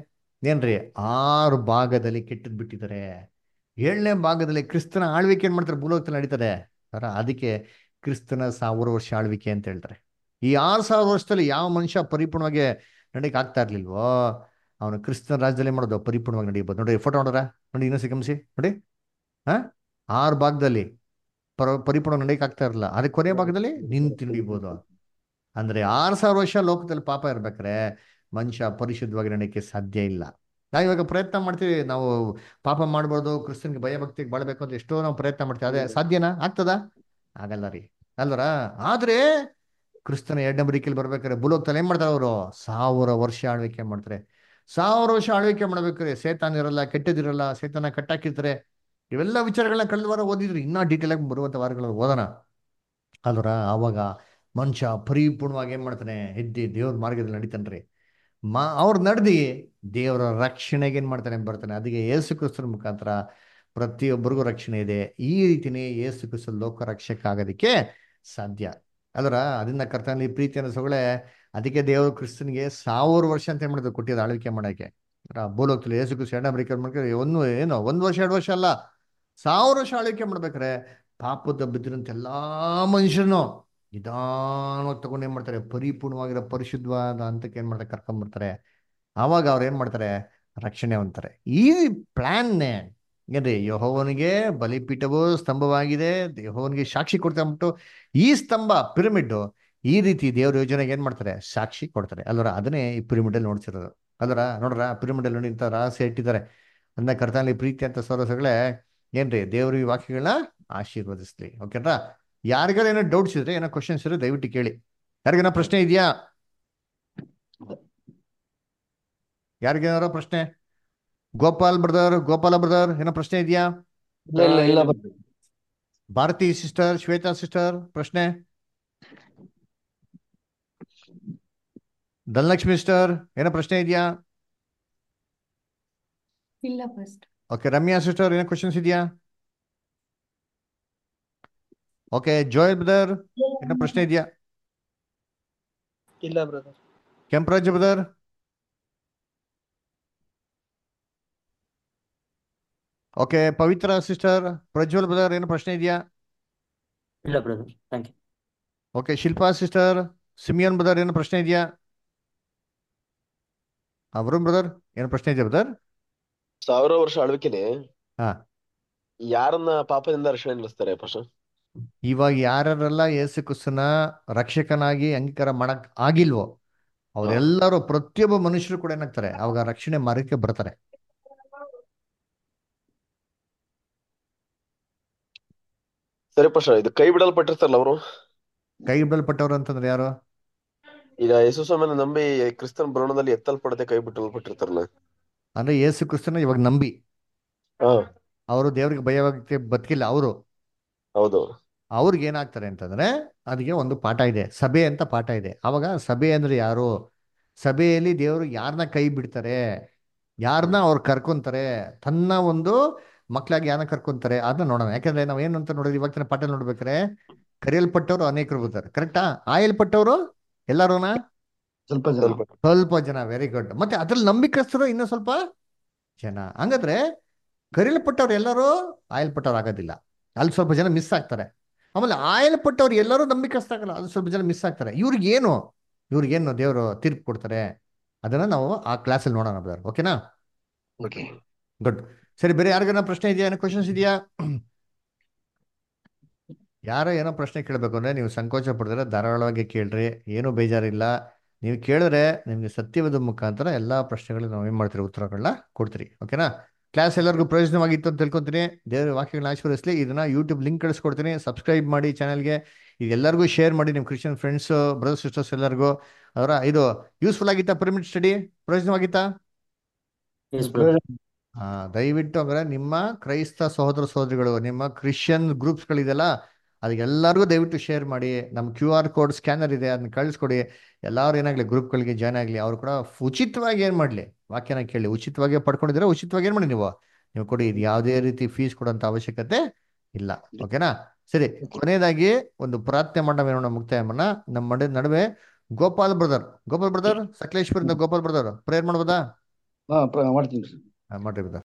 ಏನ್ರಿ ಆರು ಭಾಗದಲ್ಲಿ ಕೆಟ್ಟದ್ ಬಿಟ್ಟಿದ್ದಾರೆ ಏಳನೇ ಭಾಗದಲ್ಲಿ ಕ್ರಿಸ್ತನ ಆಳ್ವಿಕೆ ಏನ್ ಮಾಡ್ತಾರೆ ಭೂಲೋಕದಲ್ಲಿ ನಡೀತದೆ ಅರ ಅದಕ್ಕೆ ಕ್ರಿಸ್ತನ ಸಾವಿರ ವರ್ಷ ಆಳ್ವಿಕೆ ಅಂತ ಹೇಳ್ತಾರೆ ಈ ಆರು ಸಾವಿರ ವರ್ಷದಲ್ಲಿ ಯಾವ ಮನುಷ್ಯ ಪರಿಪೂರ್ಣವಾಗಿ ನಡೀಕ್ ಆಗ್ತಾ ಇರ್ಲಿಲ್ವೋ ಅವನು ಕ್ರಿಸ್ತನ ರಾಜ್ಯದಲ್ಲಿ ಮಾಡೋದು ಪರಿಪೂರ್ಣವಾಗಿ ನಡೀಬೋದು ನೋಡಿ ಫೋಟೋ ನೋಡ್ರ ನೋಡಿ ಇನ್ನೂ ಗಮನಿಸಿ ನೋಡಿ ಹಾ ಆರು ಭಾಗದಲ್ಲಿ ಪರ ಪರಿಪೂರ್ಣ ನಡೀಕ್ ಆಗ್ತಾ ಇರಲ್ಲ ಅದಕ್ಕೆ ಕೊನೆ ಭಾಗದಲ್ಲಿ ನಿಂತು ನಡಿಬೋದು ಅಂದ್ರೆ ಆರು ಸಾವಿರ ವರ್ಷ ಲೋಕದಲ್ಲಿ ಪಾಪ ಇರ್ಬೇಕಾರೆ ಮನುಷ್ಯ ಪರಿಶುದ್ಧವಾಗಿ ನಡೀಕೆ ಸಾಧ್ಯ ಇಲ್ಲ ನಾವು ಇವಾಗ ಪ್ರಯತ್ನ ಮಾಡ್ತೀವಿ ನಾವು ಪಾಪ ಮಾಡ್ಬೋದು ಕ್ರಿಸ್ತನ್ಗೆ ಭಯ ಭಕ್ತಿಗೆ ಬಾಳ್ಬೇಕು ಅಂತ ಎಷ್ಟೋ ನಾವು ಪ್ರಯತ್ನ ಮಾಡ್ತೀವಿ ಅದೇ ಸಾಧ್ಯನಾ ಆಗ್ತದಾ ಆಗಲ್ಲ ರೀ ಅಲ್ವರ ಆದ್ರೆ ಕ್ರಿಸ್ತನ ಎರಡನೇ ಬರಿಕೆಯಲ್ಲಿ ಬರ್ಬೇಕಾದ್ರೆ ಭೂಲೋಕದಲ್ಲಿ ಏನ್ ಮಾಡ್ತಾರೆ ಅವರು ಸಾವಿರ ವರ್ಷ ಆಳ್ವಿಕೆ ಮಾಡ್ತಾರೆ ಸಾವಿರ ವರ್ಷ ಆಳ್ವಿಕೆ ಮಾಡ್ಬೇಕಾದ್ರೆ ಸೇತಾನ್ ಇರಲ್ಲ ಕೆಟ್ಟದಿರಲ್ಲ ಸೇತಾನ ಕಟ್ಟಾಕಿರ್ತಾರೆ ಇವೆಲ್ಲ ವಿಚಾರಗಳನ್ನ ಕಳೆದ ವಾರ ಓದಿದ್ರಿ ಇನ್ನೂ ಡೀಟೇಲ್ ಆಗಿ ಬರುವಂತ ವಾರಗಳಲ್ಲಿ ಓದೋಣ ಅಲ್ವರ ಆವಾಗ ಮನುಷ್ಯ ಪರಿಪೂರ್ಣವಾಗಿ ಏನ್ ಮಾಡ್ತಾನೆ ಎದ್ದಿ ದೇವ್ರ ಮಾರ್ಗದಲ್ಲಿ ನಡೀತಾನ್ರಿ ಮಾ ಅವ್ರು ನಡೆದಿ ದೇವರ ರಕ್ಷಣೆಗೆ ಏನ್ ಮಾಡ್ತಾನೆ ಬರ್ತಾನೆ ಅದಕ್ಕೆ ಯೇಸು ಕ್ರಿಸ್ತನ ಮುಖಾಂತರ ಪ್ರತಿಯೊಬ್ಬರಿಗೂ ರಕ್ಷಣೆ ಇದೆ ಈ ರೀತಿನೇ ಯೇಸು ಕ್ರಿಸ್ತ ಲೋಕ ರಕ್ಷಕ ಆಗೋದಕ್ಕೆ ಸಾಧ್ಯ ಅದರ ಅದನ್ನ ಕರ್ತನಲ್ಲಿ ಪ್ರೀತಿ ಅನ್ನಿಸೋಗಳೇ ಅದಕ್ಕೆ ದೇವರು ಕ್ರಿಸ್ತನಿಗೆ ಸಾವಿರ ವರ್ಷ ಅಂತ ಏನ್ ಮಾಡಿದ್ರು ಕೊಟ್ಟಿದ್ದು ಆಳ್ವಿಕೆ ಮಾಡಕ್ಕೆ ಭೂಲೋಕದಲ್ಲಿ ಯೇಸು ಕ್ರಿಸ್ತ ಎರಡನೇ ಬರಿಕೆ ಮಾಡ್ತಾರೆ ಒಂದು ಏನು ಒಂದು ವರ್ಷ ಎರಡು ವರ್ಷ ಅಲ್ಲ ಸಾವಿರ ವರ್ಷ ಆಳ್ವಿಕೆ ಮಾಡ್ಬೇಕಾರೆ ಪಾಪದ ಬಿದ್ದಿರಂತ ಎಲ್ಲಾ ಮನುಷ್ಯನು ನಿಧಾನವಾಗಿ ತಗೊಂಡು ಏನ್ ಮಾಡ್ತಾರೆ ಪರಿಪೂರ್ಣವಾಗಿರೋ ಪರಿಶುದ್ಧವಾದ ಹಂತಕ್ಕೆ ಏನ್ ಮಾಡ್ತಾರೆ ಕರ್ಕೊಂಡ್ಬರ್ತಾರೆ ಆವಾಗ ಅವ್ರು ಏನ್ ಮಾಡ್ತಾರೆ ರಕ್ಷಣೆ ಹೊಂತಾರೆ ಈ ಪ್ಲಾನ್ನೇ ಏನ್ರಿ ಯಹೋವನಿಗೆ ಬಲಿಪೀಠವು ಸ್ತಂಭವಾಗಿದೆ ಯಹೋವನಿಗೆ ಸಾಕ್ಷಿ ಕೊಡ್ತಾ ಅಂದ್ಬಿಟ್ಟು ಈ ಸ್ತಂಭ ಪಿರಮಿಡ್ ಈ ರೀತಿ ದೇವ್ರ ಯೋಜನೆಗೆ ಏನ್ ಮಾಡ್ತಾರೆ ಸಾಕ್ಷಿ ಕೊಡ್ತಾರೆ ಅಲ್ವರ ಅದನ್ನೇ ಈ ಪಿರಮಿಡ್ ಅಲ್ಲಿ ನೋಡ್ತಿರೋದು ಅಲ್ವರ ನೋಡ್ರ ಪಿರಮಿಡ್ ಅಲ್ಲಿ ನೋಡಿ ಇಂಥ ರಹಸ್ಯ ಇಟ್ಟಿದ್ದಾರೆ ಅದನ್ನ ಕರ್ತನಲ್ಲಿ ಪ್ರೀತಿ ಅಂತ ಸರೋಸಗಳೇ ಏನ್ರಿ ದೇವ್ರ ಈ ವಾಕ್ಯಗಳನ್ನ ಆಶೀರ್ವದಿಸ್ಲಿ ಓಕೆನಾ ಯಾರಿಗಾರ ಏನೋ ಡೌಟ್ಸ್ ಇದ್ರೆ ಏನೋ ಕ್ವಶನ್ಸ್ ಇದ್ರೆ ದಯವಿಟ್ಟು ಕೇಳಿ ಯಾರಿಗೇನೋ ಪ್ರಶ್ನೆ ಇದೆಯಾ ಯಾರಿಗೇನಾರ ಪ್ರಶ್ನೆ ಗೋಪಾಲ್ ಬ್ರದರ್ ಗೋಪಾಲ ಬ್ರದರ್ ಏನೋ ಪ್ರಶ್ನೆ ಇದೆಯಾ ಇಲ್ಲ ಇಲ್ಲ ಇಲ್ಲ ಭಾರತಿ ಸಿಸ್ಟರ್ ಶ್ವೇತಾ ಸಿಸ್ಟರ್ ಪ್ರಶ್ನೆ ಧನಲಕ್ಷ್ಮಿ ಸಿಸ್ಟರ್ ಏನೋ ಪ್ರಶ್ನೆ ಇದೆಯಾ ಇಲ್ಲ ಫಸ್ಟ್ ಓಕೆ ರಮ್ಯಾ ಸಿಸ್ಟರ್ ಏನೋ ಕ್ವಶನ್ಸ್ ಇದೆಯಾ ಓಕೆ ಜೋಯ್ ಬ್ರದರ್ ಏನೋ ಪ್ರಶ್ನೆ ಇದೆಯಾ ಇಲ್ಲ brother Kemparaj brother okay Pavitra sister Prajwal brother ಏನೋ ಪ್ರಶ್ನೆ ಇದೆಯಾ ಇಲ್ಲ brother thank you okay Shilpa sister Simeon brother ಏನೋ ಪ್ರಶ್ನೆ ಇದೆಯಾ ವರುಣ್ ಬ್ರದರ್ ಏನೋ ಪ್ರಶ್ನೆ ಇದೆಯಾ ಬ್ರದರ್ ಸಾವಿರ ವರ್ಷ ಆಳ್ವಿಕೆನೆ ಹಾ ಯಾರನ್ನ ಪಾಪದಿಂದ ರಕ್ಷಣೆ ನಿಲ್ಲಿಸ್ತಾರೆ ಪಶ ಇವಾಗ ಯಾರೆಲ್ಲ ಯೇಸು ಕ್ರಿಸ್ತನ ರಕ್ಷಕನಾಗಿ ಅಂಗೀಕಾರ ಮಾಡಕ್ ಆಗಿಲ್ವೋ ಅವರೆಲ್ಲರೂ ಪ್ರತಿಯೊಬ್ಬ ಮನುಷ್ಯರು ಕೂಡ ಏನಾಗ್ತಾರೆ ಅವಾಗ ರಕ್ಷಣೆ ಮಾರ್ಗಕ್ಕೆ ಬರ್ತಾರೆ ಸರಿ ಪಶ ಇದು ಕೈ ಬಿಡಲ್ಪಟ್ಟಿರ್ತಾರಲ್ಲ ಅವರು ಕೈ ಬಿಡಲ್ಪಟ್ಟವ್ರು ಅಂತಂದ್ರೆ ಯಾರು ಈಗ ಯೇಸು ಸ್ವಾಮಿನ ನಂಬಿ ಕ್ರಿಸ್ತನ್ ಭ್ರಮಣದಲ್ಲಿ ಎತ್ತಲ್ಪಡದೆ ಕೈ ಬಿಟ್ಟಲ್ಪಟ್ಟಿರ್ತಾರಲ್ಲ ಅಂದ್ರೆ ಯೇಸು ಕ್ರಿಸ್ತನ ಇವಾಗ ನಂಬಿ ಹಾ ಅವರು ದೇವ್ರಿಗೆ ಭಯವಾಗಿ ಬದುಕಿಲ್ಲ ಅವರು ಹೌದು ಅವ್ರಿಗೆ ಏನಾಗ್ತಾರೆ ಅಂತಂದ್ರೆ ಅದಕ್ಕೆ ಒಂದು ಪಾಠ ಇದೆ ಸಭೆ ಅಂತ ಪಾಠ ಇದೆ ಅವಾಗ ಸಭೆ ಅಂದ್ರೆ ಯಾರು ಸಭೆಯಲ್ಲಿ ದೇವರು ಯಾರನ್ನ ಕೈ ಬಿಡ್ತಾರೆ ಯಾರನ್ನ ಅವ್ರು ಕರ್ಕೊಂತಾರೆ ತನ್ನ ಒಂದು ಮಕ್ಕಳಾಗಿ ಯಾರನ್ನ ಕರ್ಕೊಂತಾರೆ ಅದನ್ನ ನೋಡೋಣ ಯಾಕಂದ್ರೆ ನಾವು ಏನು ಅಂತ ನೋಡಿದ್ವಿ ಇವಾಗ ಪಾಠ ನೋಡ್ಬೇಕಾರೆ ಕರೆಯಲ್ಪಟ್ಟವರು ಅನೇಕರು ಬರ್ತಾರೆ ಕರೆಕ್ಟಾ ಆಯಲ್ಪಟ್ಟವರು ಎಲ್ಲಾರುನ ಸ್ವಲ್ಪ ಜನ ಸ್ವಲ್ಪ ಜನ ವೆರಿ ಗುಡ್ ಮತ್ತೆ ಅದ್ರಲ್ಲಿ ನಂಬಿಕಸ್ಥರು ಇನ್ನೂ ಸ್ವಲ್ಪ ಜನ ಹಂಗಾದ್ರೆ ಕರೆಯಲ್ಪಟ್ಟವ್ರು ಎಲ್ಲರೂ ಆಯಲ್ಪಟ್ಟವ್ರು ಆಗೋದಿಲ್ಲ ಅಲ್ಲಿ ಸ್ವಲ್ಪ ಜನ ಮಿಸ್ ಆಗ್ತಾರೆ ಆಮೇಲೆ ಆಯಲ್ಪಟ್ಟವ್ರು ಎಲ್ಲರೂ ನಂಬಿಕಸ್ತಾಗಲ್ಲ ಅಲ್ಲಿ ಸ್ವಲ್ಪ ಜನ ಮಿಸ್ ಆಗ್ತಾರೆ ಇವ್ರಿಗೇನು ಇವ್ರಿಗೇನು ದೇವರು ತೀರ್ಪು ಕೊಡ್ತಾರೆ ಅದನ್ನ ನಾವು ಆ ಕ್ಲಾಸಲ್ಲಿ ನೋಡೋಣ ಬ್ರದರ್ ಓಕೆನಾ ಓಕೆ ಗುಡ್ ಸರಿ ಬೇರೆ ಯಾರಿಗಾನ ಪ್ರಶ್ನೆ ಇದೆಯಾ ಏನೋ ಕ್ವಶನ್ಸ್ ಇದೆಯಾ ಯಾರೋ ಏನೋ ಪ್ರಶ್ನೆ ಕೇಳಬೇಕು ಅಂದ್ರೆ ನೀವು ಸಂಕೋಚ ಪಡಿದ್ರೆ ಧಾರಾಳವಾಗಿ ಕೇಳ್ರಿ ಏನೂ ಬೇಜಾರಿಲ್ಲ ನೀವು ಕೇಳಿದ್ರೆ ನಿಮಗೆ ಸತ್ಯವಾದ ಮುಖಾಂತರ ಎಲ್ಲ ಪ್ರಶ್ನೆಗಳಿಗೆ ನಾವು ಏನು ಮಾಡ್ತೀರಿ ಉತ್ತರಗಳನ್ನ ಕೊಡ್ತೀರಿ ಓಕೆನಾ ಕ್ಲಾಸ್ ಎಲ್ಲರಿಗೂ ಪ್ರಯೋಜನವಾಗಿತ್ತು ಅಂತ ತಿಳ್ಕೊತೀನಿ ದೇವರ ವಾಕ್ಯಗಳನ್ನ ಆಶೀರ್ವದಿಸಲಿ ಇದನ್ನ ಯೂಟ್ಯೂಬ್ ಲಿಂಕ್ ಕಳಿಸ್ಕೊಡ್ತೀನಿ ಸಬ್ಸ್ಕ್ರೈಬ್ ಮಾಡಿ ಚಾನಲ್ಗೆ ಎಲ್ಲರಿಗೂ ಶೇರ್ ಮಾಡಿ ನಿಮ್ಮ ಕ್ರಿಶ್ಚಿಯನ್ ಫ್ರೆಂಡ್ಸ್ ಬ್ರದರ್ ಸಿಸ್ಟರ್ಸ್ ಎಲ್ಲರಿಗೂ ಅವರ ಇದು ಯೂಸ್ಫುಲ್ ಆಗಿತ್ತಾ ಪಿರಮಿಡ್ ಸ್ಟಡಿ ಪ್ರಯೋಜನವಾಗಿತ್ತಾ Yes, brother. ಆ, ದಯವಿಟ್ಟು ಅಂದ್ರೆ ನಿಮ್ಮ ಕ್ರೈಸ್ತ ಸಹೋದರ ಸಹೋದರಿಗಳು ನಿಮ್ಮ ಕ್ರಿಶ್ಚಿಯನ್ ಗ್ರೂಪ್ಸ್ಗಳಿದೆಯಲ್ಲ ಅದಕ್ಕೆಲ್ಲರಿಗೂ ದಯವಿಟ್ಟು ಶೇರ್ ಮಾಡಿ ನಮ್ಮ ಕ್ಯೂ ಆರ್ ಕೋಡ್ ಸ್ಕ್ಯಾನರ್ ಇದೆ ಅದನ್ನ ಕಳಿಸ್ಕೊಡಿ ಎಲ್ಲರೂ ಏನಾಗಲಿ ಗ್ರೂಪ್ಗಳಿಗೆ ಜಾಯ್ನ್ ಆಗಲಿ ಅವರು ಕೂಡ ಉಚಿತವಾಗಿ ಏನು ಮಾಡಲಿ ವಾಕ್ಯನ ಕೇಳಿ ಉಚಿತವಾಗಿ ಪಡ್ಕೊಂಡಿದ್ರೆ ಉಚಿತವಾಗಿ ಏನು ಮಾಡಿ ನೀವು ನೀವು ಕೊಡಿ ಇದು ಯಾವುದೇ ರೀತಿ ಫೀಸ್ ಕೊಡೋಂಥ ಅವಶ್ಯಕತೆ ಇಲ್ಲ ಓಕೆನಾ ಸರಿ ಕೊನೆಯದಾಗಿ ಒಂದು ಪ್ರಾರ್ಥನೆ ಮಾಡೋಣ ಏನೋಣ ಮುಕ್ತಾಯ ಮಾಡೋಣ ನಮ್ಮ ಮನೆ ನಡುವೆ ಗೋಪಾಲ್ ಬ್ರದರ್ ಗೋಪಾಲ್ ಬ್ರದರ್ ಸಕಲೇಶ್ವರಿಂದ ಗೋಪಾಲ್ ಬ್ರದರ್ ಪ್ರೇಯರ್ ಮಾಡ್ಬೋದಾ ಹಾ ಪ್ರ- ಮಾಡ್ತೀನಿ ಹಾ, ಮಾಡ್ರಿ ಬ್ರದರ್